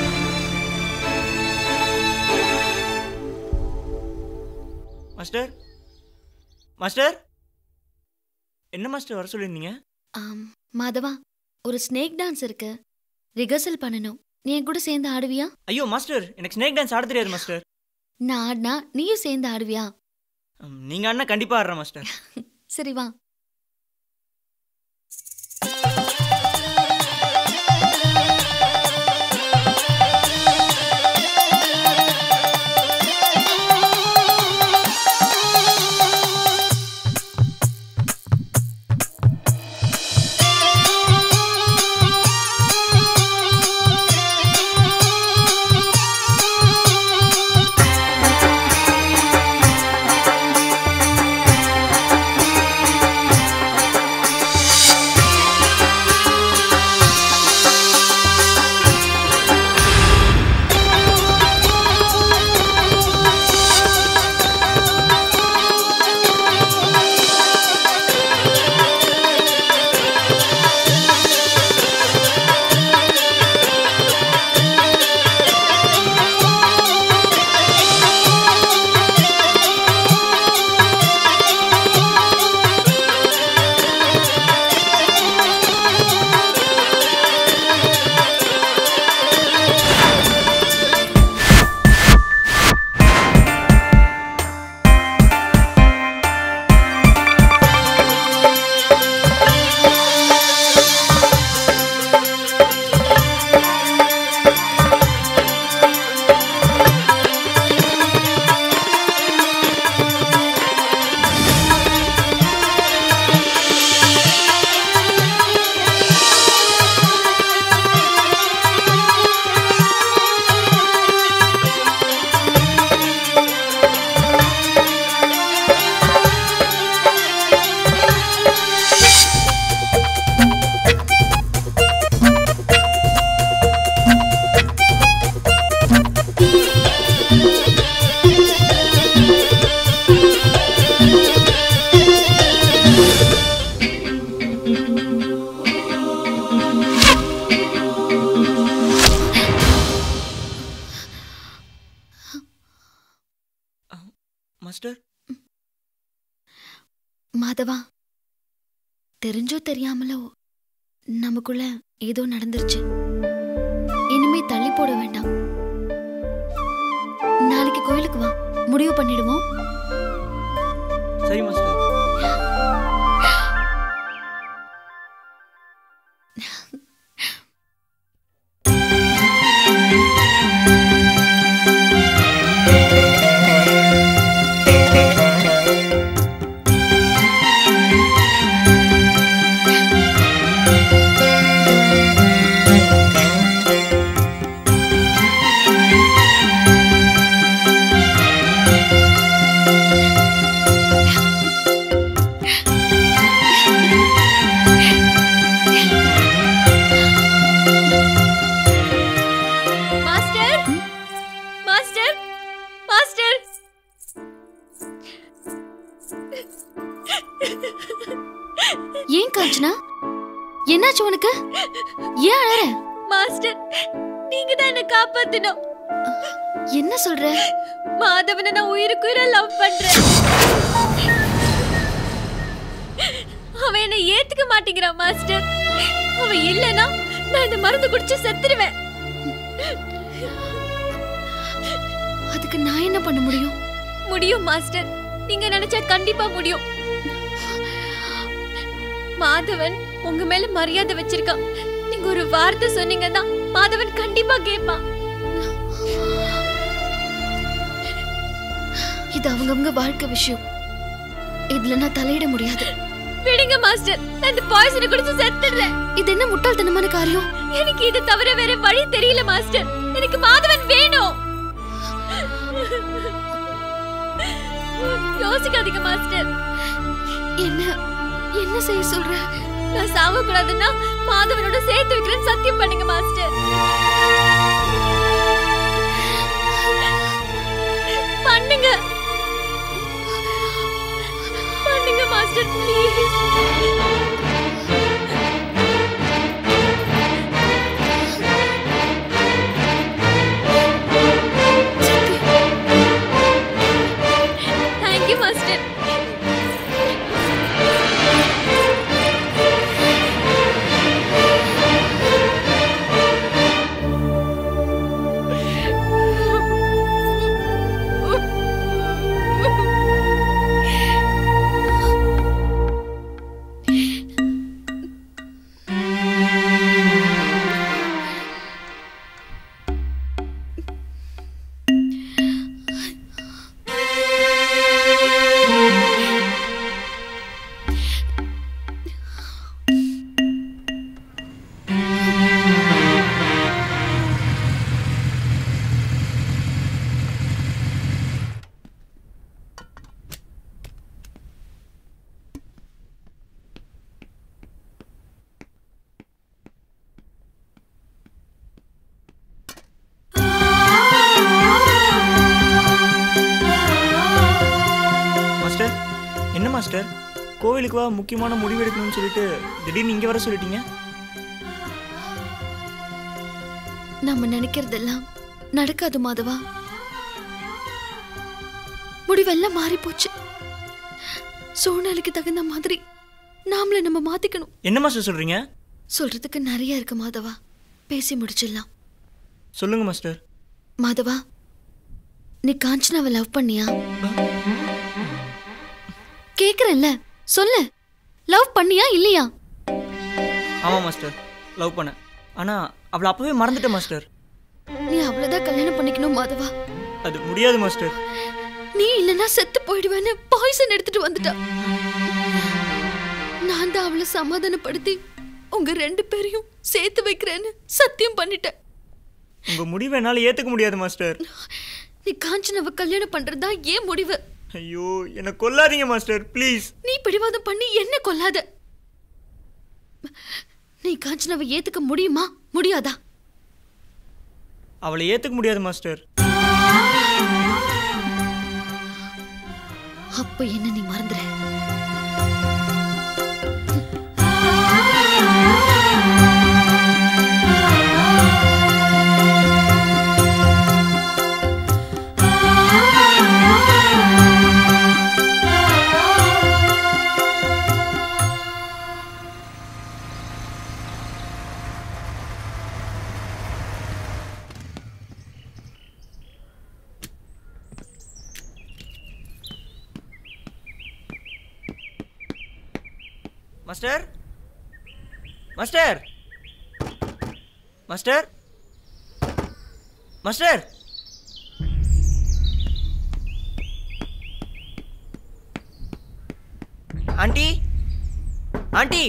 மாஸ்டர் மாஸ்டர் என்ன மாஸ்டர் வர சொல்லியிருந்தீங்க ஆம் மாதவா ஒரு ஸ்னேக் டான்ஸ் இருக்கு ரிஹர்சல் பண்ணணும் நீ என் கூட சேர்ந்து ஆடுவியா ஐயோ மாஸ்டர் எனக்கு ஸ்னேக் டான்ஸ் ஆட தெரியாது மாஸ்டர் நான் ஆடினா நீயும் சேர்ந்து ஆடுவியா ம், நீங்க அண்ணா கண்டிப்பா ஆடுறேன் மாஸ்டர் சரி வா ஆ மாஸ்டர் மாதவா தெரிஞ்சோ தெரியாமலோ நமக்குள்ள ஏதோ நடந்துருச்சு இனிமே தள்ளி போட வேண்டாம் நாளைக்கு கோயிலுக்கு வா முடிவு பண்ணிடுவோம் சரி மாஸ்டர் மாஸ்டர் மாஸ்டர் மாஸ்டர் ஏன் காஞ்சனா என்னாச்சு உனக்கு ஏன் அழற மாஸ்டர் நீங்க தான் என்ன காப்பாத்தணும் என்ன சொல்ற மாதவனை நான் உயிருக்கு உயிரா லவ் பண்றேன் அவன் என்ன ஏத்துக்க மாட்டேங்கிறான் மாஸ்டர் அவன் இல்லனா நான் இந்த மருந்து குடிச்சு செத்துருவேன் அதுக்கு நான் என்ன பண்ண முடியும் முடியும் மாஸ்டர் நீங்க நினைச்சா கண்டிப்பா முடியும் மாதவன் உங்க மேல மரியாதை வச்சிருக்கான் நீங்க ஒரு வார்த்தை சொன்னீங்கன்னா மாதவன் கண்டிப்பா கேட்பான் இது அவங்கவங்க வாழ்க்கை விஷயம் இதுல நான் தலையிட முடியாது விடுங்க மாஸ்டர் நான் இந்த பாய்சனை குடிச்சு செத்துடுறேன் இது என்ன முட்டாள்தனமான காரியம் எனக்கு இது தவிர வேற வழி தெரியல மாஸ்டர் எனக்கு மாதவன் வேணும் யோசிக்காதீங்க மாஸ்டர் என்ன என்ன செய்ய சொல்ற நான் சாக கூடாதுன்னா மாதவனோட சேர்த்து வைக்கிறேன்னு சத்தியம் பண்ணுங்க மாஸ்டர் பண்ணுங்க பண்ணுங்க master please thank you master master என்ன மாஸ்டர் கோவிலுக்கு வா முக்கியமான முடிவு எடுக்கணும்னு சொல்லிட்டு திடீர்னு இங்கே வர சொல்லிட்டீங்க நம்ம நினைக்கிறதெல்லாம் நடக்காது மாதவா முடிவெல்லாம் மாறி போச்சு சூழ்நிலைக்கு தகுந்த மாதிரி நாமளை நம்ம மாத்திக்கணும் என்ன மாஸ்டர் சொல்கிறீங்க சொல்றதுக்கு நிறைய இருக்கு மாதவா பேசி முடிச்சிடலாம் சொல்லுங்க மாஸ்டர் மாதவா நீ காஞ்சனாவை லவ் பண்ணியா கேக்குறேன்ல சொல்லு லவ் பண்ணியா இல்லையா ஆமாம் மாஸ்டர் லவ் பண்ணேன் ஆனால் அவளை அப்போவே மறந்துட்டேன் மாஸ்டர் நீ அவ்வளவுதான் கல்யாணம் பண்ணிக்கணும் மாதவா அது முடியாது மாஸ்டர் நீ இல்லனா செத்து போயிடுவேன்னு பாய்சன் எடுத்துட்டு வந்துட்டா நான் தான் அவளை சமாதானப்படுத்தி உங்க ரெண்டு பேரையும் சேர்த்து வைக்கிறேன்னு சத்தியம் பண்ணிட்டேன் உங்கள் முடிவை என்னால் ஏற்றுக்க முடியாது மாஸ்டர் நீ காஞ்சனாவை கல்யாணம் பண்றதா ஏன் முடிவு ஐயோ என்னை கொல்லாதீங்க மாஸ்டர் ப்ளீஸ் நீ பிடிவாதம் பண்ணி என்ன கொல்லாத நீ காஞ்சனாவை ஏத்துக்க முடியுமா முடியாதா அவளை ஏற்றுக்க முடியாது மாஸ்டர் அப்ப என்ன நீ மறந்துற ஆ master master master master aunty aunty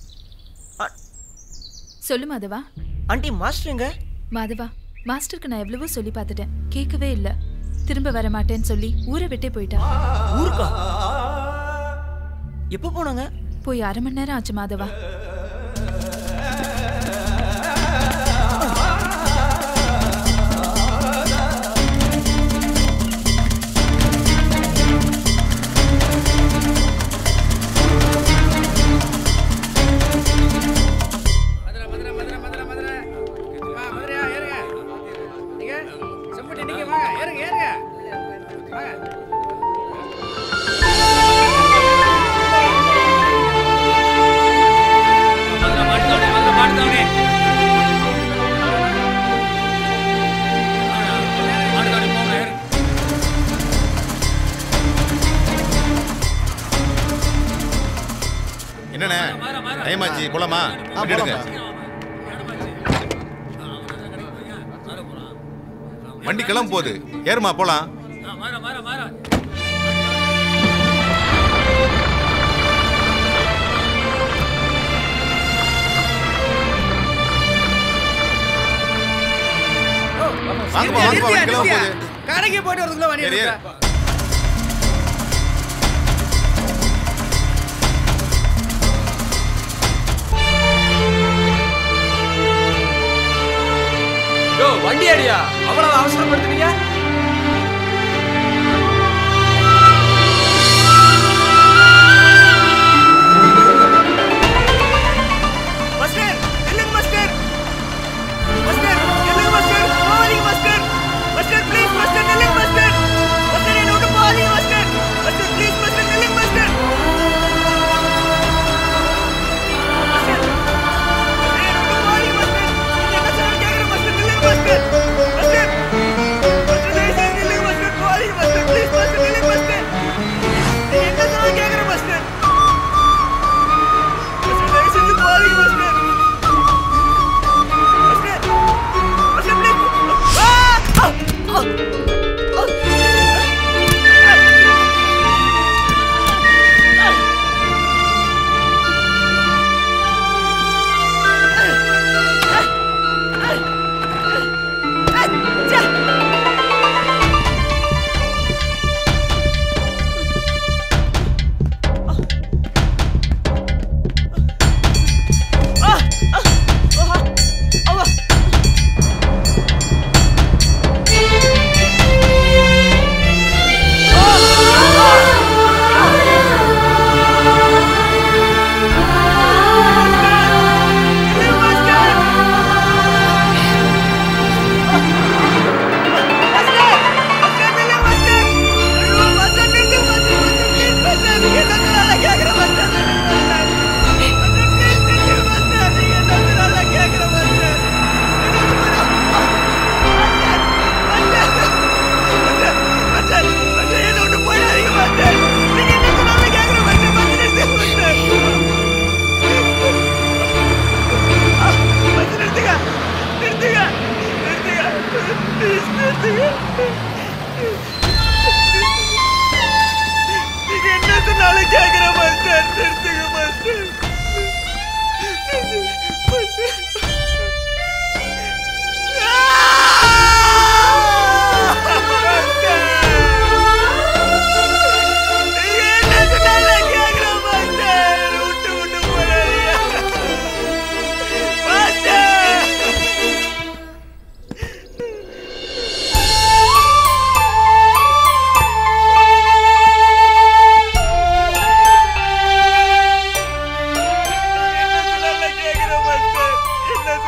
சொல்லு மாதவா ஆண்டி மாஸ்டர் எங்க மாதவா மாஸ்டருக்கு நான் எவ்வளவோ சொல்லி பார்த்துட்டேன் கேட்கவே இல்ல திரும்ப வர மாட்டேன்னு சொல்லி ஊரை விட்டே போயிட்டா ஊருக்கா எப்போ போனாங்க போய் அரை மணி நேரம் ஆச்சு மாதவா என்னண்ணே டைம் ஆச்சு போலாமா வண்டி எடுங்க வண்டி கிளம்ப போகுது ஏறுமா போலாம் வாங்கப்பா வாங்கப்பா வண்டி கிளம்ப போகுது கடைக்கு போயிட்டு வரதுக்குள்ள வண்டி ஏறு, ஏறு. எடுப்பா. யோ வண்டி அடியா அவ்வளவு அவசரப்படுத்துறீங்க மாஸ்டர் இல்லங்க மாஸ்டர் மாஸ்டர் இல்லங்க மாஸ்டர் போகாதீங்க மாஸ்டர் மாஸ்டர் ப்ளீஸ் மாஸ்டர் இல்லங்க மாஸ்டர் மாஸ்டர் என்ன விட்டு போகாதீங்க மாஸ்டர் மாஸ்டர் ப்ளீஸ் மாஸ்டர் இல்லங்க மாஸ்டர் மாஸ்டர் மாஸ்டர் என்ன விட்டு போகாதீங்க மாஸ்டர் நீங்க என்ன சொன்னாலும் கேக்குறேன் மாஸ்டர் இல்லங்க மாஸ்டர் மாஸ்டர் மாஸ்டர் தயவு செய்து இல்லங்க மாஸ்டர் போகாதீங்க மாஸ்டர் ப்ளீஸ் மாஸ்டர் இல்லங்க மாஸ்டர் நீங்க என்ன சொன்னாலும் கேக்குறேன் மாஸ்டர் மாஸ்டர் தயவு செஞ்சு போகாதீங்க மாஸ்டர் நீங்க என்ன சொன்னாலும் கேக்குற மாஸ்டர் நிறுத்துங்க மாஸ்டர் என்ன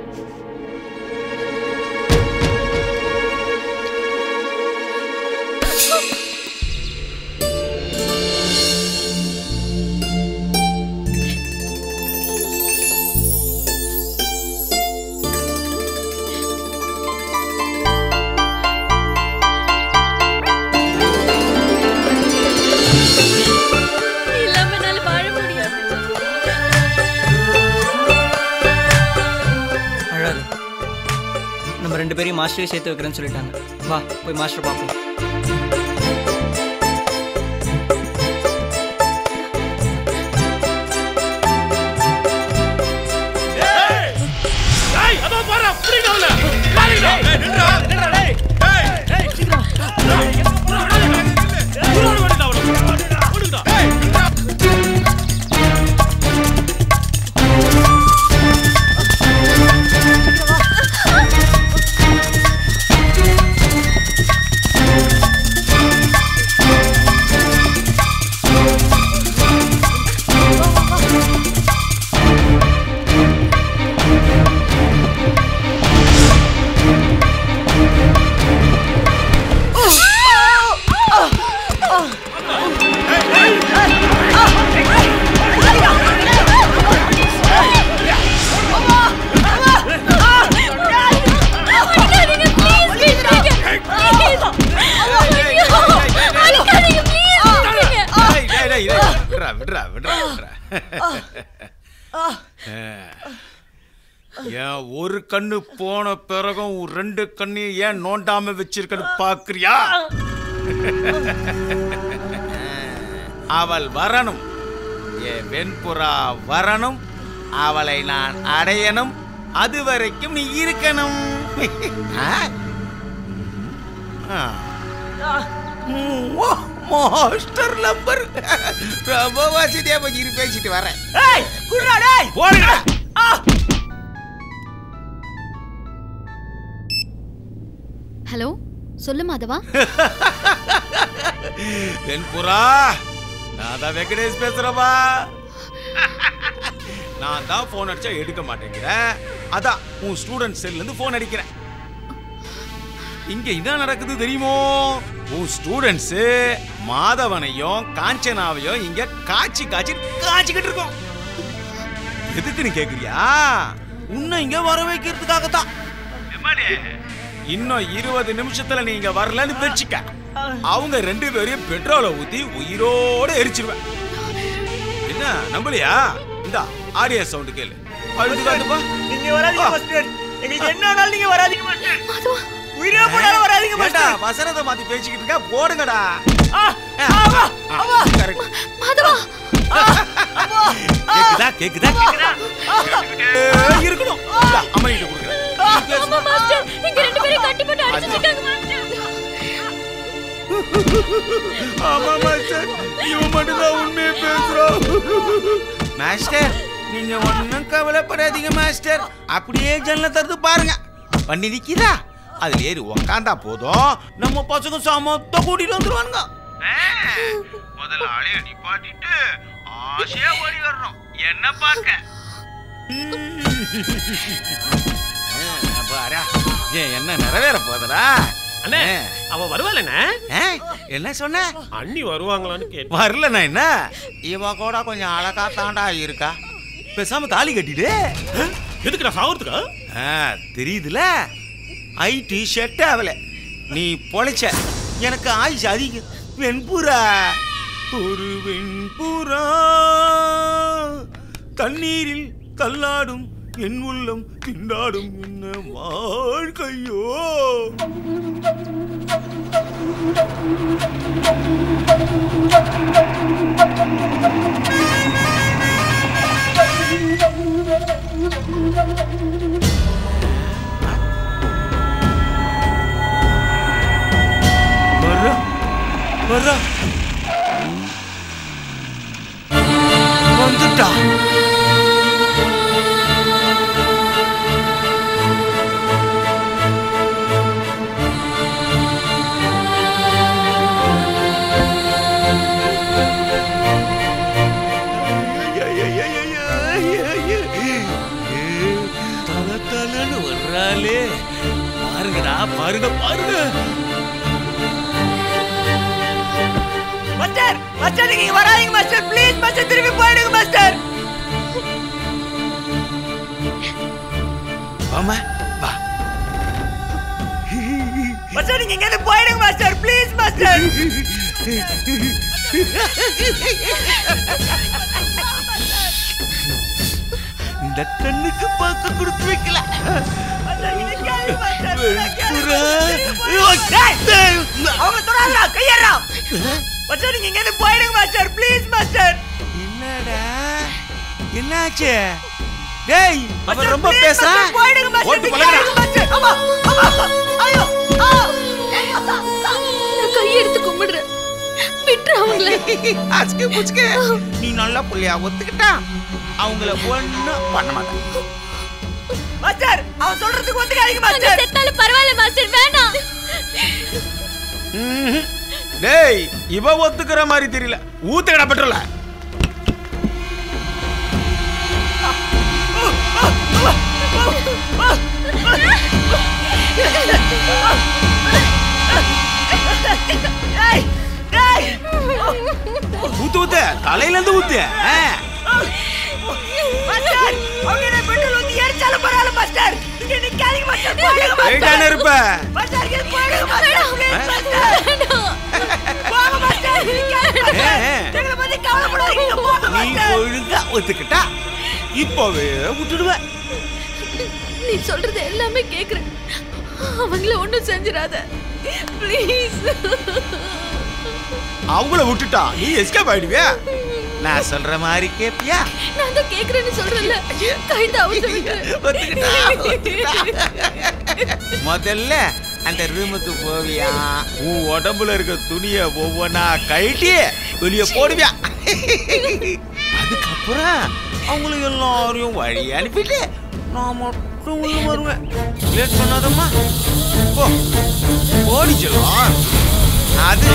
நீ இல்லாம என்னால வாழ முடியாது அழாது நம்ம ரெண்டு பேரையும் மாஸ்டரே சேர்த்து வைக்கிறேன்னு சொல்லிட்டாங்க வா போய் மாஸ்டர் பார்ப்போம் டேய் அதோ பாரு புடிங்க அவள பாருங்க டேய் நின்றா நின்றா டேய் டேய் டேய் சீக்கிரம் டேய், டேய், டேய், டேய், விட்றா, விட்றா, விட்றா, விட்றா. ஏன் ஒரு கண்ணு போன பிறகும் உன் ரெண்டு கண்ணையும் ஏன் நோண்டாம வச்சிருக்கன்னு பாக்குறியா அவள் வரணும் என் வெண்புறா வரணும் அவளை நான் அடையணும் அது வரைக்கும் நீ இருக்கணும் ஆ? ஆ. மோ- மாஸ்டர் நம்பர் ரொம்ப வசதியா போய் இரு பேசிட்டு வரேன் ஏய் குர்ரா டேய் போடுங்க ஹலோ சொல்லு மாதவா வெண்புறா நான் தான் வெங்கடேஷ் பேசுறப்பா நான் தான் போன் அடிச்சா எடுக்க மாட்டேங்கிறேன் அதான் உன் ஸ்டூடெண்ட் செல்ல இருந்து போன் அடிக்கிறேன் இங்க என்ன நடக்குது தெரியுமோ உன் ஸ்டூடெண்ட்ஸ் மாதவனையும் காஞ்சனாவையும் இங்க காய்ச்சி காய்ச்சி காய்ச்சிக்கிட்டு இருக்கோம் எதுக்கு நீ கேக்குறியா உன்னை இங்க வர வைக்கிறதுக்காக தான் இன்னும் இருபது நிமிஷத்துல நீங்க வரலன்னு வச்சுக்க அவங்க ரெண்டு பேரையும் பெட்ரோலை ஊத்தி உயிரோட எரிச்சிருவேன் என்ன நம்பலையா இந்த ஆடியோ சவுண்ட் கேளு அழுது காட்டுப்பா நீங்க வராதீங்க மாஸ்டர் எங்களுக்கு என்ன ஆனாலும் நீங்க வராதீங்க மாஸ்டர் உயிரே போனாலும் வராதீங்க ஏண்டா, மாஸ்டர் வசனத்தை மாத்தி பேசிக்கிட்டு இருக்க போடுங்கடா Correct. மாதவா கேக்குதா கேக்குதா கேக்குதா ஏய், இருக்கணும் இந்தா, அம்மா கிட்ட கொடுக்குறேன் ஆமா மாஸ்டர் எங்க ரெண்டு பேரும் கட்டி போட்டு அடிச்சிட்டு இருக்காங்க மாஸ்டர் ஆமா மாஸ்டர் இவன் மட்டும் தான் உண்மையை பேசுறான் மாஸ்டர் நீங்க ஒன்றும் கவலைப்படாதீங்க மாஸ்டர் அப்படியே ஜன்னல திறந்து பாருங்க வண்டி நிக்குதா அதுல ஏறி உக்காந்தா போதும் நம்ம பசங்க சமத்த கூட்டிட்டு வந்துருவானுங்க முதல்ல ஆளைய நிப்பாட்டிட்டு ஆசையா ஓடி வரணும் என்ன பார்க்க பாரா ஏன் என்ன நிறைவேற போதடா அண்ணே அவ வருவாளண்ணே என்ன சொன்ன அண்ணி வருவாங்களான்னு கேட்டு வரலண்ணா என்ன இவ கூட கொஞ்சம் அழகா தாண்டா இருக்கா பேசாம தாலி கட்டிடு எதுக்குடா சாவறதுக்கா ஆ, தெரியுதுல ஐடி ஷர்ட் ஆகல நீ பொழைச்ச எனக்கு ஆயுஷ் அதிகம் வெண்புறா ஒரு வெண்புறா தண்ணீரில் தள்ளாடும் என் உள்ளம் திண்டாடும் என்ன வாழ்க்கையோ வர்றா வர்றா வந்துட்டா தல முட்டாளே பாருங்கடா பாருங்க பாருங்க மாஸ்டர் மாஸ்டர் நீங்க இங்க வராதீங்க மாஸ்டர் ப்ளீஸ் மாஸ்டர் திரும்பி போயிடுங்க மாஸ்டர் வாமா வா மாஸ்டர் நீங்க இங்க இருந்து போயிடுங்க மாஸ்டர் ப்ளீஸ் மாஸ்டர் இந்த கண்ணுக்கு பார்க்க கொடுத்து வைக்கல அவங்க தொடாதடா கையறா மாஸ்டர் நீங்க இங்க இருந்து போயிடுங்க மாஸ்டர் ப்ளீஸ் மாஸ்டர் என்னடா என்னாச்சு டேய் அவன் ரொம்ப பேச போயிடுங்க மாஸ்டர் ஓட்டு நீங்க பழகுடா. போயிடுங்க மாஸ்டர் ஆமா ஆமா ஐயோ ஆ. நான் கையெடுத்து கும்பிடுறேன் விட்டுரு அவங்கள அச்சுக்கு புச்சுக்கு நீ நல்லா புள்ளையா ஒத்துக்கிட்டா அவங்கள ஒண்ணும் பண்ண மாட்டாங்க மாஸ்டர் அவன் சொல்றதுக்கு ஒத்துக்காதீங்க அங்க மாஸ்டர் செத்தாலும் பரவாயில்ல மாஸ்டர் வேணாம் ம்ஹும். டேய் இவ ஒத்துக்கிற மாதிரி தெரியல ஊத்துக்கடா பெட்ரோல ஏய் ஏய் ஊத்து ஊத்து தலையில இருந்து ஊத்து ஆ. மாஸ்டர் அவங்க என்ன பெட்ரோல் ஊத்தி எரிச்சாலும் பரவாயில்ல மாஸ்டர் நீங்க நிக்காதீங்க மாஸ்டர் போயிடுங்க வெயிட்டான மாஸ்டர் இருப்ப மாஸ்டர் இங்க போயிடுங்க மாஸ்டர் ப்ளீஸ் மாஸ்டர் போங்க மாஸ்டர் நிக்காதீங்க ஏ, மாஸ்டர் ஏ. எங்களை பத்தி கவலைப்படாதீங்க போங்க நீ மாஸ்டர் ஒழுங்கா ஒத்துக்கிட்டா இப்பவே விட்டுடுவேன் நீ சொல்றது எல்லாமே கேக்குறேன் அவங்கள ஒண்ணும் செஞ்சிடாத ப்ளீஸ் அவங்கள விட்டுட்டா நீ எஸ்கேப் ஆயிடுவியா நான் சொல்ற மாதிரி கேப்பியா நான் தான் கேக்குறேன்னு சொல்றேன்ல கைத அவுத்து ஒத்துக்கிட்டா, ஒத்துக்கிட்டா. முதல்ல அந்த ரூமுக்கு போவியா உன் உடம்புல இருக்க துணிய ஒவ்வொன்னா கழட்டி வெளிய போடுவியா அதுக்கப்புறம் அவங்கள எல்லாரையும் வழி அனுப்பிட்டு நான் மட்டும் உள்ள வருவேன் லேட் பண்ணாதம்மா போ ஓடி செல்லம் அது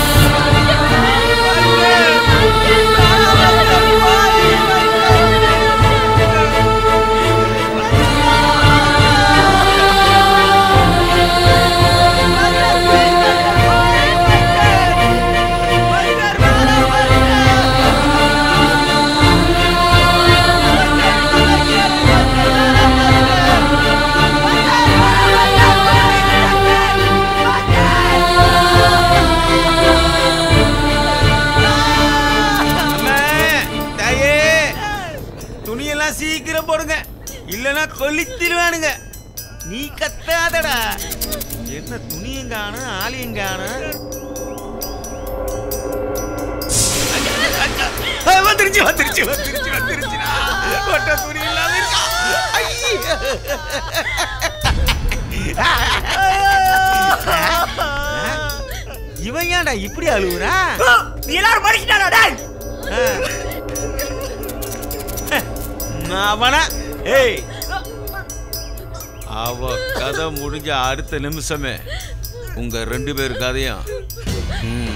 அம்மா, தாயே துணியெல்லாம் சீக்கிரம் போடுங்க இல்லைன்னா கொளுத்திடுவானுங்க நீ கத்தாதடா என்ன துணியும் காணும் ஆளையும் காணும் ஆ, வந்துருச்சு வந்துருச்சு வந்துருச்சு வந்துருச்சுடா கொட்ட துணி இல்லாம இருக்கா இவன் ஏன்டா இப்படி அழுவுறா நீ எல்லாரும் படிச்சிட்டாடா டேய் அவனா ஏய் அவ கதை முடிஞ்ச அடுத்த நிமிஷமே உங்க ரெண்டு பேர் கதையும் ம்.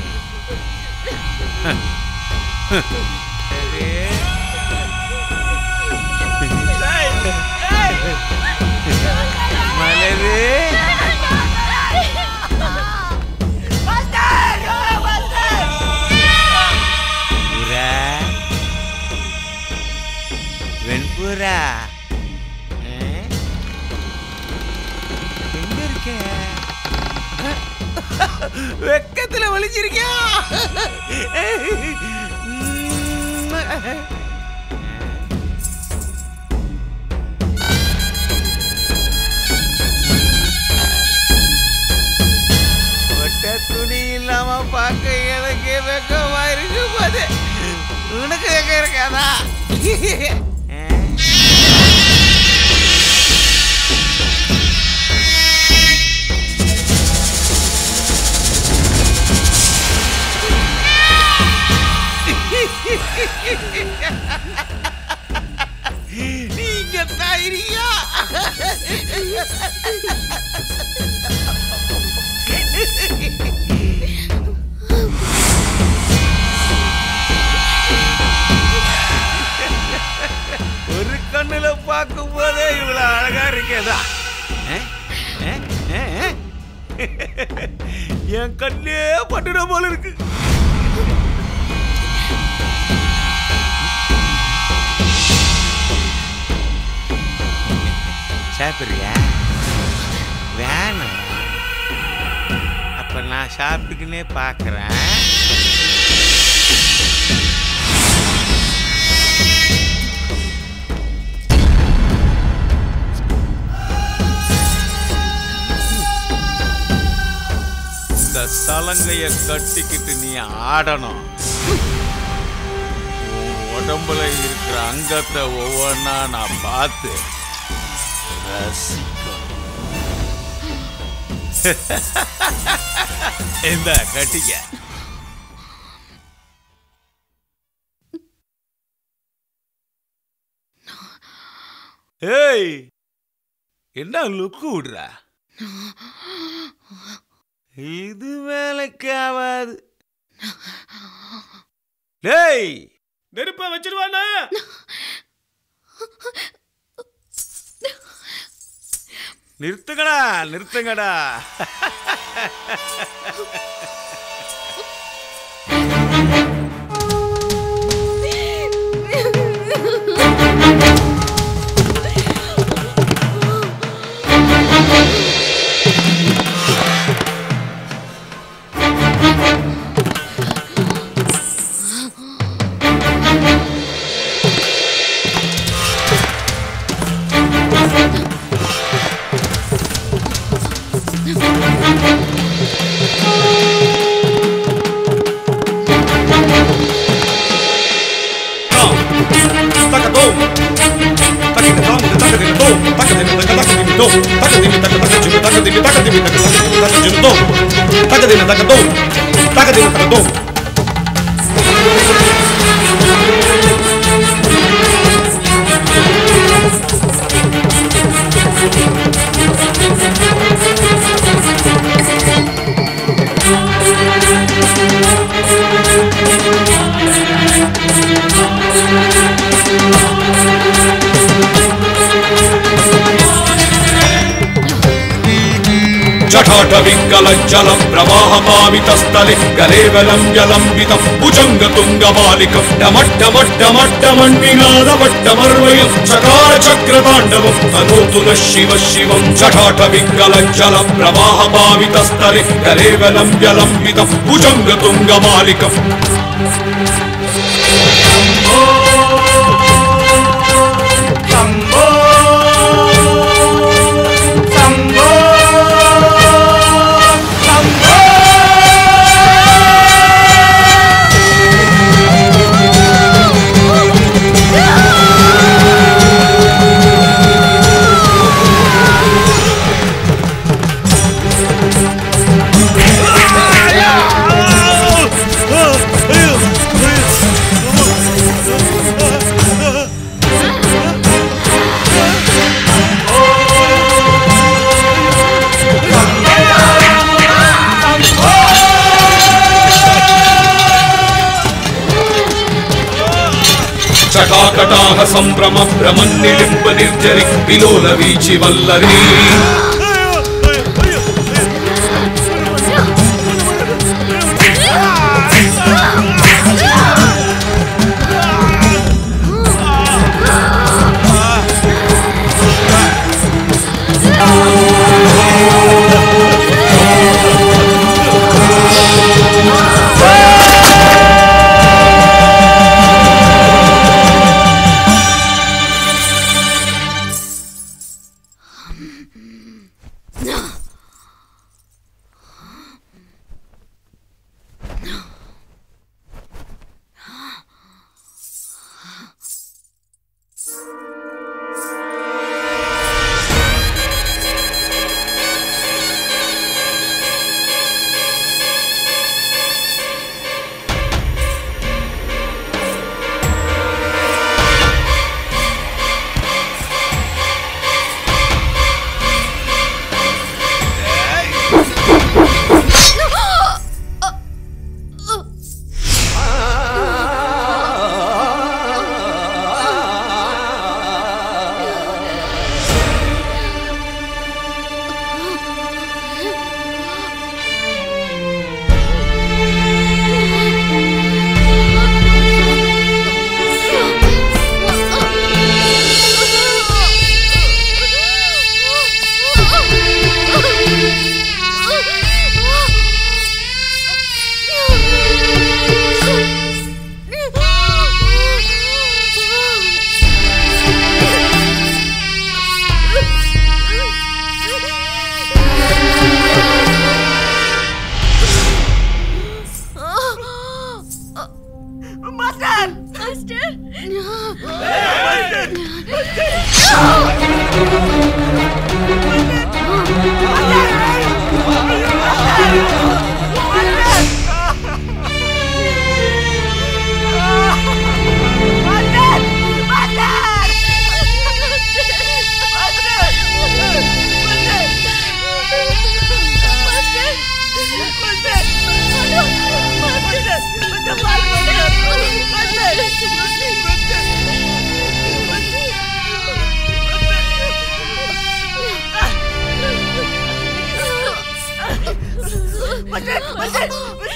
மலரு புறா வெண்புறா ஆ? எங்க இருக்க வெக்கத்துல வலிச்சிருக்கியா ஒட்ட துணி இல்லாம பார்க்க எனக்கு வெக்கமா இருக்கு போது உனக்கு வெக்கம் இருக்காதா நீங்க தைரியா ஒரு கண்ணுல பார்க்கும் போதே இவ்வளவு அழகா இருக்கேதா ஆ? ஆ? ஆ? என் கண்ணே பட்டுட போல இருக்கு சாப்பிட்றியா வேணாம் அப்ப நான் சாப்பிட்டுக்கினே பார்க்குறேன் இந்த சலங்கைய கட்டிக்கிட்டு நீ ஆடணும் உன் உடம்புல இருக்கிற அங்கத்தை ஒவ்வொன்றா நான் பார்த்து ரசிக்கணும் இந்த கட்டிக்க ஏய் என்ன லுக்கு விடுற இது வேலைக்கு ஆகாது டேய் நெருப்ப வச்சிருவானா நிறுத்துங்கடா நிறுத்துங்கடா జఠాటవింగళజ్జలం ప్రవాహపావితస్థలే గలేవలం జలంబితం భుజంగతుంగమాలికం డమడ్డమడ్డమడ్డమణ్వినాదవట్టమర్వయం చకార చక్రతాండవం తనోతున శివ శివం జఠాటవింగళజ్జలం ప్రవాహపావితస్థలే గలేవలం జలంబితం భుజంగతుంగమాలికం చటాకటాహ సంభ్రమ భ్రమన్నిలింప నిర్జరి విలోల వీచి వల్లరి master master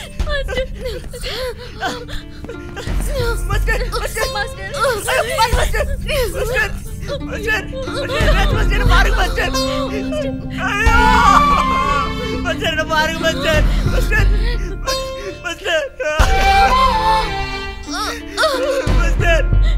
master master master master master master master பாருங்க மாஸ்டர் ஐயோ மாஸ்டர் என்ன பாருங்க மாஸ்டர் மாஸ்டர் மாஸ்டர் மாஸ்டர்